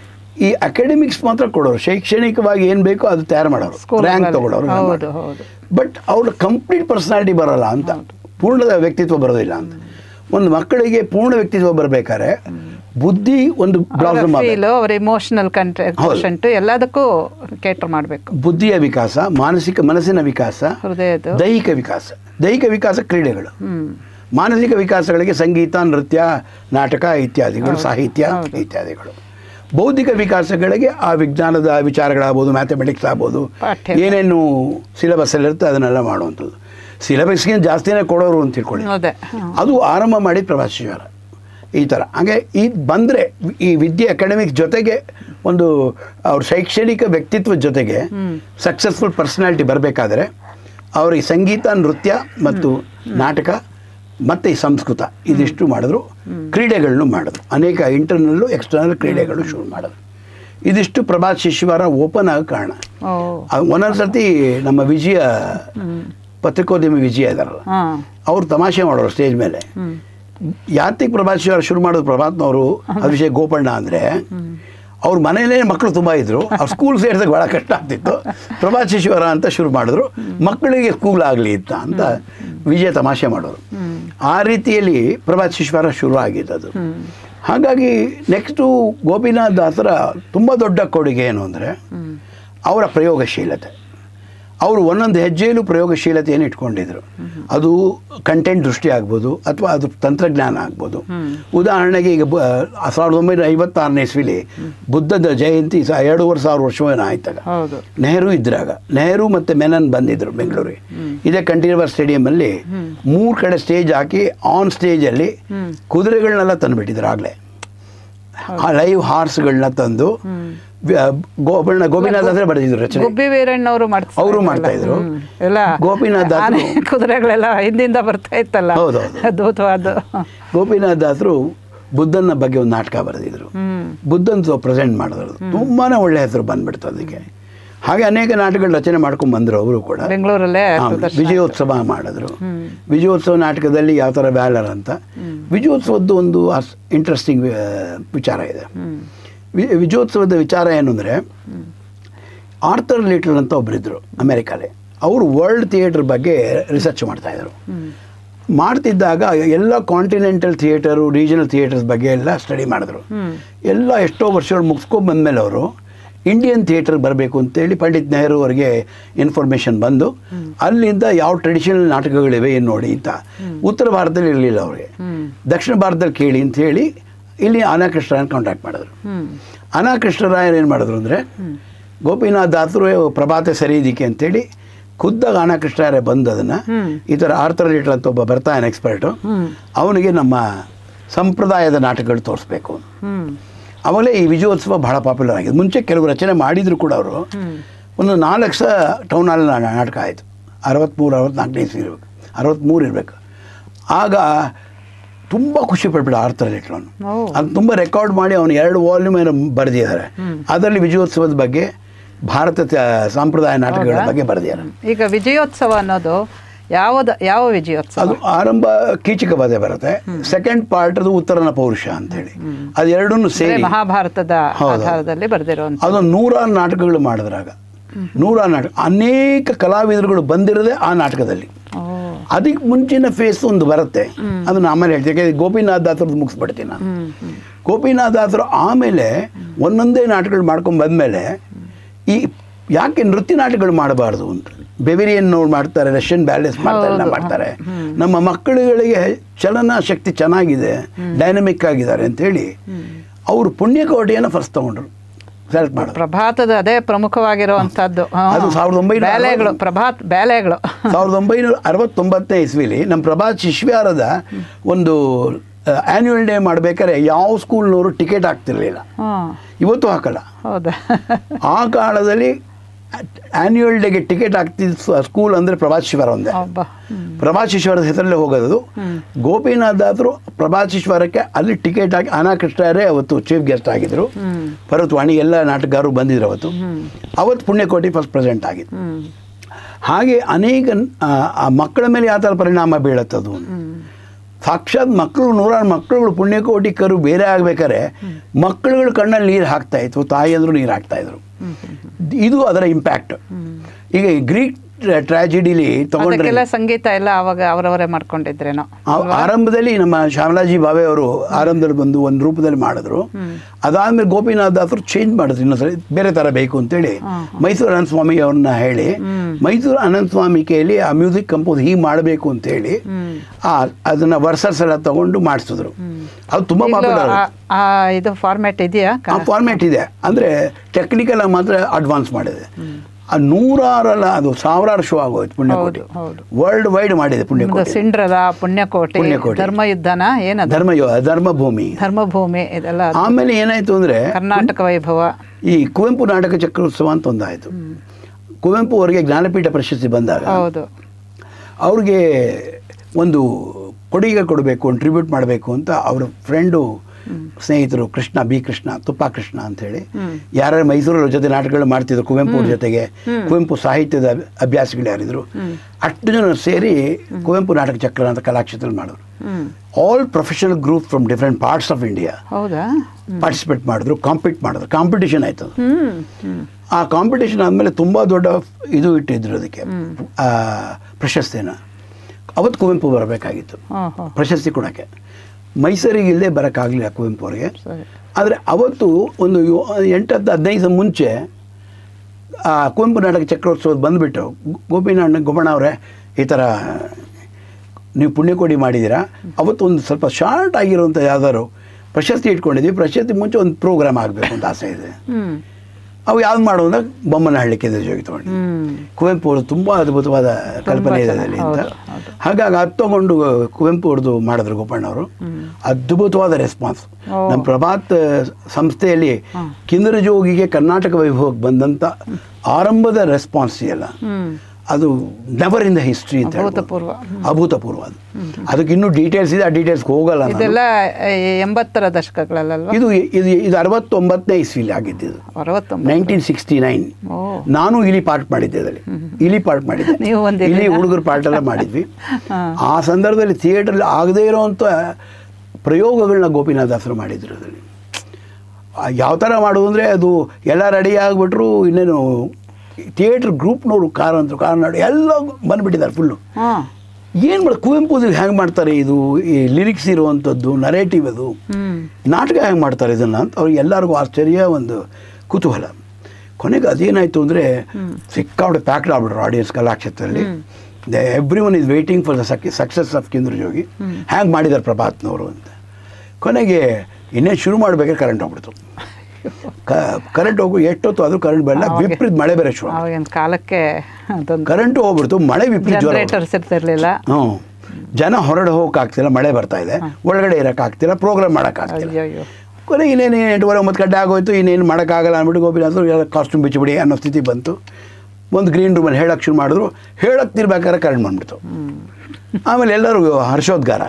ಈ ಅಕಾಡೆಮಿಕ್ಸ್ ಮಾತ್ರ ಕೊಡೋರು ಶೈಕ್ಷಣಿಕವಾಗಿ ಏನು ಬೇಕೋ ಅದು ತಯಾರು ಮಾಡೋರು ರ್ಯಾಂಕ್ ತಗೊಳ್ಳೋರು ಎಲ್ಲ ಹೌದು ಮಾಡೋರು. ಹೌದು ಬಟ್ ಅವ್ರ ಕಂಪ್ಲೀಟ್ ಪರ್ಸನಾಲಿಟಿ ಬರೋಲ್ಲ ಅಂತ ಪೂರ್ಣದ ವ್ಯಕ್ತಿತ್ವ ಬರೋದಿಲ್ಲ ಅಂತ ಒಂದು ಮಕ್ಕಳಿಗೆ ಪೂರ್ಣ ವ್ಯಕ್ತಿತ್ವ ಬರಬೇಕಾದ್ರೆ ಬುದ್ಧಿ ಒಂದು ಬ್ಲಾಸಮ್ ಆಗಬೇಕು ಫೀಲು ಅವ್ರ ಇಮೋಷನಲ್ ಕಂಟೆಂಟ್ ಎಲ್ಲದಕ್ಕೂ ಕೇಟರ್ ಮಾಡಬೇಕು ಬುದ್ಧಿಯ ವಿಕಾಸ ಮಾನಸಿಕ ಮನಸ್ಸಿನ ವಿಕಾಸ ಹೃದಯದ್ದು ದೈಹಿಕ ವಿಕಾಸ ದೈಹಿಕ ವಿಕಾಸ ಕ್ರೀಡೆಗಳು ಹ್ಮ್ ಮಾನಸಿಕ ವಿಕಾಸಗಳಿಗೆ ಸಂಗೀತ ನೃತ್ಯ ನಾಟಕ ಇತ್ಯಾದಿಗಳು ಸಾಹಿತ್ಯ ಇತ್ಯಾದಿಗಳು ಬೌದ್ಧಿಕ ವಿಕಾಸಗಳಿಗೆ ಆ ವಿಜ್ಞಾನದ ವಿಚಾರಗಳಾಗ್ಬೋದು ಮ್ಯಾಥಮೆಟಿಕ್ಸ್ ಆಗ್ಬೋದು ಪಾಠ್ಯ. ಏನೇನು ಸಿಲೆಬಸ್ಸಲ್ಲಿ ಇರುತ್ತೆ ಅದನ್ನೆಲ್ಲ ಮಾಡುವಂಥದ್ದು ಸಿಲೆಬಸ್ಗಿಂತ ಜಾಸ್ತಿನೇ ಕೊಡೋರು ಅಂತ ತಿಳ್ಕೊಳ್ಳಿ ಅದೇ ಹ್ಮ್. ಅದು ಆರಂಭ ಮಾಡಿದ ಪ್ರವಾಸಿಗಾರ ಈ ಥರ ಹಾಗೆ ಈ ಬಂದರೆ ಈ ವಿದ್ಯೆ ಅಕಾಡೆಮಿಕ್ ಜೊತೆಗೆ ಒಂದು ಅವ್ರ ಶೈಕ್ಷಣಿಕ ವ್ಯಕ್ತಿತ್ವದ ಜೊತೆಗೆ ಸಕ್ಸಸ್ಫುಲ್ ಪರ್ಸನಾಲಿಟಿ ಬರಬೇಕಾದ್ರೆ ಅವ್ರಿಗೆ ಸಂಗೀತ ನೃತ್ಯ ಮತ್ತು ನಾಟಕ ಮತ್ತು ಈ ಸಂಸ್ಕೃತ ಇದಿಷ್ಟು ಮಾಡಿದ್ರು ಕ್ರೀಡೆಗಳನ್ನು ಮಾಡಿದ್ರು ಅನೇಕ ಇಂಟರ್ನಲ್ಲು ಎಕ್ಸ್ಟರ್ನಲ್ ಕ್ರೀಡೆಗಳು ಶುರು ಮಾಡಿದ್ರು ಇದಿಷ್ಟು ಪ್ರಭಾತ್ ಶಿಶುವಾರ ಓಪನ್ ಆಗ ಕಾರಣ ಓ ಅದು ಒಂದೊಂದು ಸರ್ತಿ ನಮ್ಮ ವಿಜಯ ಪತ್ರಿಕೋದ್ಯಮಿ ವಿಜಯ ಇದಾರಲ್ಲ ಹಾ ಅವ್ರು ತಮಾಷೆ ಮಾಡೋರು ಸ್ಟೇಜ್ ಮೇಲೆ ಹ್ಮ್ ಯಾತಿಕ್ ಪ್ರಭಾತ್ ಶಿವರ ಶುರು ಮಾಡೋದು ಪ್ರಭಾತ್ನವರು ಅಭಿಷೇಕ್ ಗೋಪಣ್ಣ ಅಂದರೆ ಅವ್ರ ಮನೆಯಲ್ಲೇ ಮಕ್ಕಳು ತುಂಬ ಇದ್ರು ಅವ್ರು ಸ್ಕೂಲ್ ಸೇರಿದಾಗ ಭಾಳ ಕಷ್ಟ ಆಗ್ತಿತ್ತು ಪ್ರಭಾತ್ ಶಿಶುವರ ಅಂತ ಶುರು ಮಾಡಿದ್ರು ಮಕ್ಕಳಿಗೆ ಸ್ಕೂಲ್ ಆಗಲಿ ಅಂತ ಅಂತ ವಿಜಯ ತಮಾಷೆ ಮಾಡೋರು ಆ ರೀತಿಯಲ್ಲಿ ಪ್ರಭಾತ್ ಶಿಶುವರ ಶುರು ಆಗಿದ್ದದು ಹಾಗಾಗಿ ನೆಕ್ಸ್ಟು ಗೋಪಿನಾಥ್ ದಾಸರ ತುಂಬ ದೊಡ್ಡ ಕೊಡುಗೆ ಏನು ಅಂದರೆ ಅವರ ಪ್ರಯೋಗಶೀಲತೆ ಅವರು ಒಂದೊಂದು ಹೆಜ್ಜೆಯಲ್ಲೂ ಪ್ರಯೋಗಶೀಲತೆಯನ್ನು ಇಟ್ಕೊಂಡಿದ್ರು ಅದು ಕಂಟೆಂಟ್ ದೃಷ್ಟಿ ಆಗ್ಬೋದು ಅಥವಾ ಅದು ತಂತ್ರಜ್ಞಾನ ಆಗ್ಬೋದು ಉದಾಹರಣೆಗೆ ಈಗ ಬ- ಸಾವಿರದ ಒಂಬೈನೂರ ಐವತ್ತಾರನೇ ಇಸ್ವಿಲಿ ಬುದ್ಧದ ಜಯಂತಿ ಸ- ಎರಡೂವರೆ ಸಾವಿರ ವರ್ಷವೇನೋ ಆಯ್ತಾಗ ಹೌದು ನೆಹರು ಇದ್ರಾಗ ನೆಹರು ಮತ್ತು ಮೆನನ್ ಬಂದಿದ್ರು ಬೆಂಗಳೂರಿಗೆ ಇದೇ ಕಂಠೀರವ ಸ್ಟೇಡಿಯಮಲ್ಲಿ ಮೂರು ಕಡೆ ಸ್ಟೇಜ್ ಹಾಕಿ ಆನ್ ಸ್ಟೇಜಲ್ಲಿ ಕುದುರೆಗಳನ್ನೆಲ್ಲ ತಂದುಬಿಟ್ಟಿದ್ರು ಆಗಲೇ ಆ ಲೈವ್ ಹಾರ್ಸ್ಗಳನ್ನ ತಂದು ವ್ಯ- ಗೋಪಣ್ಣ ಗೋಪಿನಾಥ್ ಹತ್ರ ಬರೆದಿದ್ರು ರಚನೆ ಗುಬ್ಬಿ ವೀರಣ್ಣವರು ಮಾಡ್ತಾ ಅವ್ರು ಮಾಡ್ತಾ ಇದ್ರು. ಎಲ್ಲ ಗೋಪಿನಾಥ್ ದಾಸರು- ಆನೆ ಕುದುರೆಗಳೆಲ್ಲ ಹಿಂದಿಂದ ಬರ್ತಾ ಇತ್ತಲ್ಲ ಹೌದೌದು. ಅದ್ಭುತವಾದ ಗೋಪಿನಾಥ್ ದಾಸರು ಬುದ್ಧನ ಬಗ್ಗೆ ಒಂದು ನಾಟಕ ಬರೆದಿದ್ರು ಹ್ಮ್ ಬುದ್ಧನ್ ಪ್ರೆಸೆಂಟ್ ಮಾಡಿದ್ರು ತುಂಬಾ ಒಳ್ಳೆ ಹೆಸರು ಬಂದ್ಬಿಡ್ತು ಅದಕ್ಕೆ ಹಾಗೆ ಅನೇಕ ನಾಟಕಗಳು ರಚನೆ ಮಾಡ್ಕೊಂಡು ಬಂದರು ಅವರು ಕೂಡ ಬೆಂಗಳೂರಲ್ಲೇ ಹಾ, ಪ್ರದರ್ಶನ ವಿಜಯೋತ್ಸವ ಮಾಡಿದ್ರು ವಿಜಯೋತ್ಸವ ನಾಟಕದಲ್ಲಿ ಯಾವ ಥರ ವ್ಯಾಲರ್ ಅಂತ ವಿಜಯೋತ್ಸವದ್ದು ಒಂದು ಇಂಟ್ರೆಸ್ಟಿಂಗ್ ವಿಚಾರ ಇದೆ ಹ್ಮ್ ವಿ- ವಿಜಯೋತ್ಸವದ ವಿಚಾರ ಏನು ಅಂದರೆ ಆರ್ಥರ್ ಲಿಟಲ್ ಅಂತ ಒಬ್ಬರಿದ್ದರು ಅಮೆರಿಕಲ್ಲಿ ಅವರು ವರ್ಲ್ಡ್ ಥಿಯೇಟರ್ ಬಗ್ಗೆ ರಿಸರ್ಚ್ ಮಾಡ್ತಾಯಿದ್ರು ಮಾಡ್ತಿದ್ದಾಗ ಎಲ್ಲ ಕಾಂಟಿನೆಂಟಲ್ ಥಿಯೇಟರು ರೀಜನಲ್ ಥಿಯೇಟರ್ಸ್ ಬಗ್ಗೆ ಎಲ್ಲ ಸ್ಟಡಿ ಮಾಡಿದ್ರು ಹ್ಮ್ ಎಲ್ಲ ಎಷ್ಟೋ ವರ್ಷಗಳು ಮುಗಿಸ್ಕೊಂಡು ಬಂದಮೇಲೆ ಅವರು ಇಂಡಿಯನ್ ಥಿಯೇಟರ್ಗೆ ಬರಬೇಕು ಅಂತೇಳಿ ಪಂಡಿತ್ ನೆಹರು ಅವರಿಗೆ ಇನ್ಫಾರ್ಮೇಷನ್ ಬಂದು ಅಲ್ಲಿಂದ ಯಾವ ಟ್ರೆಡಿಷನಲ್ ನಾಟಕಗಳಿವೆ ಏನು ನೋಡಿ ಅಂತ ಉತ್ತರ ಭಾರತದಲ್ಲಿ ಇರಲಿಲ್ಲ ಅವ್ರಿಗೆ ಹ್ಮ್ ದಕ್ಷಿಣ ಭಾರತದಲ್ಲಿ ಕೇಳಿ ಅಂತ ಹೇಳಿ ಇಲ್ಲಿ ಅನಾಕೃಷ್ಣರಾಯನ್ ಕಾಂಟ್ಯಾಕ್ಟ್ ಮಾಡಿದ್ರು ಹ್ಮ್ ಅನಾಕೃಷ್ಣರಾಯರು ಏನು ಮಾಡಿದ್ರು ಅಂದರೆ ಗೋಪಿನಾಥ್ ದಾಸರು ಪ್ರಭಾತೆ ಸರಿ ಇದಕ್ಕೆ ಅಂತೇಳಿ ಖುದ್ದಾಗ ಅನಾಕೃಷ್ಣರಾಯ ಬಂದು ಅದನ್ನು ಹ್ಮ್. ಈ ಥರ ಆರ್ಥರ್ ಲೀಟರ್ ಅಂತ ಒಬ್ಬ ಬರ್ತಾನೆ ಎಕ್ಸ್ಪರ್ಟು ಹ್ಮ್ ಅವನಿಗೆ ನಮ್ಮ ಸಂಪ್ರದಾಯದ ನಾಟಕಗಳು ತೋರಿಸ್ಬೇಕು ಹ್ಮ್ ಆವಾಗಲೇ ಈ ವಿಜಯೋತ್ಸವ ಬಹಳ ಪಾಪ್ಯುಲರ್ ಆಗಿದೆ ಮುಂಚೆ ಕೆಲವು ರಚನೆ ಮಾಡಿದ್ರು ಕೂಡ ಅವರು ಹ್ಮ್ ಒಂದು ನಾಲ್ಕು ಸಹ ಟೌನ್ ಹಾಲ್ ನಾಟಕ ಆಯಿತು ಅರವತ್ತ್ಮೂರು ಅರವತ್ನಾಲ್ಕನೇ ಇಸ್ವಿ ಇರಬೇಕು ಅರವತ್ತ್ಮೂರು ಇರಬೇಕು ಆಗ ತುಂಬ ಖುಷಿ ಪಟ್ಬಿಟ್ಟು ಆರ್ಥರ್ ಲಿಟ್ಲವನು ಓ ಅದು ತುಂಬ ರೆಕಾರ್ಡ್ ಮಾಡಿ ಅವನು ಎರಡು ವಾಲ್ಯೂಮ್ ಏನೋ ಬರೆದಿದ್ದಾರೆ ಅದರಲ್ಲಿ ವಿಜಯೋತ್ಸವದ ಬಗ್ಗೆ ಭಾರತ ತ- ಸಾಂಪ್ರದಾಯ ನಾಟಕಗಳ ಹೌದಾ? ಬಗ್ಗೆ ಬರೆದಿದ್ದಾರೆ ಈಗ ವಿಜಯೋತ್ಸವ ಅನ್ನೋದು ಯಾವ್ದು ಯಾವ ವಿಜಯೋತ್ಸವ ಅದು ಆರಂಭ ಕೀಚಕ ಬಾಧೆ ಬರುತ್ತೆ ಸೆಕೆಂಡ್ ಪಾರ್ಟ್ ಅದು ಉತ್ತರನ ಪೌರುಷ ಅಂತೇಳಿ ಅದೆರಡನ್ನೂ ಅಂದ್ರೆ ಸೇರಿ ಮಹಾಭಾರತದ ಹೌದು. ಆಧಾರದಲ್ಲಿ ಬರೆದಿರುವಂತ ಅದು ನೂರಾರು ನಾಟಕಗಳು ಮಾಡಿದ್ರಾಗ ನೂರಾರು ನಾಟಕ ಅನೇಕ ಕಲಾವಿದರುಗಳು ಬಂದಿರೋದೇ ಆ ನಾಟಕದಲ್ಲಿ ಓ ಅದಕ್ಕೆ ಮುಂಚಿನ ಫೇಸ್ ಒಂದು ಬರುತ್ತೆ ಅದನ್ನ ಆಮೇಲೆ ಹೇಳ್ತೀನಿ ಯಾಕಂದ್ರೆ ಗೋಪಿನಾಥ್ ದಾಸರದ್ದು ಮುಗಿಸ್ಬಿಡ್ತೀನಿ ನಾನು ಹ್ಮ್ ಹ್ಮ್ ಗೋಪಿನಾಥ್ ದಾಸರು ಆಮೇಲೆ ಒಂದೊಂದೇ ನಾಟಕಗಳು ಮಾಡ್ಕೊಂಡು ಬಂದಮೇಲೆ ಈ ಯಾಕೆ ನೃತ್ಯ ನಾಟಕಗಳು ಮಾಡಬಾರ್ದು ಅಂತ ಬೆವಿರಿಯನ್ ನೋಡಿ ಮಾಡ್ತಾರೆ ರಷ್ಯನ್ ಬ್ಯಾಲೆನ್ಸ್ ಮಾಡ್ತಾರೆ ಎಲ್ಲ ಮಾಡ್ತಾರೆ ನಮ್ಮ ಮಕ್ಕಳುಗಳಿಗೆ ಚಲನ ಶಕ್ತಿ ಚೆನ್ನಾಗಿದೆ ಡೈನಮಿಕ್ ಆಗಿದ್ದಾರೆ ಅಂತೇಳಿ ಅವರು ಪುಣ್ಯಕೋಟೆಯನ್ನು ಫಸ್ಟ್ ತಗೊಂಡ್ರು ಸೆಲೆಕ್ಟ್ ಮಾಡಿದ್ರು ಪ್ರಭಾತದ ಅದೇ ಪ್ರಮುಖವಾಗಿರುವಂತದ್ದು ಅದು ಸಾವಿರದ ಒಂಬೈನೂರ ಬ್ಯಾಲೆಗಳು ಪ್ರಭಾತ್ ಬ್ಯಾಲೆಗಳು ಸಾವಿರದ ಒಂಬೈನೂರ ಅರವತ್ತೊಂಬತ್ತನೇ ಇಸ್ವಿಲಿ ನಮ್ಮ ಪ್ರಭಾತ್ ಶಿಶ್ವ್ಯಾರದ ಒಂದು ಆ್ಯನ್ಯುವಲ್ ಡೇ ಮಾಡ್ಬೇಕಾದ್ರೆ ಯಾವ ಸ್ಕೂಲ್ನವರು ಟಿಕೆಟ್ ಹಾಕ್ತಿರ್ಲಿಲ್ಲ ಹ್ಮ್ ಇವತ್ತು ಹಾಕಲ್ಲ ಹೌದಾ ಆ ಕಾಲದಲ್ಲಿ ಆ್ಯನ್ಯುವಲ್ ಡೇಗೆ ಟಿಕೆಟ್ ಹಾಕ್ತಿದ್ದ ಸ್ಕೂಲ್ ಅಂದರೆ ಪ್ರಭಾತ್ ಶಿಶ್ವರ ಒಂದೇ ಒಬ್ಬ ಹ್ಮ್ ಪ್ರಭಾತ್ ಶಿಶ್ವರದ ಹೆಸರಲ್ಲೇ ಹೋಗೋದು ಗೋಪಿನಾಥ್ ದಾಸರು ಪ್ರಭಾತ್ ಶಿಶ್ವರಕ್ಕೆ ಅಲ್ಲಿ ಟಿಕೆಟ್ ಹಾಕಿ ಅನಾಕೃಷ್ಣರೇ ಅವತ್ತು ಚೀಫ್ ಗೆಸ್ಟ್ ಆಗಿದ್ರು ಹ್ಮ್ ಭರತ್ವಾಣಿ ಎಲ್ಲ ನಾಟಕಗಾರರು ಬಂದಿದ್ರು ಅವತ್ತು ಅವತ್ತು ಪುಣ್ಯಕೋಟಿ ಫಸ್ಟ್ ಪ್ರೆಸೆಂಟ್ ಆಗಿತ್ತು ಹ್ಮ್ ಹಾಗೆ ಅನೇಕ ಆ, ಆ ಮಕ್ಕಳ ಮೇಲೆ ಯಾವ ಥರ ಪರಿಣಾಮ ಬೀಳತ್ತದು ಹ್ಮ್ ಸಾಕ್ಷಾತ್ ಮಕ್ಕಳು ನೂರಾರು ಮಕ್ಕಳುಗಳು ಪುಣ್ಯಕೋಟಿ ಕರು ಬೇರೆ ಆಗ್ಬೇಕಾದ್ರೆ ಮಕ್ಕಳುಗಳ ಕಣ್ಣಲ್ಲಿ ನೀರು ಹಾಕ್ತಾ ಇತ್ತು ತಾಯಿಯಂದ್ರು ನೀರು ಹಾಕ್ತಾ ಇದ್ರು ಇದು ಅದರ ಇಂಪ್ಯಾಕ್ಟ್ ಈಗ ಈ ಗ್ರೀಕ್ ಟ್ರಾಜಿಡಿಲಿ ತಗೊಂಡ್ರೆ ಅದಕ್ಕೆಲ್ಲ ಸಂಗೀತ ಎಲ್ಲ ಅವಾಗ ಅವರವರೇ ಮಾಡ್ಕೊಂಡಿದ್ರೇನೋ ಆ- ಆರಂಭದಲ್ಲಿ ನಮ್ಮ ಶ್ಯಾಮಲಾಜಿ ಭಾವೆ ಅವರು ಆರಂಭದಲ್ಲಿ ಬಂದು ಒಂದು ರೂಪದಲ್ಲಿ ಮಾಡಿದ್ರು ಅದಾದ್ಮೇಲೆ ಗೋಪಿನಾಥ್ ದಾಸರು ಚೇಂಜ್ ಮಾಡಿದ್ರು ಇನ್ನೊಂದ್ಸರಿ ಬೇರೆ ಥರ ಬೇಕು ಅಂತೇಳಿ ಮೈಸೂರು ಅನಂತ ಸ್ವಾಮಿ ಅವ್ರನ್ನ ಹೇಳಿ ಮೈಸೂರು ಅನಂತ ಸ್ವಾಮಿ ಕೈಯಲ್ಲಿ ಆ ಮ್ಯೂಸಿಕ್ ಕಂಪೋಸ್ ಹೀಗೆ ಮಾಡಬೇಕು ಅಂತೇಳಿ ಹ್ಮ್ ಆ ಅದನ್ನ ವರ್ಸರ್ಸ್ ಎಲ್ಲ ತಗೊಂಡು ಮಾಡಿಸಿದ್ರು ಅದು ತುಂಬ ಈಗ್ಲೂ ಪಾಪ್ಯುಲರ್ ಆ- ಆ ಇದು ಫಾರ್ಮ್ಯಾಟ್ ಇದೆಯಾ ಆ ಫಾರ್ಮ್ಯಾಟ್ ಇದೆ ಅಂದರೆ ಟೆಕ್ನಿಕಲ್ ಆಗಿ ಮಾತ್ರ ಅಡ್ವಾನ್ಸ್ ಮಾಡಿದೆ ಆ ನೂರಾರಲ್ಲ ಅದು ಸಾವಿರಾರು ಶೋ ಆಗೋಯ್ತು ಪುಣ್ಯಕೋಟಿ ಹೌದು, ಹೌದು. ವರ್ಲ್ಡ್ ವೈಡ್ ಮಾಡಿದೆ ನಿಮ್ದು ಪುಣ್ಯಕೋಟಿ ಸಿಂಡ್ರದ ಪುಣ್ಯಕೋಟೆ ಪುಣ್ಯಕೋಟೆ. ಧರ್ಮಯುದ್ಧನ ಏನದು ಧರ್ಮ ಧರ್ಮಭೂಮಿ ಧರ್ಮಭೂಮಿ ಇದೆಲ್ಲ ಅದು. ಆಮೇಲೆ ಏನಾಯ್ತು ಅಂದರೆ ಕರ್ನಾಟಕ ವೈಭವ ಈ ಕುವೆಂಪು ನಾಟಕ ಚಕ್ರೋತ್ಸವ ಅಂತ ಒಂದಾಯಿತು ಕುವೆಂಪು ಅವರಿಗೆ ಜ್ಞಾನಪೀಠ ಪ್ರಶಸ್ತಿ ಬಂದಾಗ ಹೌದು ಅವ್ರಿಗೆ ಒಂದು ಕೊಡುಗೆ ಕೊಡಬೇಕು ಒಂದು ಟ್ರಿಬ್ಯೂಟ್ ಮಾಡಬೇಕು ಅಂತ ಅವರ ಫ್ರೆಂಡು ಸ್ನೇಹಿತರು ಕೃಷ್ಣ ಬಿ ಕೃಷ್ಣ ತುಪ್ಪ ಕೃಷ್ಣ ಅಂತೇಳಿ ಯಾರ್ಯಾರು ಮೈಸೂರವ್ರ ಜೊತೆ ನಾಟಕಗಳು ಮಾಡ್ತಿದ್ರು ಕುವೆಂಪು ಅವ್ರ ಜೊತೆಗೆ ಕುವೆಂಪು ಸಾಹಿತ್ಯದ ಅಭ್- ಅಭ್ಯಾಸಗಳು ಯಾರಿದ್ರು ಅಷ್ಟು ಜನ ಸೇರಿ ಕುವೆಂಪು ನಾಟಕ ಚಕ್ರ ಅಂತ ಕಲಾಕ್ಷೇತ್ರದಲ್ಲಿ ಮಾಡಿದ್ರು ಹ್ಮ್ all professional group from different parts of India ಹೌದಾ ಪಾರ್ಟಿಸಿಪೇಟ್ ಮಾಡಿದ್ರು ಕಾಂಪೀಟ್ ಮಾಡಿದ್ರು ಕಾಂಪಿಟಿಷನ್ ಆಯ್ತು ಅದು. ಹ್ಮ್ ಹ್ಮ್ ಆ ಕಾಂಪಿಟೇಷನ್ ಆದಮೇಲೆ ತುಂಬ ದೊಡ್ಡ ಇದು ಇಟ್ಟಿದ್ರು ಅದಕ್ಕೆ ಆ, ಪ್ರಶಸ್ತಿನ ಅವತ್ತು ಕುವೆಂಪು ಬರಬೇಕಾಗಿತ್ತು ಹ್ಮ್ ಹ್ಮ್ ಪ್ರಶಸ್ತಿ ಕೊಡೋಕ್ಕೆ ಮೈಸೂರಿಗೆ ಇಲ್ಲದೆ ಬರೋಕ್ಕಾಗಲಿಲ್ಲ ಕುವೆಂಪು ಅವರಿಗೆ ಸರಿ ಆದರೆ ಅವತ್ತು ಒಂದು ಯೋ- ಎಂಟತ್ತು ಹದಿನೈದು ದಿವಸ ಮುಂಚೆ ಆ ಕುವೆಂಪು ನಾಟಕ ಚಕ್ರೋತ್ಸವದ ಬಂದುಬಿಟ್ಟು ಗೋಪಿನಾಥ ಗೊಬ್ಬಣ್ಣ ಅವರೇ ಈ ಥರ ನೀವು ಪುಣ್ಯಕೋಡಿ ಮಾಡಿದ್ದೀರಾ ಅವತ್ತು ಒಂದು ಸ್ವಲ್ಪ ಶಾರ್ಟ್ ಆಗಿರುವಂಥ ಯಾವ್ದಾದ್ರು ಪ್ರಶಸ್ತಿ ಇಟ್ಕೊಂಡಿದ್ವಿ ಪ್ರಶಸ್ತಿ ಮುಂಚೆ ಒಂದು ಪ್ರೋಗ್ರಾಮ್ ಆಗಬೇಕು ಅಂತ ಆಸೆ ಇದೆ ಹ್ಮ್ ಅವು ಯಾವ್ದು ಮಾಡೋದು ಬೊಮ್ಮನಹಳ್ಳಿ ಕೇಂದ್ರ ಜೋಗಿ ತಗೊಂಡು ಹ್ಮ್ ಕುವೆಂಪು ಅವರು ತುಂಬ ಅದ್ಭುತವಾದ ಕಲ್ಪನೆ ಇದೆ ಅದರಲ್ಲಿ ಅಂತ ಹೌದು, ಹೌದು. ಹಾಗಾಗಿ ಅದು ತಗೊಂಡು ಕುವೆಂಪು ಅವ್ರದ್ದು ಮಾಡಿದ್ರು ಗೋಪಣ್ಣವರು ಅದ್ಭುತವಾದ ರೆಸ್ಪಾನ್ಸ್ ಓ. ನಮ್ಮ ಪ್ರಭಾತ್ ಸಂಸ್ಥೆಯಲ್ಲಿ ಕಿಂದರ ಜೋಗಿಗೆ ಕರ್ನಾಟಕ ವೈಭವಕ್ಕೆ ಬಂದಂಥ ಆರಂಭದ ರೆಸ್ಪಾನ್ಸ್ ಇದೆಯಲ್ಲ ಹ್ಮ್ ಅದು ನೆವರ್ ಇನ್ ದ ಹಿಸ್ಟ್ರಿ ಅಂತ ಹೇಳ್ಬೋದು. ಅಭೂತಪೂರ್ವ. ಅಭೂತಪೂರ್ವ ಅದು ಅದಕ್ಕೆ ಇನ್ನೂ ಡೀಟೇಲ್ಸ್ ಇದೆ ಆ ಡೀಟೇಲ್ಸ್ಗೆ ಹೋಗಲ್ಲ ನಾನು. ಇದೆಲ್ಲ ಎ- ಎಂಬತ್ತರ ದಶಕಗಳಲ್ಲಲ್ವಾ ಇದು ಇದು ಇದು ಅರವತ್ತೊಂಬತ್ತನೇ ಇಸ್ವಿಲಿ ಆಗಿದ್ದು ಅರವತ್ತೊಂಬತ್ತು ನೈನ್ಟೀನ್ ಸಿಕ್ಸ್ಟಿ ನೈನ್ ಓ ನಾನು ಇಲಿ ಪಾರ್ಟ್ ಮಾಡಿದ್ದೆ ಅದರಲ್ಲಿ ಇಲಿ ಪಾರ್ಟ್ ಮಾಡಿದ್ದೆ ನೀವು ಒಂದು ಇಲಿ ಇಲಿನಾ? ಹುಡುಗರ ಪಾರ್ಟ್ ಎಲ್ಲ ಮಾಡಿದ್ವಿ ಹಾ. ಆ ಸಂದರ್ಭದಲ್ಲಿ ಥಿಯೇಟ್ರಲ್ಲಿ ಆಗದೇ ಇರೋವಂಥ ಪ್ರಯೋಗಗಳನ್ನ ಗೋಪಿನಾಥಾಸರು ಮಾಡಿದ್ರು ಅದರಲ್ಲಿ ಯಾವ ಥರ ಮಾಡೋದು ಅಂದರೆ ಅದು ಎಲ್ಲ ರೆಡಿ ಆಗಿಬಿಟ್ರು ಇನ್ನೇನು ಥಿಯೇಟ್ರ್ ಗ್ರೂಪ್ನವರು ಕಾರ್ ಅಂತರು ಕಾರ್ ನಾಡು ಎಲ್ಲ ಬಂದುಬಿಟ್ಟಿದ್ದಾರೆ ಫುಲ್ಲು ಹಾ ಏನು ಮಾಡಿ ಕುವೆಂಪು ಹೆಂಗೆ ಮಾಡ್ತಾರೆ ಇದು ಈ ಲಿರಿಕ್ಸ್ ಇರುವಂಥದ್ದು ನರೇಟಿವ್ ಅದು ಹ್ಮ್ ನಾಟಕ ಹೆಂಗೆ ಮಾಡ್ತಾರೆ ಇದನ್ನು ಅಂತ ಅವ್ರಿಗೆ ಎಲ್ಲರಿಗೂ ಆಶ್ಚರ್ಯ ಒಂದು ಕುತೂಹಲ ಕೊನೆಗೆ ಅದೇನಾಯಿತು ಅಂದರೆ ಸಿಕ್ಕಾಬಿಟ್ಟು ಪ್ಯಾಕ್ಡ್ ಆಗ್ಬಿಟ್ರು ಆಡಿಯನ್ಸ್ ಕಲಾಕ್ಷೇತ್ರದಲ್ಲಿ everyone is waiting for the success of Kendra Jogi ಹ್ಯಾಂಗೆ ಮಾಡಿದ್ದಾರೆ ಪ್ರಭಾತ್ನವರು ಅಂತ ಕೊನೆಗೆ ಇನ್ನೇನು ಶುರು ಮಾಡಬೇಕಾದ್ರೆ ಕರೆಂಟ್ ಹೋಗ್ಬಿಡ್ತು ಕರೆಂಟ್ ಹೋಗು ಎಷ್ಟೊತ್ತು ಅದು ಕರೆಂಟ್ ಬರಲ್ಲ ಅವಾಗೆ- ವಿಪರೀತ ಮಳೆ ಬೇರೆ ಶುರು ಅವಾಗಿನ ಕಾಲಕ್ಕೆ ಅದೊಂದು ಕರೆಂಟು ಹೋಗ್ಬಿಡ್ತು ಮಳೆ ವಿಪರೀತ ಜ್ವರ ಬಂತು. ಜನರೇಟರ್ಸ್ ಇರ್ತಿರ್ಲಿಲ್ಲ ಹ್ಞೂ ಜನ ಹೊರಡೆ ಹೋಗಕ್ಕಾಗ್ತಿಲ್ಲ ಮಳೆ ಬರ್ತಾ ಇದೆ ಒಳಗಡೆ ಇರೋಕ್ಕಾಗ್ತಿಲ್ಲ ಪ್ರೋಗ್ರಾಮ್ ಮಾಡೋಕ್ಕಾಗ್ತಿಲ್ಲ ಅಯ್ಯೋ ಕೊನೆ ಇನ್ನೇನು ಎಂಟುವರೆ ಒಂಬತ್ತು ಗಂಟೆ ಆಗೋಯ್ತು ಇನ್ನೇನು ಮಾಡೋಕ್ಕಾಗಲ್ಲ ಅಂದ್ಬಿಟ್ಟು ಗೋಪಿನಾಥರು ಎಲ್ಲ ಕಾಸ್ಟ್ಯೂಮ್ ಬಿಚ್ಚಿಬಿಡಿ ಅನ್ನೋ ಸ್ಥಿತಿ ಬಂತು ಒಂದು ಗ್ರೀನ್ ರೂಮಲ್ಲಿ ಹೇಳಕ್ಕೆ ಶುರು ಮಾಡಿದ್ರು ಹೇಳಕ್ಕೆ ತಿರ್ಬೇಕಾದ್ರೆ ಕರೆಂಟ್ ಬಂದ್ಬಿಡ್ತು ಆಮೇಲೆ ಎಲ್ಲರೂ ಹರ್ಷೋದ್ಗಾರ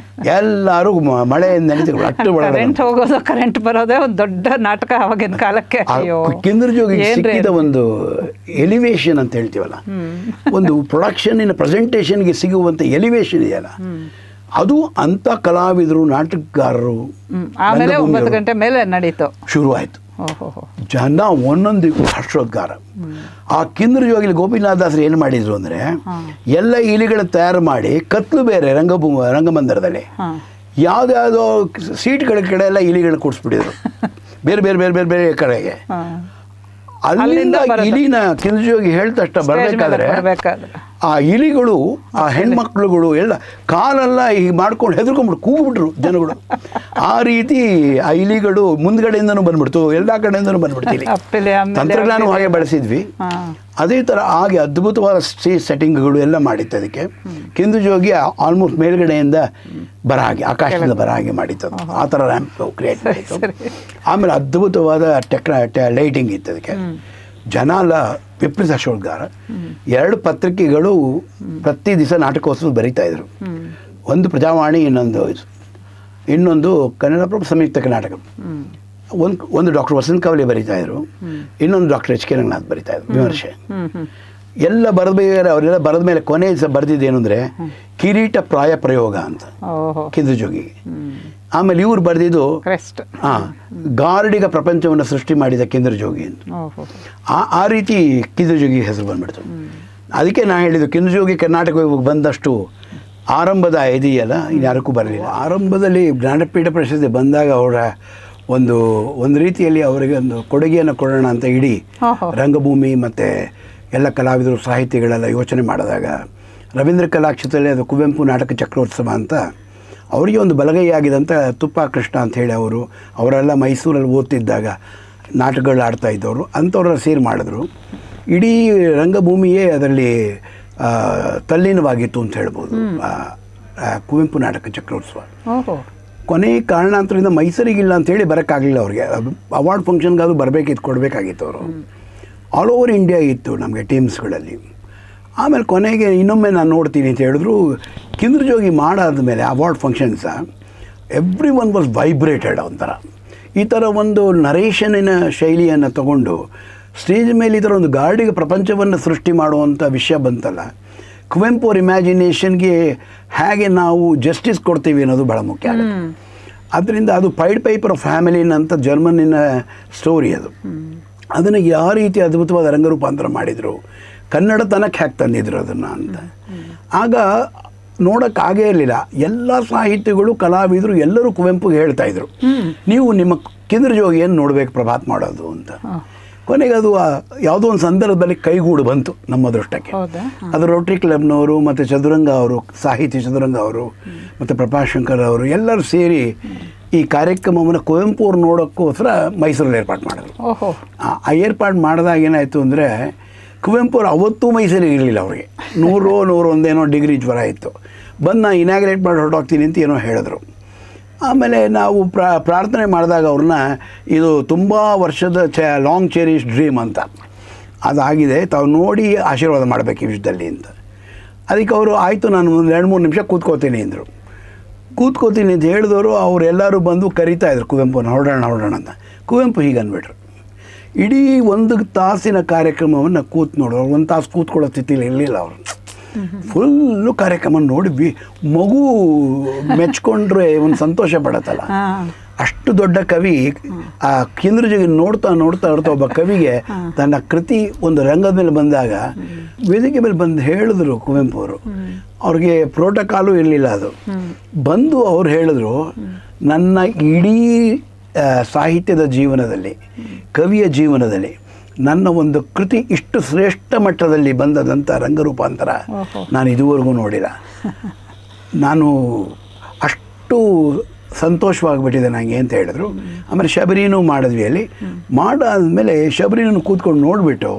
ಎಲ್ಲರೂ ಮ- ಮಳೆಯಿಂದ ನೆನೆತಿದ್ರು ಅಷ್ಟು ಒಳಗಡೆ ಕರೆಂಟ್ ಹೋಗೋದು ಕರೆಂಟ್ ಬರೋದೇ ಒಂದು ದೊಡ್ಡ ನಾಟಕ ಅವಾಗಿನ ಕಾಲಕ್ಕೆ ಆ ಅಯ್ಯೋ ಕಿಂದರ್ ಜೋಗಿಗೆ ಏನ್ರಿ ಸಿಕ್ಕಿದ ಒಂದು ಎಲಿವೇಶನ್ ಅಂತ ಹೇಳ್ತೀವಲ್ಲ ಒಂದು ಪ್ರೊಡಕ್ಷನ್ನಿನ ಪ್ರೆಸೆಂಟೇಷನ್ಗೆ ಸಿಗುವಂಥ ಎಲಿವೇಶನ್ ಇದೆಯಲ್ಲ ಅದು ಅಂಥ ಕಲಾವಿದರು ನಾಟಕಗಾರರು ಹ್ಮ್. ಆಮೇಲೆ ಒಂಬತ್ತು ಗಂಟೆ ಮೇಲೆ ನಡೀತು ಶುರುವಾಯಿತು ಓಹೋ ಜನ ಒಂದೊಂದಿಗೂ ಹರ್ಷೋದ್ಗಾರ ಆ ಕಿಂದ್ರ ಜೋಗಿಲಿ ಗೋಪಿನಾಥದಾಸರು ಏನು ಮಾಡಿದ್ರು ಅಂದರೆ ಎಲ್ಲ ಇಲಿಗಳ ತಯಾರು ಮಾಡಿ ಕತ್ಲು ಬೇರೆ ರಂಗಭೂ ರಂಗಮಂದಿರದಲ್ಲಿ ಹಾಂ ಯಾವುದ್ಯಾವುದೋ ಸೀಟ್ಗಳ ಕಡೆ ಎಲ್ಲ ಇಲಿಗಳನ್ನ ಕೂಡಿಸ್ಬಿಟ್ಟಿದ್ರು ಬೇರೆ ಬೇರೆ ಬೇರೆ ಬೇರೆ ಬೇರೆ ಕಡೆಗೆ ಹಾಂ ಅಲ್ಲಿಂದ ಬರೋದು. ಇಲಿನ ಕಿಂದ್ರಜೋಗಿ ಹೇಳ್ತಷ್ಟ ಬರಬೇಕಾದ್ರೆ ಬರಬೇಕಾದ್ರೆ ಆ ಇಲಿಗಳು ಆ ಹೆಣ್ಮಕ್ಳುಗಳು ಎಲ್ಲ ಕಾಲೆಲ್ಲ ಹೀಗೆ ಮಾಡ್ಕೊಂಡು ಹೆದರ್ಕೊಂಡ್ಬಿಟ್ಟು ಕೂಗ್ಬಿಟ್ರು ಜನಗಳು ಆ ರೀತಿ ಆ ಇಲಿಗಳು ಮುಂದ್ಗಡೆಯಿಂದನೂ ಬಂದ್ಬಿಡ್ತು ಎಲ್ಲ ಕಡೆಯಿಂದನೂ ಬಂದ್ಬಿಡ್ತು ಇಲ್ಲಿ ಅಪ್ಪಿಲೆ ಆಮೇಲೆ ತಂತ್ರಜ್ಞಾನ ಹಾಗೆ ಬಳಸಿದ್ವಿ ಹಾಂ ಅದೇ ಥರ ಹಾಗೆ ಅದ್ಭುತವಾದ ಸ್ಟೇಜ್ ಸೆಟ್ಟಿಂಗ್ಗಳು ಎಲ್ಲ ಮಾಡಿತ್ತು ಅದಕ್ಕೆ ಕಿಂದು ಜೋಗಿ ಆಲ್ಮೋಸ್ಟ್ ಮೇಲ್ಗಡೆಯಿಂದ ಬರ ಹಾಗೆ ಆಕಾಶದಿಂದ ಬರ ಹಾಗೆ ಮಾಡಿತ್ತು ಅದು. ಆ ಥರ ರ್ಯಾಂಪ್ ಕ್ರಿಯೇಟ್ ಮಾಡಿತ್ತು ಆಮೇಲೆ ಅದ್ಭುತವಾದ ಟೆಕ್ನ ಲೈಟಿಂಗ್ ಇತ್ತು ಅದಕ್ಕೆ ಜನ ಎಲ್ಲ ವಿಪರೀತ ಶೋಳ್ಗಾರ ಎರಡು ಪತ್ರಿಕೆಗಳು ಪ್ರತಿ ದಿವಸ ನಾಟಕೋತ್ಸವ ಬರೀತಾ ಇದ್ರು ಒಂದು ಪ್ರಜಾವಾಣಿ ಇನ್ನೊಂದು ಇದು ಇನ್ನೊಂದು ಕನ್ನಡಪ್ರಭ ಸಂಯುಕ್ತ ಕರ್ನಾಟಕ ಹ್ಮ್ ಒಂದು ಒಂದು ಡಾಕ್ಟರ್ ವಸಂತ್ ಕವಲಿ ಬರೀತಾ ಇದ್ರು ಇನ್ನೊಂದು ಡಾಕ್ಟರ್ ಎಚ್ ಕೆ ರಂಗನಾಥ್ ಬರೀತಾ ಇದ್ರು ವಿಮರ್ಶೆ ಹ್ಮ್ ಹ್ಮ್ ಎಲ್ಲ ಬರೆದಬೇಕಾದ್ರೆ ಅವರೆಲ್ಲ ಬರೆದ ಮೇಲೆ ಕೊನೆ ದಿವಸ ಬರೆದಿದ್ದೇನು ಅಂದರೆ ಕಿರೀಟ ಪ್ರಾಯ ಪ್ರಯೋಗ ಅಂತ ಓಹೋ ಕಿಂದು ಜೋಗಿಗೆ ಹ್ಮ್ ಆಮೇಲೆ ಇವ್ರು ಬರೆದಿದ್ದು ಕ್ರೆಸ್ಟ್ ಹಾಂ ಗಾರ್ಡಿಗ ಪ್ರಪಂಚವನ್ನು ಸೃಷ್ಟಿ ಮಾಡಿದ ಕೇಂದ್ರ ಜೋಗಿ ಅಂತ ಓಹೋ ಆ ಆ ರೀತಿ ಕಿಂದ್ರ ಜೋಗಿ ಹೆಸರು ಬಂದ್ಬಿಡ್ತು ಅದಕ್ಕೆ ನಾನು ಹೇಳಿದ್ದು ಕಿಂದ್ರ ಜೋಗಿ ಕರ್ನಾಟಕಕ್ಕೆ ಬಂದಷ್ಟು ಆರಂಭದ ಇದೆಯಲ್ಲ ಯಾರಕ್ಕೂ ಬರಲಿಲ್ಲ ಆರಂಭದಲ್ಲಿ ಜ್ಞಾನಪೀಠ ಪ್ರಶಸ್ತಿ ಬಂದಾಗ ಅವರ ಒಂದು ಒಂದು ರೀತಿಯಲ್ಲಿ ಅವರಿಗೆ ಒಂದು ಕೊಡುಗೆಯನ್ನು ಕೊಡೋಣ ಅಂತ ಇಡೀ ಓಹೋ ರಂಗಭೂಮಿ ಮತ್ತು ಎಲ್ಲ ಕಲಾವಿದರು ಸಾಹಿತಿಗಳೆಲ್ಲ ಯೋಚನೆ ಮಾಡಿದಾಗ ರವೀಂದ್ರ ಕಲಾಕ್ಷೇತ್ರದಲ್ಲಿ ಅದು ಕುವೆಂಪು ನಾಟಕ ಚಕ್ರೋತ್ಸವ ಅಂತ ಅವರಿಗೆ ಒಂದು ಬಲಗೈಯಾಗಿದ್ದಂಥ ತುಪ್ಪ ಕೃಷ್ಣ ಅಂತ ಹೇಳಿ ಅವರು ಅವರೆಲ್ಲ ಮೈಸೂರಲ್ಲಿ ಓದ್ತಿದ್ದಾಗ ನಾಟಕಗಳು ಆಡ್ತಾ ಇದ್ದವರು ಅಂಥವ್ರೆಲ್ಲ ಸೇರಿ ಮಾಡಿದ್ರು ಇಡೀ ರಂಗಭೂಮಿಯೇ ಅದರಲ್ಲಿ ಆ, ತಲ್ಲೀನವಾಗಿತ್ತು ಅಂತ ಹೇಳ್ಬೋದು ಆ, ಆ, ಕುವೆಂಪು ನಾಟಕ ಚಕ್ರೋತ್ಸವ ಓಹೋ ಕೊನೆ ಕಾರಣಾಂತರದಿಂದ ಮೈಸೂರಿಗಿಲ್ಲ ಅಂತೇಳಿ ಬರೋಕ್ಕಾಗಲಿಲ್ಲ ಅವ್ರಿಗೆ ಅವಾರ್ಡ್ ಫಂಕ್ಷನ್ಗೆ ಅದು ಬರಬೇಕಿತ್ತು ಕೊಡಬೇಕಾಗಿತ್ತು ಅವರು ಆಲ್ ಓವರ್ ಇಂಡಿಯಾ ಇತ್ತು ನಮಗೆ ಟೀಮ್ಸ್ಗಳಲ್ಲಿ ಆಮೇಲೆ ಕೊನೆಗೆ ಇನ್ನೊಮ್ಮೆ ನಾನು ನೋಡ್ತೀನಿ ಅಂತ ಹೇಳಿದ್ರು ಕಿಂದ್ರ ಜೋಗಿ ಮಾಡಾದ ಮೇಲೆ ಅವಾರ್ಡ್ ಫಂಕ್ಷನ್ಸ ಎವ್ರಿ ಒನ್ ವಾಸ್ ವೈಬ್ರೇಟೆಡ್ ಒಂಥರ ಈ ಥರ ಒಂದು ನರೇಷನಿನ ಶೈಲಿಯನ್ನು ತಗೊಂಡು ಸ್ಟೇಜ್ ಮೇಲೆ ಈ ಥರ ಒಂದು ಗಾರ್ಡಿಗೆ ಪ್ರಪಂಚವನ್ನು ಸೃಷ್ಟಿ ಮಾಡುವಂಥ ವಿಷಯ ಬಂತಲ್ಲ ಕುವೆಂಪು ಅವ್ರ ಇಮ್ಯಾಜಿನೇಷನ್ಗೆ ಹೇಗೆ ನಾವು ಜಸ್ಟಿಸ್ ಕೊಡ್ತೀವಿ ಅನ್ನೋದು ಭಾಳ ಮುಖ್ಯ ಆಗುತ್ತೆ ಅದರಿಂದ ಅದು ಪೈಡ್ ಪೈಪರ್ ಫ್ಯಾಮಿಲಿನ ಅಂತ ಜರ್ಮನಿನ ಸ್ಟೋರಿ ಅದು ಅದನ್ನು ಯಾವ ರೀತಿ ಅದ್ಭುತವಾದ ರಂಗರೂಪಾಂತರ ಮಾಡಿದರು ಕನ್ನಡತನಕ್ಕೆ ಹ್ಯಾಕೆ ತಂದಿದ್ರು ಅದನ್ನು ಅಂತ ಆಗ ನೋಡೋಕ್ಕಾಗೇ ಇರಲಿಲ್ಲ ಎಲ್ಲ ಸಾಹಿತ್ಯಗಳು ಕಲಾವಿದರು ಎಲ್ಲರೂ ಕುವೆಂಪುಗೆ ಹೇಳ್ತಾ ಇದ್ರು ನೀವು ನಿಮ್ಮ ಕೇಂದ್ರ ಜೋಗಿಯನ್ನು ನೋಡ್ಬೇಕು ಪ್ರಭಾತ್ ಮಾಡೋದು ಅಂತ ಕೊನೆಗೆ ಅದು ಆ ಯಾವುದೋ ಒಂದು ಸಂದರ್ಭದಲ್ಲಿ ಕೈಗೂಡು ಬಂತು ನಮ್ಮ ಅದೃಷ್ಟಕ್ಕೆ ಹೌದಾ ಅದು ರೋಟ್ರಿ ಕ್ಲಬ್ನವರು ಮತ್ತು ಚದುರಂಗ ಅವರು ಸಾಹಿತಿ ಚದುರಂಗ ಅವರು ಮತ್ತು ಪ್ರಭಾಶಂಕರ್ ಅವರು ಎಲ್ಲರೂ ಸೇರಿ ಈ ಕಾರ್ಯಕ್ರಮವನ್ನು ಕುವೆಂಪು ಅವ್ರು ನೋಡೋಕ್ಕೋಸ್ಕರ ಮೈಸೂರಲ್ಲಿ ಏರ್ಪಾಡು ಮಾಡಿದ್ರು ಓಹೋ ಆ ಆ ಏರ್ಪಾಡು ಮಾಡಿದಾಗ ಏನಾಯಿತು ಅಂದರೆ ಕುವೆಂಪು ಅವ್ರು ಅವತ್ತೂ ಮೈಸೂರಿಗೆ ಇರಲಿಲ್ಲ ಅವ್ರಿಗೆ ನೂರು ನೂರು ಒಂದೇನೋ ಡಿಗ್ರಿ ಜ್ವರ ಇತ್ತು ಬಂದು ನಾನು ಇನಾಗ್ರೇಟ್ ಮಾಡಿ ಹೊರಟೋಗ್ತೀನಿ ಅಂತ ಏನೋ ಹೇಳಿದ್ರು ಆಮೇಲೆ ನಾವು ಪ್ರಾ ಪ್ರಾರ್ಥನೆ ಮಾಡಿದಾಗ ಅವ್ರನ್ನ ಇದು ತುಂಬ ವರ್ಷದ ಚ ಲಾಂಗ್ ಚೆರಿಶ್ ಡ್ರೀಮ್ ಅಂತ ಅದಾಗಿದೆ ತಾವು ನೋಡಿ ಆಶೀರ್ವಾದ ಮಾಡಬೇಕು ಈ ವಿಷಯದಲ್ಲಿ ಅಂತ ಅದಕ್ಕೆ ಅವರು ಆಯಿತು ನಾನು ಒಂದು ಎರಡು ಮೂರು ನಿಮಿಷ ಕೂತ್ಕೋತೀನಿ ಅಂದರು ಕೂತ್ಕೋತೀನಿ ಅಂತ ಹೇಳಿದವರು ಅವರೆಲ್ಲರೂ ಬಂದು ಕರಿತಾ ಇದ್ರು ಕುವೆಂಪುನ ಹೊರಡೋಣ ಹೊರಡೋಣ ಅಂತ ಕುವೆಂಪು ಹೀಗೆ ಅಂದ್ಬಿಟ್ರು ಇಡೀ ಒಂದು ತಾಸಿನ ಕಾರ್ಯಕ್ರಮವನ್ನು ಕೂತ್ ನೋಡೋರು ಒಂದು ತಾಸು ಕೂತ್ಕೊಳ್ಳೋ ಸ್ಥಿತಿಲಿ ಇರಲಿಲ್ಲ ಅವರು ಫುಲ್ಲು ಕಾರ್ಯಕ್ರಮ ನೋಡಿ ಬಿ ಮಗು ಮೆಚ್ಕೊಂಡ್ರೆ ಒಂದು ಸಂತೋಷ ಪಡತ್ತಲ್ಲ ಹಾಂ ಅಷ್ಟು ದೊಡ್ಡ ಕವಿ ಆ ಕೇಂದ್ರಜಿಗೆ ನೋಡ್ತಾ ನೋಡ್ತಾ ನೋಡ್ತಾ ಒಬ್ಬ ಕವಿಗೆ ತನ್ನ ಕೃತಿ ಒಂದು ರಂಗದ ಮೇಲೆ ಬಂದಾಗ ವೇದಿಕೆ ಮೇಲೆ ಬಂದು ಹೇಳಿದ್ರು ಕುವೆಂಪು ಅವರು ಅವ್ರಿಗೆ ಪ್ರೋಟೋಕಾಲು ಇರಲಿಲ್ಲ ಅದು ಬಂದು ಅವ್ರು ಹೇಳಿದ್ರು ನನ್ನ ಇಡೀ ಆ, ಸಾಹಿತ್ಯದ ಜೀವನದಲ್ಲಿ ಕವಿಯ ಜೀವನದಲ್ಲಿ ನನ್ನ ಒಂದು ಕೃತಿ ಇಷ್ಟು ಶ್ರೇಷ್ಠ ಮಟ್ಟದಲ್ಲಿ ಬಂದದಂಥ ರಂಗರೂಪಾಂತರ ಓಹೋ. ನಾನು ಇದುವರೆಗೂ ನೋಡಿಲ್ಲ ನಾನು ಅಷ್ಟು ಸಂತೋಷವಾಗಿಬಿಟ್ಟಿದೆ ನನಗೆ ಅಂತ ಹೇಳಿದ್ರು ಆಮೇಲೆ ಶಬರಿನೂ ಮಾಡಿದ್ವಿ ಅಲ್ಲಿ ಮಾಡಾದ್ಮೇಲೆ ಶಬರಿನೂ ಕೂತ್ಕೊಂಡು ನೋಡಿಬಿಟ್ಟು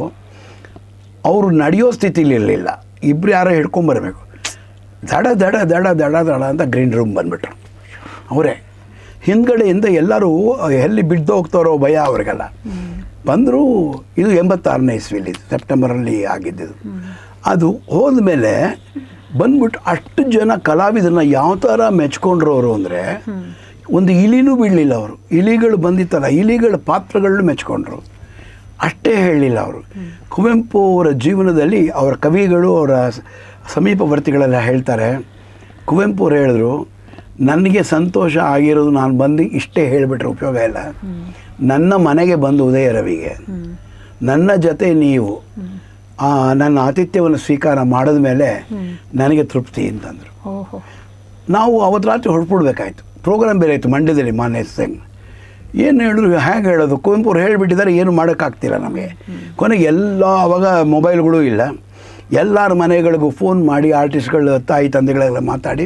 ಅವರು ನಡೆಯೋ ಸ್ಥಿತಿಲಿ ಇರಲಿಲ್ಲ ಇಬ್ಬರು ಯಾರೋ ಹಿಡ್ಕೊಂಬರ್ಬೇಕು ದಡ ದಡ ದಡ ದಡ ದಡ ಅಂತ ಗ್ರೀನ್ ರೂಮ್ ಬಂದ್ಬಿಟ್ರು ಅವರೇ ಹಿಂದ್ಗಡೆಯಿಂದ ಎಲ್ಲರೂ ಎಲ್ಲಿ ಬಿದ್ದು ಹೋಗ್ತಾರೋ ಭಯ ಅವ್ರಿಗೆಲ್ಲ ಬಂದರು ಇದು ಎಂಬತ್ತಾರನೇ ಇಸ್ವಿಲಿ ಸೆಪ್ಟೆಂಬರಲ್ಲಿ ಆಗಿದ್ದಿದ್ದು ಅದು ಹೋದ್ಮೇಲೆ ಬಂದ್ಬಿಟ್ಟು ಅಷ್ಟು ಜನ ಕಲಾವಿದರನ್ನ ಯಾವ ಥರ ಮೆಚ್ಕೊಂಡ್ರು ಅವರು ಅಂದರೆ ಒಂದು ಇಲಿನೂ ಬೀಳಲಿಲ್ಲ ಅವರು ಇಲಿಗಳು ಬಂದಿತ್ತಲ್ಲ ಇಲಿಗಳ ಪಾತ್ರಗಳನ್ನೂ ಮೆಚ್ಕೊಂಡ್ರು ಅಷ್ಟೇ ಹೇಳಲಿಲ್ಲ ಅವರು ಕುವೆಂಪು ಅವರ ಜೀವನದಲ್ಲಿ ಅವರ ಕವಿಗಳು ಅವರ ಸ- ಸಮೀಪವರ್ತಿಗಳೆಲ್ಲ ಹೇಳ್ತಾರೆ ಕುವೆಂಪು ಅವ್ರು ಹೇಳಿದ್ರು ನನಗೆ ಸಂತೋಷ ಆಗಿರೋದು ನಾನು ಬಂದು ಇಷ್ಟೇ ಹೇಳಿಬಿಟ್ರೆ ಉಪಯೋಗ ಇಲ್ಲ ನನ್ನ ಮನೆಗೆ ಬಂದು ಉದಯ ರವಿಗೆ ನನ್ನ ಜೊತೆ ನೀವು ಆ, ನನ್ನ ಆತಿಥ್ಯವನ್ನು ಸ್ವೀಕಾರ ಮಾಡಿದ ಮೇಲೆ ನನಗೆ ತೃಪ್ತಿ ಅಂತಂದರು ಓಹೋ ನಾವು ಅವತ್ತು ರಾತ್ರಿ ಹೊರಟ್ಬಿಡ್ಬೇಕಾಯ್ತು ಪ್ರೋಗ್ರಾಮ್ ಬೇರೆ ಆಯಿತು ಮಂಡ್ಯದಲ್ಲಿ ಮಾನ್ಯ ಸಿಂಗ್ ಏನು ಹೇಳಿದ್ರು ಹೇಗೆ ಹೇಳೋದು ಕುವೆಂಪು ಅವ್ರು ಹೇಳಿಬಿಟ್ಟಿದ್ದಾರೆ ಏನು ಮಾಡೋಕ್ಕಾಗ್ತಿಲ್ಲ ನಮಗೆ ಕೊನೆಗೆ ಎಲ್ಲ ಅವಾಗ ಮೊಬೈಲ್ಗಳು ಇಲ್ಲ ಎಲ್ಲರ ಮನೆಗಳಿಗೂ ಫೋನ್ ಮಾಡಿ ಆರ್ಟಿಸ್ಟ್ಗಳು ತಾಯಿ ತಂದೆಗಳೆಲ್ಲ ಮಾತಾಡಿ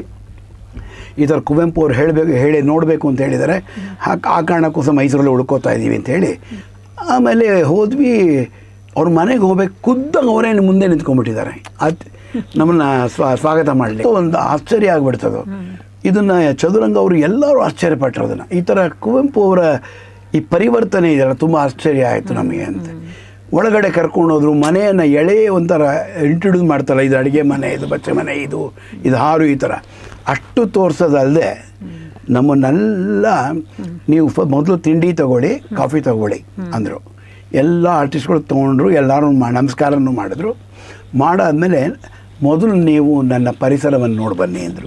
ಈ ಥರ ಕುವೆಂಪು ಅವ್ರು ಹೇಳಬೇಕು ಹೇಳಿ ನೋಡಬೇಕು ಅಂತ ಹೇಳಿದ್ದಾರೆ ಆ ಆ ಕಾರಣಕ್ಕೋಸ್ಕರ ಮೈಸೂರಲ್ಲಿ ಉಳ್ಕೋತಾ ಇದ್ದೀವಿ ಅಂತ ಹೇಳಿ ಆಮೇಲೆ ಹೋದ್ವಿ ಅವ್ರ ಮನೆಗೆ ಹೋಗ್ಬೇಕು ಖುದ್ದಾಗ ಅವರೇ ಮುಂದೆ ನಿಂತ್ಕೊಂಡ್ಬಿಟ್ಟಿದ್ದಾರೆ ಅದು ನಮ್ಮನ್ನು ಸ್ವಾ ಸ್ವಾಗತ ಮಾಡಲಿ ಒಂದು ಆಶ್ಚರ್ಯ ಆಗ್ಬಿಡ್ತದು ಇದನ್ನು ಚದುರಂಗ ಅವರು ಎಲ್ಲರೂ ಆಶ್ಚರ್ಯಪಟ್ಟರು ಅದನ್ನು ಈ ಥರ ಕುವೆಂಪು ಅವರ ಈ ಪರಿವರ್ತನೆ ಇದೆಯಲ್ಲ ತುಂಬ ಆಶ್ಚರ್ಯ ಆಯಿತು ನಮಗೆ ಅಂತ ಒಳಗಡೆ ಕರ್ಕೊಂಡು ಹೋದ್ರು ಮನೆಯನ್ನು ಎಳೆ ಒಂಥರ ಇಂಟ್ರೊಡ್ಯೂಸ್ ಮಾಡ್ತಾರಲ್ಲ ಇದು ಅಡುಗೆ ಮನೆ ಇದು ಬಚ್ಚೆ ಮನೆ ಇದು ಇದು ಹಾರು ಈ ಥರ ಅಷ್ಟು ತೋರಿಸೋದಲ್ಲದೆ ನಮ್ಮನ್ನೆಲ್ಲ ನೀವು ಫ ಮೊದಲು ತಿಂಡಿ ತಗೊಳ್ಳಿ ಕಾಫಿ ತಗೊಳ್ಳಿ ಅಂದರು ಎಲ್ಲ ಆರ್ಟಿಸ್ಟ್ಗಳು ತೊಗೊಂಡ್ರು ಎಲ್ಲರೂ ಮಾ ನಮಸ್ಕಾರನೂ ಮಾಡಿದ್ರು ಮಾಡಾದ್ಮೇಲೆ ಮೊದಲು ನೀವು ನನ್ನ ಪರಿಸರವನ್ನು ನೋಡಿ ಬನ್ನಿ ಅಂದರು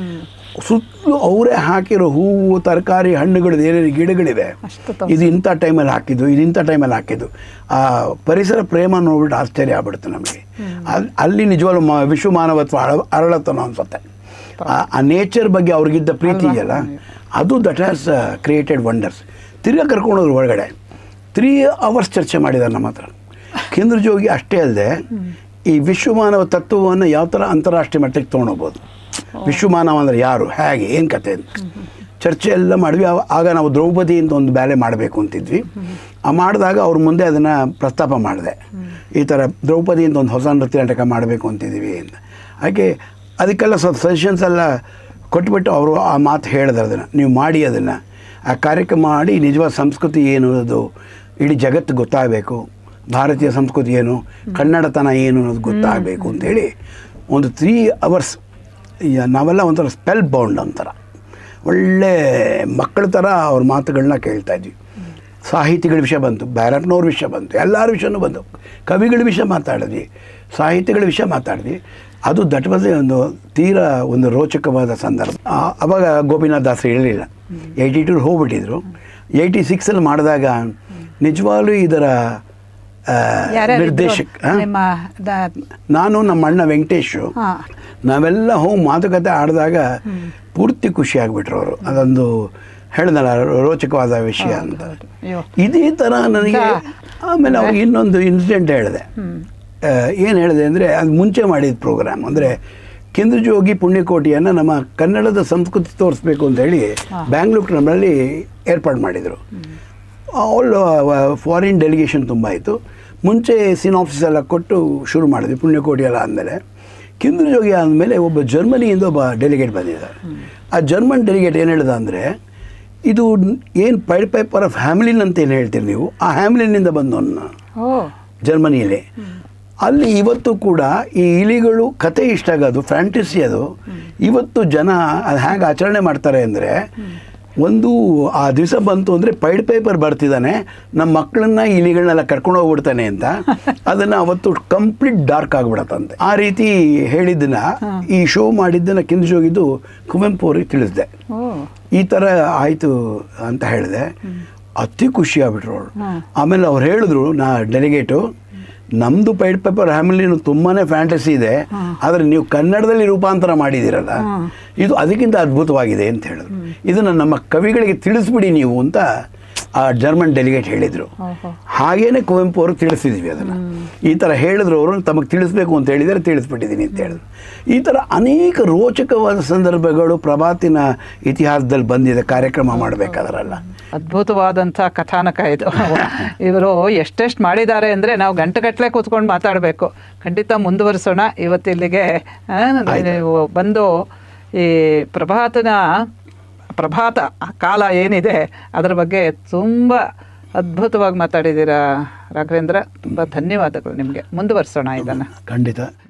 ಸುತ್ತಲೂ ಅವರೇ ಹಾಕಿರೋ ಹೂವು ತರಕಾರಿ ಹಣ್ಣುಗಳು ಏನೇನು ಗಿಡಗಳಿವೆ ಅಷ್ಟು ಇದು ಇಂಥ ಟೈಮಲ್ಲಿ ಹಾಕಿದ್ದು ಇದು ಇಂಥ ಟೈಮಲ್ಲಿ ಹಾಕಿದ್ದು ಆ ಪರಿಸರ ಪ್ರೇಮ ನೋಡ್ಬಿಟ್ಟು ಆಶ್ಚರ್ಯ ಆಗ್ಬಿಡುತ್ತೆ ನಮಗೆ ಅಲ್ಲಿ ಅಲ್ಲಿ ನಿಜವಾಗ್ಲೂ ಮ ವಿಶ್ವ ಮಾನವತ್ವ ಅಳ ಅರಳತ್ತನೋ ಅನ್ಸುತ್ತೆ ಆ- ಆ ನೇಚರ್ ಬಗ್ಗೆ ಅವ್ರಿಗಿದ್ದ ಪ್ರೀತಿ ಇದೆಯಲ್ಲ ಅದು ದಟ್ ಹ್ಯಾಸ್ ಕ್ರಿಯೇಟೆಡ್ ವಂಡರ್ಸ್ ತಿರ್ಗಾ ಕರ್ಕೊಂಡೋದ್ರು ಒಳಗಡೆ ತ್ರೀ ಅವರ್ಸ್ ಚರ್ಚೆ ಮಾಡಿದ್ದಾರೆ ನಮ್ಮ ಹತ್ರ ಕೇಂದ್ರ ಜೋಗಿ ಅಷ್ಟೇ ಅಲ್ಲದೆ ಈ ವಿಶ್ವಮಾನವ ತತ್ವವನ್ನು ಯಾವ ಥರ ಅಂತಾರಾಷ್ಟ್ರೀಯ ಮಟ್ಟಕ್ಕೆ ತೊಗೊಂಡೋಗ್ಬೋದು ವಿಶ್ವಮಾನವ ಅಂದರೆ ಯಾರು ಹೇಗೆ ಏನು ಕತೆ ಅಂತ ಚರ್ಚೆ ಎಲ್ಲ ಮಾಡಿದ್ವಿ ಆವ- ಆಗ ನಾವು ದ್ರೌಪದಿ ಅಂತ ಒಂದು ಬ್ಯಾಲೆ ಮಾಡಬೇಕು ಅಂತಿದ್ವಿ ಆ ಮಾಡಿದಾಗ ಅವ್ರ ಮುಂದೆ ಅದನ್ನು ಪ್ರಸ್ತಾಪ ಮಾಡಿದೆ ಈ ಥರ ದ್ರೌಪದಿ ಅಂತ ಒಂದು ಹೊಸ ನೃತ್ಯ ನಾಟಕ ಮಾಡಬೇಕು ಅಂತಿದ್ದೀವಿ ಅಂತ ಹಾಗೆ ಅದಕ್ಕೆಲ್ಲ ಸ್ವಲ್ಪ ಸಜೆಷನ್ಸ್ ಎಲ್ಲ ಕೊಟ್ಬಿಟ್ಟು ಅವರು ಆ ಮಾತು ಹೇಳಿದ್ರು ಅದನ್ನು ನೀವು ಮಾಡಿ ಅದನ್ನು ಆ ಕಾರ್ಯಕ್ರಮ ಮಾಡಿ ನಿಜವಾದ ಸಂಸ್ಕೃತಿ ಏನು ಅದು ಇಡೀ ಜಗತ್ತು ಗೊತ್ತಾಗಬೇಕು ಭಾರತೀಯ ಸಂಸ್ಕೃತಿ ಏನು ಕನ್ನಡತನ ಏನು ಅನ್ನೋದು ಗೊತ್ತಾಗಬೇಕು ಅಂತೇಳಿ ಒಂದು ತ್ರೀ ಅವರ್ಸ್ ನಾವೆಲ್ಲ ಒಂಥರ ಸ್ಪೆಲ್ ಬೌಂಡ್ ಒಂಥರ ಒಳ್ಳೆ ಮಕ್ಕಳ ಥರ ಅವ್ರ ಮಾತುಗಳನ್ನ ಕೇಳ್ತಾ ಇದ್ವಿ ಸಾಹಿತಿಗಳ ವಿಷಯ ಬಂತು ಬ್ಯಾರಪ್ನವ್ರ ವಿಷಯ ಬಂತು ಎಲ್ಲರ ವಿಷಯನೂ ಬಂತು ಕವಿಗಳ ವಿಷಯ ಮಾತಾಡಿದ್ವಿ ಸಾಹಿತಿಗಳ ವಿಷಯ ಮಾತಾಡಿದ್ವಿ ಅದು ದಟ್ ವಾಸ್ ಒಂದು ತೀರಾ ಒಂದು ರೋಚಕವಾದ ಸಂದರ್ಭ ಆ- ಅವಾಗ ಗೋಪಿನಾಥ್ ದಾಸರು ಇರಲಿಲ್ಲ ಏಯ್ಟಿ ಟೂ ಹೋಗ್ಬಿಟ್ಟಿದ್ರು ಏಯ್ಟಿ ಸಿಕ್ಸಲ್ಲಿ ಮಾಡಿದಾಗ ನಿಜವಾಗ್ಲೂ ಇದರ ಆ, ಯಾರ್ಯಾರು ನಿರ್ದೇಶಕ ಇದ್ರು ಆ? ನಿಮ್ಮ ದ- ನಾನು ನಮ್ಮ ಅಣ್ಣ ವೆಂಕಟೇಶು ಹಾ. ನಾವೆಲ್ಲ ಹೋಗಿ ಮಾತುಕತೆ ಆಡಿದಾಗ ಪೂರ್ತಿ ಖುಷಿ ಆಗಿಬಿಟ್ರು ಅವರು ಅದೊಂದು ಹೇಳ್ದಲ್ಲ ರೋಚಕವಾದ ವಿಷಯ ಅಂತ ಹೌದು. ಅಯ್ಯೋ ಇದೇ ಥರ ನನಗೆ ಈಗ- ಆಮೇಲೆ ಅವ್ರಿಗೆ ಇನ್ನೊಂದು ಇನ್ಸಿಡೆಂಟ್ ಹೇಳಿದೆ ಏನು ಹೇಳಿದೆ ಅಂದರೆ ಅದು ಮುಂಚೆ ಮಾಡಿದ ಪ್ರೋಗ್ರಾಮ್ ಅಂದರೆ ಕಿಂದುಜೋಗಿ ಪುಣ್ಯಕೋಟಿಯನ್ನು ನಮ್ಮ ಕನ್ನಡದ ಸಂಸ್ಕೃತಿ ತೋರಿಸ್ಬೇಕು ಅಂತ ಹೇಳಿ ಬ್ಯಾಂಗ್ಳೂರ್ ನಮ್ಮಲ್ಲಿ ಏರ್ಪಾಡು ಮಾಡಿದರು ಆಲ್ ಫಾರಿನ್ ಡೆಲಿಗೇಷನ್ ತುಂಬ ಆಯಿತು ಮುಂಚೆ ಸಿನಾಪ್ಸಿಸ್ ಎಲ್ಲ ಕೊಟ್ಟು ಶುರು ಮಾಡಿದ್ವಿ ಪುಣ್ಯಕೋಟಿ ಎಲ್ಲ ಆದಮೇಲೆ ಕಿಂದುಜೋಗಿ ಆದಮೇಲೆ ಒಬ್ಬ ಜರ್ಮನಿಯಿಂದ ಒಬ್ಬ ಡೆಲಿಗೇಟ್ ಬಂದಿದ್ದಾರೆ ಆ ಜರ್ಮನ್ ಡೆಲಿಗೇಟ್ ಏನು ಹೇಳ್ದ ಅಂದರೆ ಇದು ಏನು ಪೈಡ್ ಪೈಪರ್ ಆಫ್ ಹ್ಯಾಮ್ಲಿನ್ ಅಂತ ಏನು ಹೇಳ್ತೀರಿ ನೀವು ಆ ಹ್ಯಾಮ್ಲಿನ್ನಿಂದ ಬಂದವನ್ನ ಓ ಜರ್ಮನಿಯಲ್ಲಿ ಅಲ್ಲಿ ಇವತ್ತು ಕೂಡ ಈ ಇಲಿಗಳು ಕತೆ ಇಷ್ಟ ಆಗೋದು ಫ್ಯಾಂಟಸಿ ಅದು ಇವತ್ತು ಜನ ಅದು ಹೇಗೆ ಆಚರಣೆ ಮಾಡ್ತಾರೆ ಅಂದರೆ ಒಂದು ಆ ದಿವಸ ಬಂತು ಅಂದರೆ ಪೈಡ್ ಪೇಪರ್ ಬರ್ತಿದ್ದಾನೆ ನಮ್ಮ ಮಕ್ಕಳನ್ನ ಇಲಿಗಳನ್ನೆಲ್ಲ ಕರ್ಕೊಂಡು ಹೋಗ್ಬಿಡ್ತಾನೆ ಅಂತ ಅದನ್ನು ಅವತ್ತು ಕಂಪ್ಲೀಟ್ ಡಾರ್ಕ್ ಆಗಿಬಿಡತ್ತಂತೆ ಆ ರೀತಿ ಹೇಳಿದ್ದನ್ನ ಈ ಶೋ ಮಾಡಿದ್ದನ್ನ ಕಿಂದಿಸೋಗಿದ್ದು ಕುವೆಂಪು ಅವ್ರಿಗೆ ತಿಳಿಸಿದೆ ಓ ಈ ಥರ ಆಯಿತು ಅಂತ ಹೇಳಿದೆ ಅತಿ ಖುಷಿ ಆಗ್ಬಿಟ್ರು ಅವಳು ಹ್ಮ್. ಆಮೇಲೆ ಅವ್ರು ಹೇಳಿದ್ರು ನಾ ಡೆಲಿಗೇಟು ನಮ್ಮದು ಪೈಡ್ ಪೇಪರ್ ಫ್ಯಾಮಿಲಿನೂ ತುಂಬಾ ಫ್ಯಾಂಟಸಿ ಇದೆ ಆದರೆ ನೀವು ಕನ್ನಡದಲ್ಲಿ ರೂಪಾಂತರ ಮಾಡಿದ್ದೀರಲ್ಲ ಹ್ಮ್. ಇದು ಅದಕ್ಕಿಂತ ಅದ್ಭುತವಾಗಿದೆ ಅಂತ ಹೇಳಿದ್ರು ಇದನ್ನು ನಮ್ಮ ಕವಿಗಳಿಗೆ ತಿಳಿಸ್ಬಿಡಿ ನೀವು ಅಂತ ಆ ಜರ್ಮನ್ ಡೆಲಿಗೇಟ್ ಹೇಳಿದರು ಓಹೋ ಹಾಗೇನೆ ಕುವೆಂಪು ಅವರು ತಿಳಿಸಿದ್ವಿ ಅದನ್ನು ಈ ಥರ ಹೇಳಿದ್ರು ಅವರು ತಮಗೆ ತಿಳಿಸ್ಬೇಕು ಅಂತ ಹೇಳಿದರೆ ತಿಳಿಸ್ಬಿಟ್ಟಿದ್ದೀನಿ ಅಂತ ಹೇಳಿದ್ರು ಈ ಥರ ಅನೇಕ ರೋಚಕವಾದ ಸಂದರ್ಭಗಳು ಪ್ರಭಾತಿನ ಇತಿಹಾಸದಲ್ಲಿ ಬಂದಿದೆ ಕಾರ್ಯಕ್ರಮ ಮಾಡಬೇಕಾದ್ರಲ್ಲ ಅದ್ಭುತವಾದಂಥ ಕಥಾನಕ ಇದು ಇವರು ಎಷ್ಟೆಷ್ಟು ಮಾಡಿದ್ದಾರೆ ಅಂದರೆ ನಾವು ಗಂಟೆಗಟ್ಟಲೆ ಕೂತ್ಕೊಂಡು ಮಾತಾಡಬೇಕು ಖಂಡಿತ ಮುಂದುವರಿಸೋಣ ಇವತ್ತಿಲ್ಲಿಗೆ ಆ, ನೀವು ಬಂದು ಈ ಪ್ರಭಾತನ ಪ್ರಭಾತ ಕಾಲ ಏನಿದೆ ಅದರ ಬಗ್ಗೆ ತುಂಬ ಅದ್ಭುತವಾಗಿ ಮಾತಾಡಿದ್ದೀರಾ ರಾಘವೇಂದ್ರ ತುಂಬ ಧನ್ಯವಾದಗಳು ನಿಮಗೆ ಮುಂದುವರಿಸೋಣ ಇದನ್ನು ಖಂಡಿತ